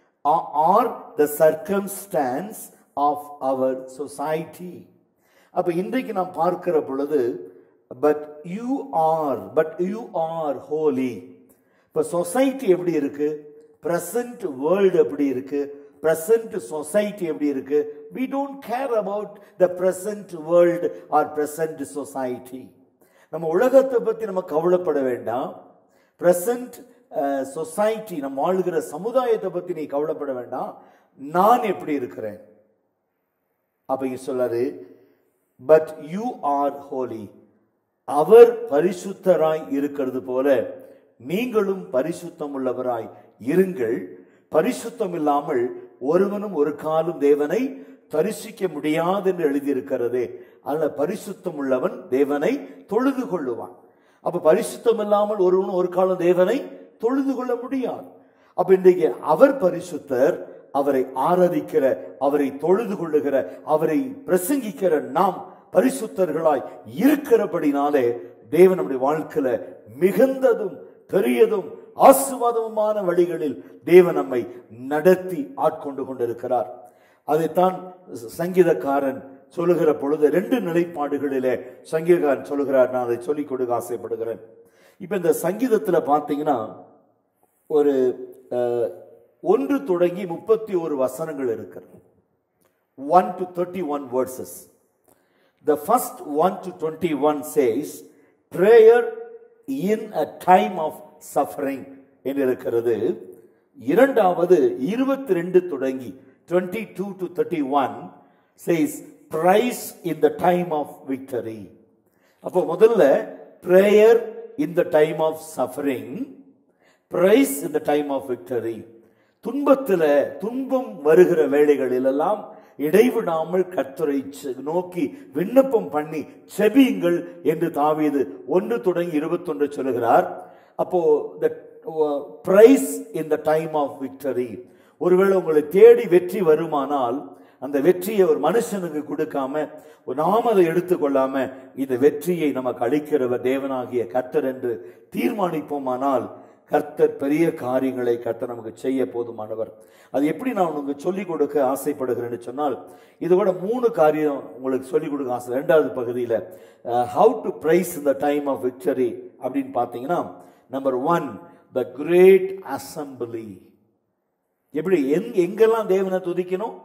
are the circumstance of our society அப்ப இன்றைக்கு நாம் பார்க்கிற பொழுது but you are but you are holy இப்ப சொசைட்டி எப்படி இருக்கு பிரசன்ட் வேர்ல்டு எப்படி இருக்கு பிரசன்ட் சொசைட்டி எப்படி இருக்கு we don't care about the present world or present society நம்ம உலகத்தை பத்தி நம்ம கவலைப்பட வேண்டாம் பிரசன்ட் சொசைட்டி நம்ம வாழ்கிற சமுதாயத்தை பத்தி நீ கவலைப்பட வேண்டாம் நான் எப்படி இருக்கிறேன் அப்ப இங்க சொல்லாரு பட் யூ ஆர் ஹோலி அவர் பரிசுத்தராய் இருக்கிறது போல நீங்களும் பரிசுத்தம் உள்ளவராய் இருங்கள் பரிசுத்தம் இல்லாமல் ஒருவனும் ஒரு காலும் தேவனை தரிசிக்க முடியாது என்று எழுதியிருக்கிறதே அல்ல பரிசுத்தம் உள்ளவன் தேவனை தொழுது கொள்ளுவான் அப்ப பரிசுத்தம் இல்லாமல் ஒருவனும் ஒரு காலம் தேவனை தொழுது கொள்ள முடியாது அப்ப இன்றைக்கு அவர் பரிசுத்தர் அவரை ஆராதிக்கிற அவரை தொழுது கொள்ளுகிற அவரை பிரசங்கிக்கிற நாம் பரிசுத்தர்களாய் இருக்கிறபடினாலே தேவன் நம்முடைய வாழ்க்கையில மிகுந்ததும் பெரியதும் ஆசுவாதமான வழிகளில் தேவன் நம்மை நடத்தி ஆட்கொண்டு கொண்டிருக்கிறார் அதைத்தான் சங்கீதக்காரன் சொல்லுகிற பொழுது ரெண்டு நிலைப்பாடுகளிலே சங்கீதக்காரன் சொல்லுகிறார் நான் அதை சொல்லிக் கொடுக்க ஆசைப்படுகிறேன் இப்ப இந்த சங்கீதத்துல பார்த்தீங்கன்னா ஒரு அஹ், ஒன்று தொடங்கி முப்பத்தி ஒரு வசனங்கள் இருக்கிறது one to thirty one verses The first 1 to 21 says, Prayer in a time of suffering என்று இருக்கிறது இரண்டாவது இருபத்தி ரெண்டு தொடங்கி twenty two to thirty one says praise in the time of victory அப்போ முதல்ல prayer in the time of suffering praise in the time of victory துன்பத்தில் துன்பம் வருகிற வேளைகளில் எல்லாம் இடைவிடாமல் கர்த்தரை செ- நோக்கி விண்ணப்பம் பண்ணி செபியுங்கள் என்று தாவீது ஒன்று தொடங்கி இருபத்தொன்று சொல்லுகிறார் அப்போ the praise in the time of victory ஒருவேளை உங்களை தேடி வெற்றி வருமானால் அந்த வெற்றியை ஒரு மனுஷனுக்கு கொடுக்காம ஒரு நாம அதை எடுத்துக்கொள்ளாம இந்த வெற்றியை நமக்கு அளிக்கிறவர் தேவனாகிய கர்த்தர் என்று தீர்மானிப்போமானால் கர்த்தர் பெரிய காரியங்களை கர்த்தர் நமக்கு செய்ய போதுமானவர் அது எப்படி நான் உங்களுக்கு சொல்லிக் கொடுக்க ஆசைப்படுகிறேன்னு சொன்னால் இது கூட மூணு காரியம் உங்களுக்கு சொல்லிக் கொடுக்க ஆசை ரெண்டாவது பகுதியில் ஹவு டு பிரைஸ் இந்த டைம் ஆஃப் விக்டரி அப்படின்னு பார்த்தீங்கன்னா number one the great assembly எப்படி எங் எங்கெல்லாம் தேவனை துதிக்கணும்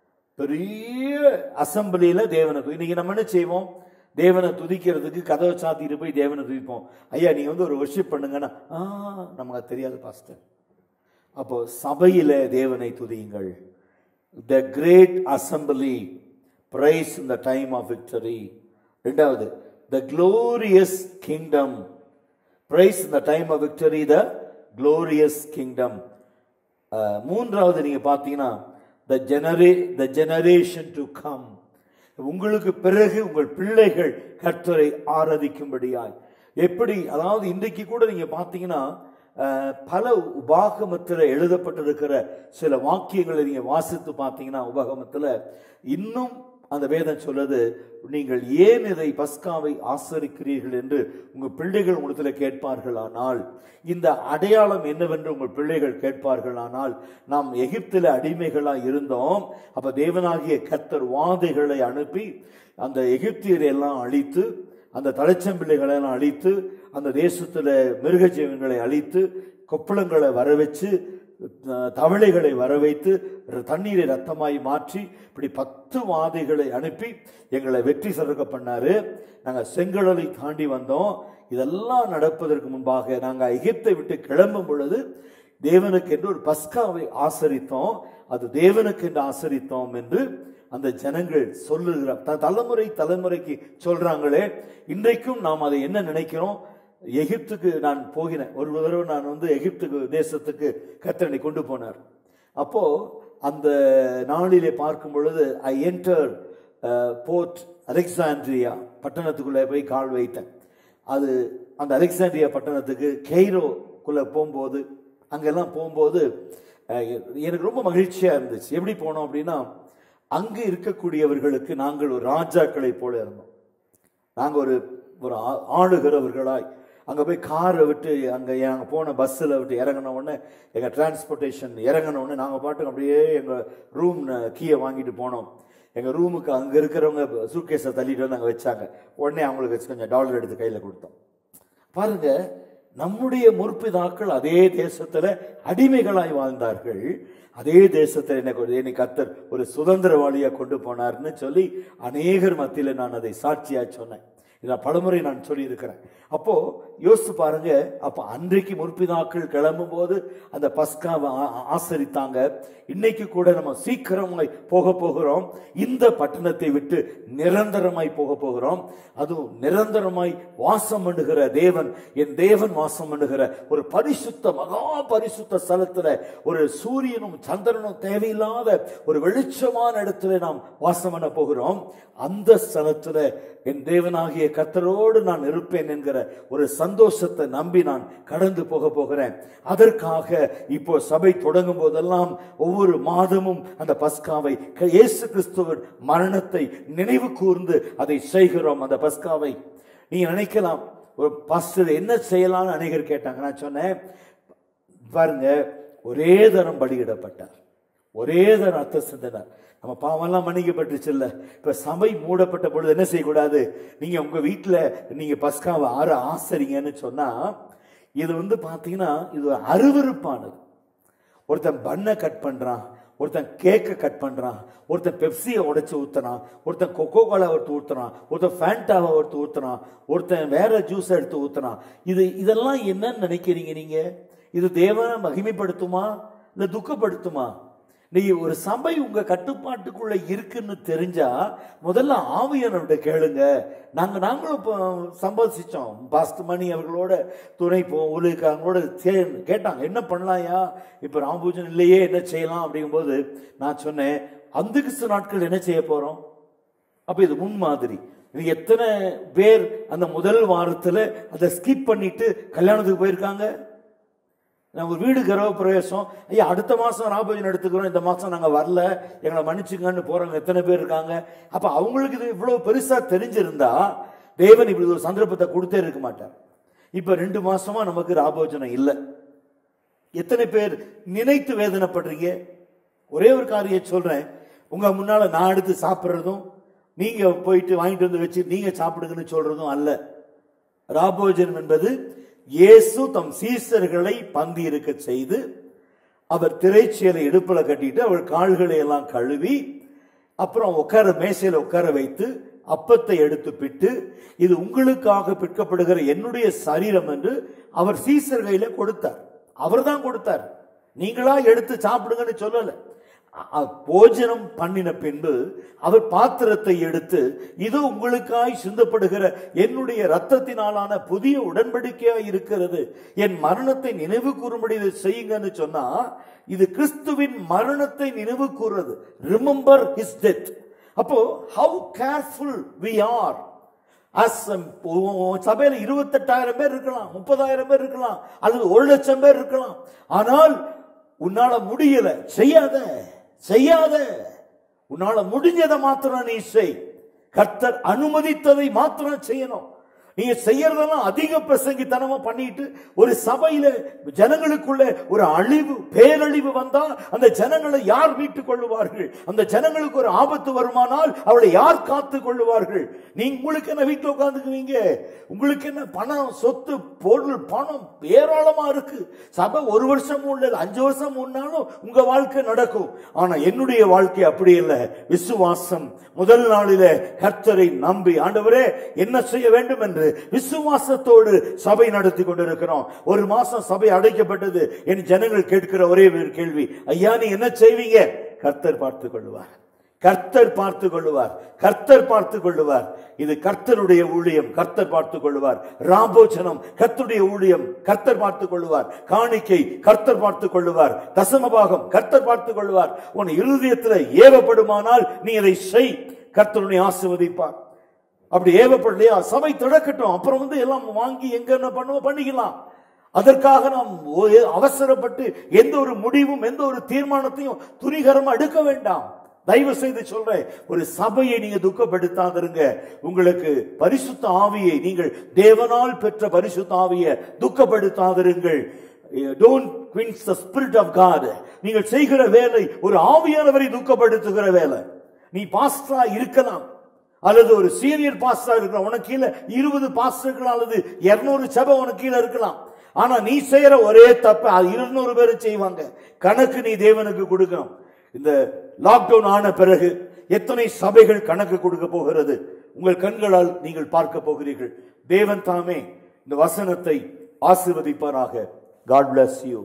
பெரிய அசம்பிளியில தேவனை துதி இன்னைக்கு நம்ம என்ன செய்வோம் தேவனை துதிக்கிறதுக்கு கதவை சாத்திட்டு போய் தேவனை துதிப்போம் ஐயா நீங்க வந்து ஒரு ஒர்ஷிப் பண்ணுங்கன்னா ஆ நமக்கு அது தெரியாது பாஸ்டர் அப்போ சபையில தேவனை துதியுங்கள் the great assembly praise in the time of victory ரெண்டாவது the glorious kingdom praise in the time of victory the glorious kingdom மூன்றாவது நீங்க பார்த்தீங்கன்னா த ஜெனரே த ஜெனரேஷன் டு கம் உங்களுக்கு பிறகு உங்கள் பிள்ளைகள் கர்த்தரை ஆராதிக்கும்படியாய் எப்படி அதாவது இன்றைக்கு கூட நீங்க பார்த்தீங்கன்னா அஹ், பல உபாகமத்தில் எழுதப்பட்டிருக்கிற சில வாக்கியங்களை நீங்க வாசித்து பார்த்தீங்கன்னா உபாகமத்தில் இன்னும் அந்த வேதம் சொல்லுது நீங்கள் ஏன் இதை பஸ்காவை ஆசரிக்கிறீர்கள் என்று உங்கள் பிள்ளைகள் உங்களிடத்தில் கேட்பார்களானால் இந்த அடையாளம் என்னவென்று உங்கள் பிள்ளைகள் கேட்பார்களானால் நாம் எகிப்தில் அடிமைகளாக இருந்தோம் அப்ப தேவனாகிய கர்த்தர் வாதைகளை அனுப்பி அந்த எகிப்தியரை எல்லாம் அழித்து அந்த தலைச்சம்பிள்ளைகளை எல்லாம் அழித்து அந்த தேசத்தில் மிருக ஜீவன்களை அழித்து கொப்பளங்களை வர வச்சு அஹ், தவளைகளை வர வைத்து தண்ணீரை ரத்தமாய் மாற்றி இப்படி பத்து வாதைகளை அனுப்பி எங்களை வெற்றி சிறக்க பண்ணாரு நாங்கள் செங்கடலை தாண்டி வந்தோம் இதெல்லாம் நடப்பதற்கு முன்பாக நாங்கள் எகிப்தை விட்டு கிளம்பும் பொழுது தேவனுக்கு என்று ஒரு பஸ்காவை ஆசரித்தோம் அது தேவனுக்கு என்று ஆசரித்தோம் என்று அந்த ஜனங்கள் சொல்லுகிற த- தலைமுறை தலைமுறைக்கு சொல்றாங்களே இன்றைக்கும் நாம் அதை என்ன நினைக்கிறோம் எகிப்துக்கு நான் போகினேன் ஒரு தடவை நான் வந்து எகிப்துக்கு தேசத்துக்கு கத்தனை கொண்டு போனார் அப்போ அந்த நாளிலே பார்க்கும் பொழுது ஐ என்டர் போர்ட் அலெக்சாண்ட்ரியா பட்டணத்துக்குள்ளே போய் கால் வைத்தேன் அது அந்த அலெக்சாண்ட்ரியா பட்டணத்துக்கு கெய்ரோக்குள்ளே போகும்போது அங்கெல்லாம் போகும்போது அஹ், எனக்கு ரொம்ப மகிழ்ச்சியாக இருந்துச்சு எப்படி போனோம் அப்படின்னா அங்கு இருக்கக்கூடியவர்களுக்கு நாங்கள் ஒரு ராஜாக்களை போல இருந்தோம் நாங்கள் ஒரு ஒரு ஆ- ஆளுகிறவர்களாய் அங்கே போய் காரை விட்டு அங்கே நாங்கள் போன பஸ்ஸில் விட்டு இறங்கின உடனே எங்கள் டிரான்ஸ்போர்ட்டேஷன் இறங்கின உடனே நாங்கள் பாட்டுக்கு அப்படியே எங்கள் ரூம் கீயை வாங்கிட்டு போனோம் எங்கள் ரூமுக்கு அங்கே இருக்கிறவங்க சூட்கேஸை தள்ளிட்டு வந்து அங்கே வச்சாங்க உடனே அவங்களுக்கு வச்சு கொஞ்சம் டாலர் எடுத்து கையில் கொடுத்தோம் பாருங்க நம்முடைய முற்பிதாக்கள் அதே தேசத்துல அடிமைகளாய் வாழ்ந்தார்கள் அதே தேசத்தில் என்ன கொண்டு- என்னை கத்தர் ஒரு சுதந்திரவாளியா கொண்டு போனார்னு சொல்லி அநேகர் மத்தியில நான் அதை சாட்சியா சொன்னேன் இதை பலமுறை நான் சொல்லி இருக்கிறேன் அப்போ யோசித்து பாருங்க அப்ப அன்றைக்கு முற்பிதாக்கள் கிளம்பும் போது அந்த பஸ்காவை ஆ- ஆ- ஆசரித்தாங்க இன்னைக்கு கூட நம்ம சீக்கிரமாய் போக போகிறோம் இந்த பட்டணத்தை விட்டு நிரந்தரமாய் போக போகிறோம் அதுவும் நிரந்தரமாய் வாசம் பண்ணுகிற தேவன் என் தேவன் வாசம் பண்ணுகிற ஒரு பரிசுத்த மகா பரிசுத்த ஸ்தலத்துல ஒரு சூரியனும் சந்திரனும் தேவையில்லாத ஒரு வெளிச்சமான இடத்துல நாம் வாசம் பண்ண போகிறோம் அந்த ஸ்தலத்துல என் தேவனாகிய கர்த்தரோடு நான் இருப்பேன் என்கிற ஒரு சந்தோஷத்தை நம்பி நான் கடந்து போக போகிறேன் அதற்காக இப்போ சபை தொடங்கும் போதெல்லாம் ஒவ்வொரு மாதமும் அந்த பஸ்காவை க- இயேசு கிறிஸ்துவின் மரணத்தை நினைவு கூர்ந்து அதை செய்கிறோம் அந்த பஸ்காவை நீங்க நினைக்கலாம் ஒரு பாஸ்டர் என்ன செய்யலாம்னு அநேகர் கேட்டாங்க நான் சொன்னேன் பாருங்க ஒரே தரம் பலியிடப்பட்டார் ஒரே தரம் ரத்த சிந்தினார் நம்ம பாவம்லாம் மன்னிக்கப்பட்டுச்சு இல்ல இப்ப சபை மூடப்பட்ட பொழுது என்ன செய்யக்கூடாது நீங்க உங்க வீட்டுல நீங்க பஸ்காவை ஆற ஆசரிங்கன்னு சொன்னா இது வந்து பாத்தீங்கன்னா இது ஒரு அருவருப்பானது ஒருத்தன் பண்ணை கட் பண்றான் ஒருத்தன் கேக்கை கட் பண்றான் ஒருத்தன் பெப்சியை உடைச்சு ஊத்துறான் ஒருத்தன் கொக்கோ கோலா எடுத்து ஊத்துறான் ஒருத்தன் ஃபேண்டாவை எடுத்து ஊத்துறான் ஒருத்தன் வேற ஜூஸ் எடுத்து ஊத்துறான் இது இதெல்லாம் என்னன்னு நினைக்கிறீங்க நீங்க இது தேவனை மகிமைப்படுத்துமா இல்ல துக்கப்படுத்துமா நீ ஒரு சபை உங்க கட்டுப்பாட்டுக்குள்ள இருக்குன்னு தெரிஞ்சா முதல்ல ஆவியானவர்கிட்ட கேளுங்க நாங்க நாங்களும் இப்போ சம்பாதிச்சோம் பாஸ்ட் மணி அவர்களோட துணை போ உங்களுக்கு அவங்களோட சே- கேட்டாங்க என்ன பண்ணலாம்யா இப்ப ராமபூஜன் இல்லையே என்ன செய்யலாம் அப்படிங்கும்போது நான் சொன்னேன் அந்த கிறிஸ்து நாட்கள் என்ன செய்ய போறோம் அப்ப இது முன் மாதிரி இது எத்தனை பேர் அந்த முதல் வாரத்துல அதை ஸ்கிப் பண்ணிட்டு கல்யாணத்துக்கு போயிருக்காங்க நான் ஒரு வீடு கர்வ பிரவேசம் ஐயா அடுத்த மாசம் ராபோஜன் எடுத்துக்கிறோம் இந்த மாசம் நாங்க வரல எங்களை மன்னிச்சுங்கன்னு போறவங்க எத்தனை பேர் இருக்காங்க அப்ப அவங்களுக்கு இது இவ்வளவு பெருசா தெரிஞ்சிருந்தா தேவன் இப்படி ஒரு சந்தர்ப்பத்தை கொடுத்தே இருக்க மாட்டார் இப்ப ரெண்டு மாசமா நமக்கு ராபோஜனம் இல்லை எத்தனை பேர் நினைத்து வேதனைப்படுறீங்க ஒரே ஒரு காரியம் சொல்றேன் உங்க முன்னால நான் எடுத்து சாப்பிடுறதும் நீங்க போயிட்டு வாங்கிட்டு வந்து வச்சு நீங்க சாப்பிடுங்கன்னு சொல்றதும் அல்ல ராபோஜனம் என்பது இயேசு தம் சீசர்களை பந்தி இருக்க செய்து அவர் திரைச்சீலை இடுப்புல கட்டிட்டு அவர் கால்களை எல்லாம் கழுவி அப்புறம் உட்கார மேசையில உட்கார வைத்து அப்பத்தை எடுத்து பிட்டு இது உங்களுக்காக பிற்கப்படுகிற என்னுடைய சரீரம் என்று அவர் சீசர் கையில கொடுத்தார் அவர்தான் கொடுத்தார் நீங்களா எடுத்து சாப்பிடுங்கன்னு சொல்லல அ- அ- போஜனம் பண்ணின பின்பு அவர் பாத்திரத்தை எடுத்து இது உங்களுக்காய் சிந்தப்படுகிற என்னுடைய ரத்தத்தினாலான புதிய உடன்படிக்கையாய் இருக்கிறது என் மரணத்தை நினைவு கூறும்படி இதை செய்யுங்கன்னு சொன்னா இது கிறிஸ்துவின் மரணத்தை நினைவு கூறுறது ரிமெம்பர் ஹிஸ் டெத் அப்போ how careful we are as சபையில இருபத்தெட்டாயிரம் பேர் இருக்கலாம் முப்பதாயிரம் பேர் இருக்கலாம் அல்லது ஒரு லட்சம் பேர் இருக்கலாம் ஆனால் உன்னால முடியல செய்யாத செய்யாத உன்னால முடிஞ்சதை மாத்திரம் நீ செய் கர்த்தர் அனுமதித்ததை மாத்திரம் செய்யணும் நீங்க செய்யறதெல்லாம் அதிக பிரசங்கித்தனமா பண்ணிட்டு ஒரு சபையில ஜனங்களுக்குள்ள ஒரு அழிவு பேரழிவு வந்தா அந்த ஜனங்களை யார் மீட்டுக் கொள்ளுவார்கள் அந்த ஜனங்களுக்கு ஒரு ஆபத்து வருமானால் அவளை யார் காத்து கொள்ளுவார்கள் நீங்க உங்களுக்கு என்ன வீட்டுல உட்காந்துக்குவீங்க உங்களுக்கு என்ன பணம் சொத்து பொருள் பணம் ஏராளமா இருக்கு சபை ஒரு வருஷமும் இல்ல அஞ்சு வருஷம் முன்னாலும் உங்க வாழ்க்கை நடக்கும் ஆனா என்னுடைய வாழ்க்கை அப்படி இல்லை விசுவாசம் முதல் நாளிலே கர்த்தரை நம்பி ஆண்டவரே என்ன செய்ய வேண்டும் என்று விசுவாசத்தோடு சபை நடத்தி கொண்டிருக்கிறோம் ஒரு மாசம் சபை அடைக்கப்பட்டது என் ஜனங்கள் கேட்கிற ஒரே ஒரு கேள்வி ஐயா நீ என்ன செய்வீங்க கர்த்தர் பார்த்துக் கொள்வார் கர்த்தர் பார்த்துக் கொள்ளுவார் கர்த்தர் பார்த்துக் கொள்ளுவார் இது கர்த்தருடைய ஊழியம் கர்த்தர் பார்த்துக் கொள்ளுவார் ராபோச்சனம் கர்த்தருடைய ஊழியம் கர்த்தர் பார்த்துக் கொள்ளுவார் காணிக்கை கர்த்தர் பார்த்துக் கொள்ளுவார் தசமபாகம் கர்த்தர் பார்த்துக் கொள்ளுவார் உன் இருதயத்தில் ஏவப்படுமானால் நீ அதை செய் கர்த்தருடைய ஆசிர்வதிப்பார் அப்படி ஏவப்படலையா சபை திறக்கட்டும் அப்புறம் வந்து எல்லாம் வாங்கி எங்க என்ன பண்ணுவோம் பண்ணிக்கலாம் அதற்காக நாம் ஒ- அவசரப்பட்டு எந்த ஒரு முடிவும் எந்த ஒரு தீர்மானத்தையும் துணிகரமா எடுக்க வேண்டாம் தயவு செய்து சொல்றேன் ஒரு சபையை நீங்க துக்கப்படுத்தாதிருங்க உங்களுக்கு பரிசுத்த ஆவியை நீங்கள் தேவனால் பெற்ற பரிசுத்த ஆவியை துக்கப்படுத்தாதிருங்கள் don't quench the spirit of God நீங்கள் செய்கிற வேலை ஒரு ஆவியானவரை துக்கப்படுத்துகிற வேலை நீ பாஸ்டரா இருக்கலாம் அல்லது ஒரு சீனியர் பாஸ்டரா இருக்கலாம் உனக்கு கீழே இருபது பாஸ்டர் இருக்கலாம் அல்லது இருநூறு சபை உனக்கு கீழே இருக்கலாம் ஆனா நீ செய்யற ஒரே தப்பு அது இருநூறு பேர் செய்வாங்க கணக்கு நீ தேவனுக்கு கொடுக்கணும் இந்த லாக்டவுன் ஆன பிறகு எத்தனை சபைகள் கணக்கு கொடுக்க போகிறது உங்கள் கண்களால் நீங்கள் பார்க்க போகிறீர்கள் தேவன் தாமே இந்த வசனத்தை ஆசீர்வதிப்பாராக காட் bless யூ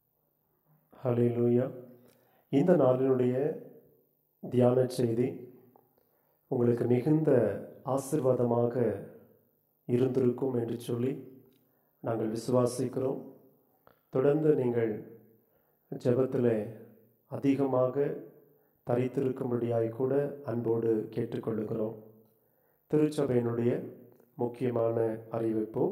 ஹalleluya இந்த நாளினுடைய தியான செய்தி உங்களுக்கு மிகுந்த ஆசீர்வாதமாக இருந்திருக்கும் என்று சொல்லி நாங்கள் விசுவாசிக்கிறோம் தொடர்ந்து நீங்கள் ஜெபத்தில் அதிகமாக தரித்திருக்கும்படியாய் கூட அன்போடு கேட்டுக்கொள்ளுகிறோம் திருச்சபையினுடைய முக்கியமான அறிவிப்பு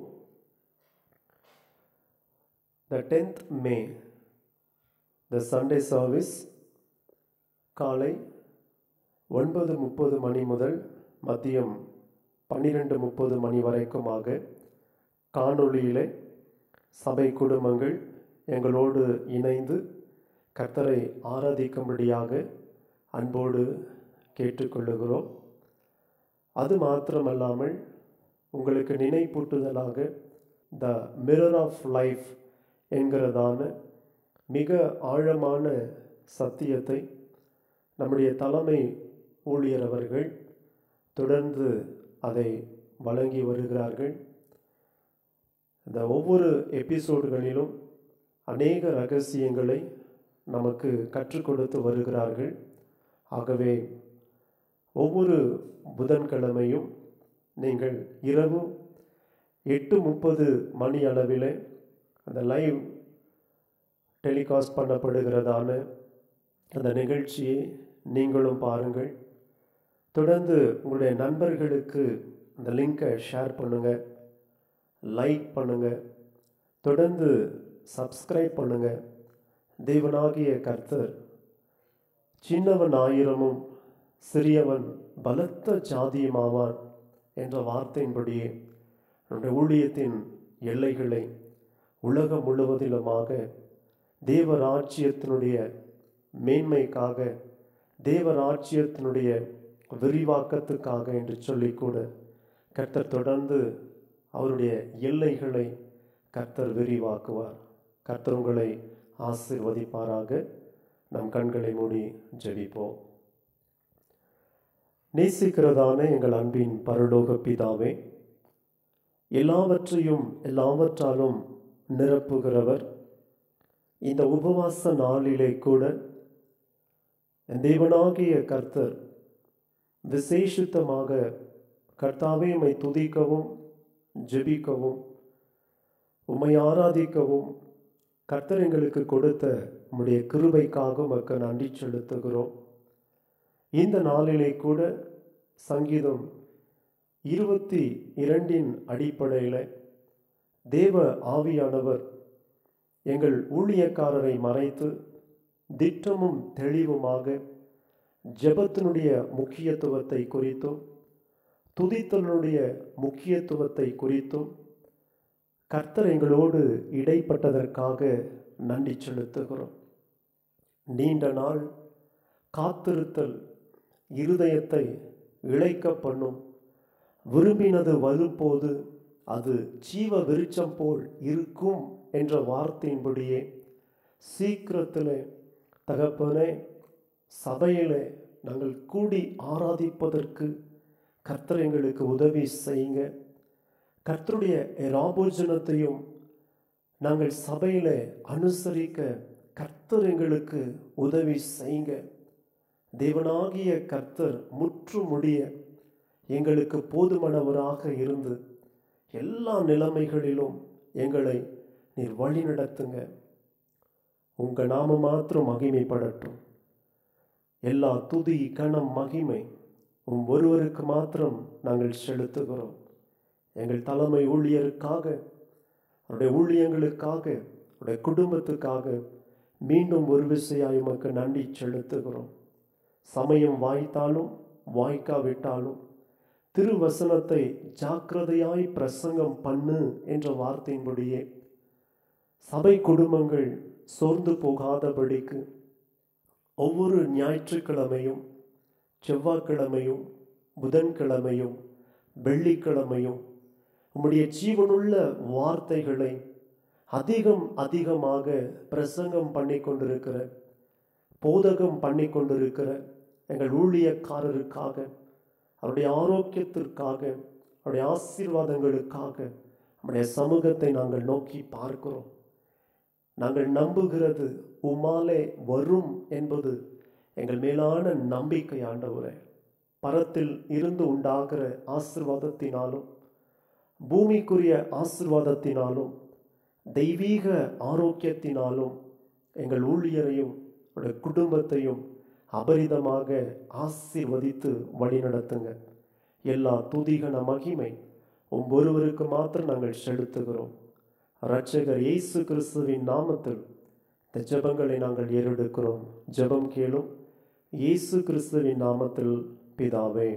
the tenth May the Sunday service காலை ஒன்பது முப்பது மணி முதல் மதியம் பன்னிரெண்டு முப்பது மணி வரைக்குமாக காணொளியிலே சபை குடும்பங்கள் எங்களோடு இணைந்து கர்த்தரை ஆராதிக்கும்படியாக அன்போடு கேட்டுக்கொள்ளுகிறோம் அது மாத்திரமல்லாமல் உங்களுக்கு நினைப்பூட்டுதலாக த மிரர் ஆஃப் லைஃப் என்கிறதான மிக ஆழமான சத்தியத்தை நம்முடைய தலைமை ஊழியர் அவர்கள் தொடர்ந்து அதை வழங்கி வருகிறார்கள் இந்த ஒவ்வொரு எபிசோடுகளிலும் அநேக ரகசியங்களை நமக்கு கற்றுக் கொடுத்து வருகிறார்கள் ஆகவே ஒவ்வொரு புதன்கிழமையும் நீங்கள் இரவு எட்டு முப்பது மணி அளவில் அந்த லைவ் டெலிகாஸ்ட் பண்ணப்படுகிறதான அந்த நிகழ்ச்சியை நீங்களும் பாருங்கள் தொடர்ந்து உங்களுடைய நண்பர்களுக்கு அந்த லிங்கை ஷேர் பண்ணுங்கள் லைக் பண்ணுங்கள் தொடர்ந்து சப்ஸ்கிரைப் பண்ணுங்கள் தேவனாகிய கர்த்தர் சின்னவன் ஆயிரமும் சிறியவன் பலத்த ஜாதியுமாவான் என்ற வார்த்தையின்படியே நம்முடைய ஊழியத்தின் எல்லைகளை உலகம் முழுவதிலுமாக தேவராஜ்யத்தினுடைய மேன்மைக்காக தேவராஜ்யத்தினுடைய விரிவாக்கத்துக்காக என்று சொல்லிக்கூட கர்த்தர் தொடர்ந்து அவருடைய எல்லைகளை கர்த்தர் விரிவாக்குவார் கர்த்தர் உங்களை ஆசிர்வதிப்பாராக நம் கண்களை மூடி ஜெபிப்போம் நேசிக்கிறதான எங்கள் அன்பின் பரலோக பிதாவே எல்லாவற்றையும் எல்லாவற்றாலும் நிரப்புகிறவர் இந்த உபவாச நாளிலே கூட என் தேவனாகிய கர்த்தர் விசேஷித்தமாக கர்த்தாவே உம்மை துதிக்கவும் ஜெபிக்கவும் உம்மை ஆராதிக்கவும் கர்த்தர் எங்களுக்கு கொடுத்த உம்முடைய கிருபைக்காக உமக்கு நன்றி செலுத்துகிறோம் இந்த நாளிலே கூட சங்கீதம் இருபத்தி இரண்டின் அடிப்படையில் தேவ ஆவியானவர் எங்கள் ஊழியக்காரரை மறைத்து திட்டமும் தெளிவுமாக ஜெபத்தினுடைய முக்கியத்துவத்தை குறித்தும் துதித்தலுடைய முக்கியத்துவத்தை குறித்தும் கர்த்தர் எங்களோடு இடைப்பட்டதற்காக நன்றி செலுத்துகிறோம் நீண்ட நாள் காத்திருத்தல் இருதயத்தை இழைக்க பண்ணும் விரும்பினது வரும்போது அது ஜீவ விருட்சம் போல் இருக்கும் என்ற வார்த்தையின்படியே சீக்கிரத்தில் தகப்பனே சபையிலே நாங்கள் கூடி ஆராதிப்பதற்கு கர்த்தர் எங்களுக்கு உதவி செய்யுங்க கர்த்தருடைய ராபோஜனத்தையும் நாங்கள் சபையில அனுசரிக்க கர்த்தர் எங்களுக்கு உதவி செய்யுங்க தேவனாகிய கர்த்தர் முற்று முடிய எங்களுக்கு போதுமானவராக இருந்து எல்லா நிலைமைகளிலும் எங்களை நீர் வழி நடத்துங்க உங்க நாம மாத்திரம் மகிமைப்படட்டும் எல்லா துதி கணம் மகிமை உம் ஒருவருக்கு மாத்திரம் நாங்கள் செலுத்துகிறோம் எங்கள் தலைமை ஊழியருக்காக அவருடைய ஊழியங்களுக்காக அவருடைய குடும்பத்துக்காக மீண்டும் ஒரு விசையாய் உமக்கு நன்றி செலுத்துகிறோம் சமயம் வாய்த்தாலும் வாய்க்காவிட்டாலும் திருவசனத்தை ஜாக்கிரதையாய் பிரசங்கம் பண்ணு என்ற வார்த்தையின்படியே சபை குடும்பங்கள் சோர்ந்து போகாதபடிக்கு ஒவ்வொரு ஞாயிற்றுக்கிழமையும் செவ்வாய்க்கிழமையும் புதன்கிழமையும் வெள்ளிக்கிழமையும் உம்முடைய ஜீவனுள்ள வார்த்தைகளை அதிகம் அதிகமாக பிரசங்கம் பண்ணி கொண்டிருக்கிற போதகம் பண்ணி கொண்டிருக்கிற எங்கள் ஊழியக்காரருக்காக அவருடைய ஆரோக்கியத்திற்காக அவருடைய ஆசீர்வாதங்களுக்காக நம்முடைய சமூகத்தை நாங்கள் நோக்கி பார்க்கிறோம் நாங்கள் நம்புகிறது உமாலே வரும் என்பது எங்கள் மேலான நம்பிக்கை ஆண்டவரே பரத்தில் இருந்து உண்டாகிற ஆசிர்வாதத்தினாலும் பூமிக்குரிய ஆசிர்வாதத்தினாலும் தெய்வீக ஆரோக்கியத்தினாலும் எங்கள் ஊழியரையும் அவருடைய குடும்பத்தையும் அபரிதமாக ஆசீர்வதித்து வழிநடத்துங்க எல்லா துதிகன மகிமை உம் ஒருவருக்கு மாத்திரம் நாங்கள் செலுத்துகிறோம் இரட்சகர் இயேசு கிறிஸ்துவின் நாமத்தில் இந்த ஜெபங்களை நாங்கள் ஏறெடுக்கிறோம் ஜெபம் கேளும் இயேசு கிறிஸ்துவின் நாமத்தில் பிதாவே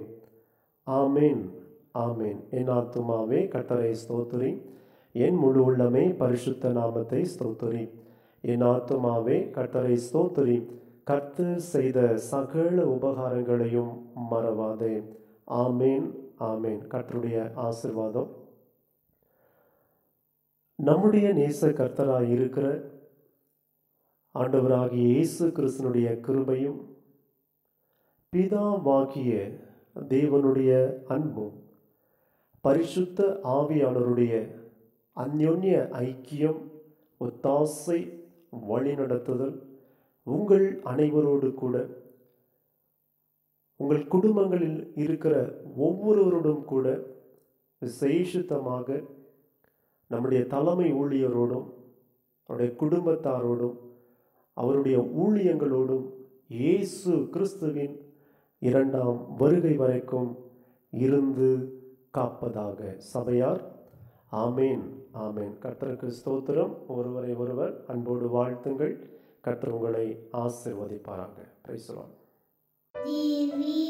ஆமேன் ஆமேன் என் ஆத்துமாவே கட்டரை ஸ்தோத்திரி என் முழு உள்ளமே பரிசுத்த நாமத்தை ஸ்தோத்திரி என் ஆத்துமாவே கட்டரை ஸ்தோத்திரி கர்த்து செய்த சகல உபகாரங்களையும் மறவாதே ஆமேன் ஆமேன் கர்த்தருடைய ஆசிர்வாதம் நம்முடைய நேச கர்த்தராய் இருக்கிற ஆண்டவராகிய இயேசு கிறிஸ்தனுடைய கிருபையும் பிதாவாகிய தேவனுடைய அன்பும் பரிசுத்த ஆவியாளருடைய அந்யோன்ய ஐக்கியம் ஒத்தாசை வழிநடத்துதல் உங்கள் அனைவரோடு கூட உங்கள் குடும்பங்களில் இருக்கிற ஒவ்வொருவரோடும் கூட விசேஷித்தமாக நம்முடைய தலைமை ஊழியரோடும் அவருடைய குடும்பத்தாரோடும் அவருடைய ஊழியங்களோடும் இயேசு கிறிஸ்துவின் இரண்டாம் வருகை வரைக்கும் இருந்து காப்பதாக சபையார் ஆமேன் ஆமேன் கர்த்தருக்கு ஸ்தோத்திரம் ஒருவரை ஒருவர் அன்போடு வாழ்த்துங்கள் கர்த்தர் உங்களை ஆசிர்வதிப்பாராங்க பிரைசலாம் திவ்ய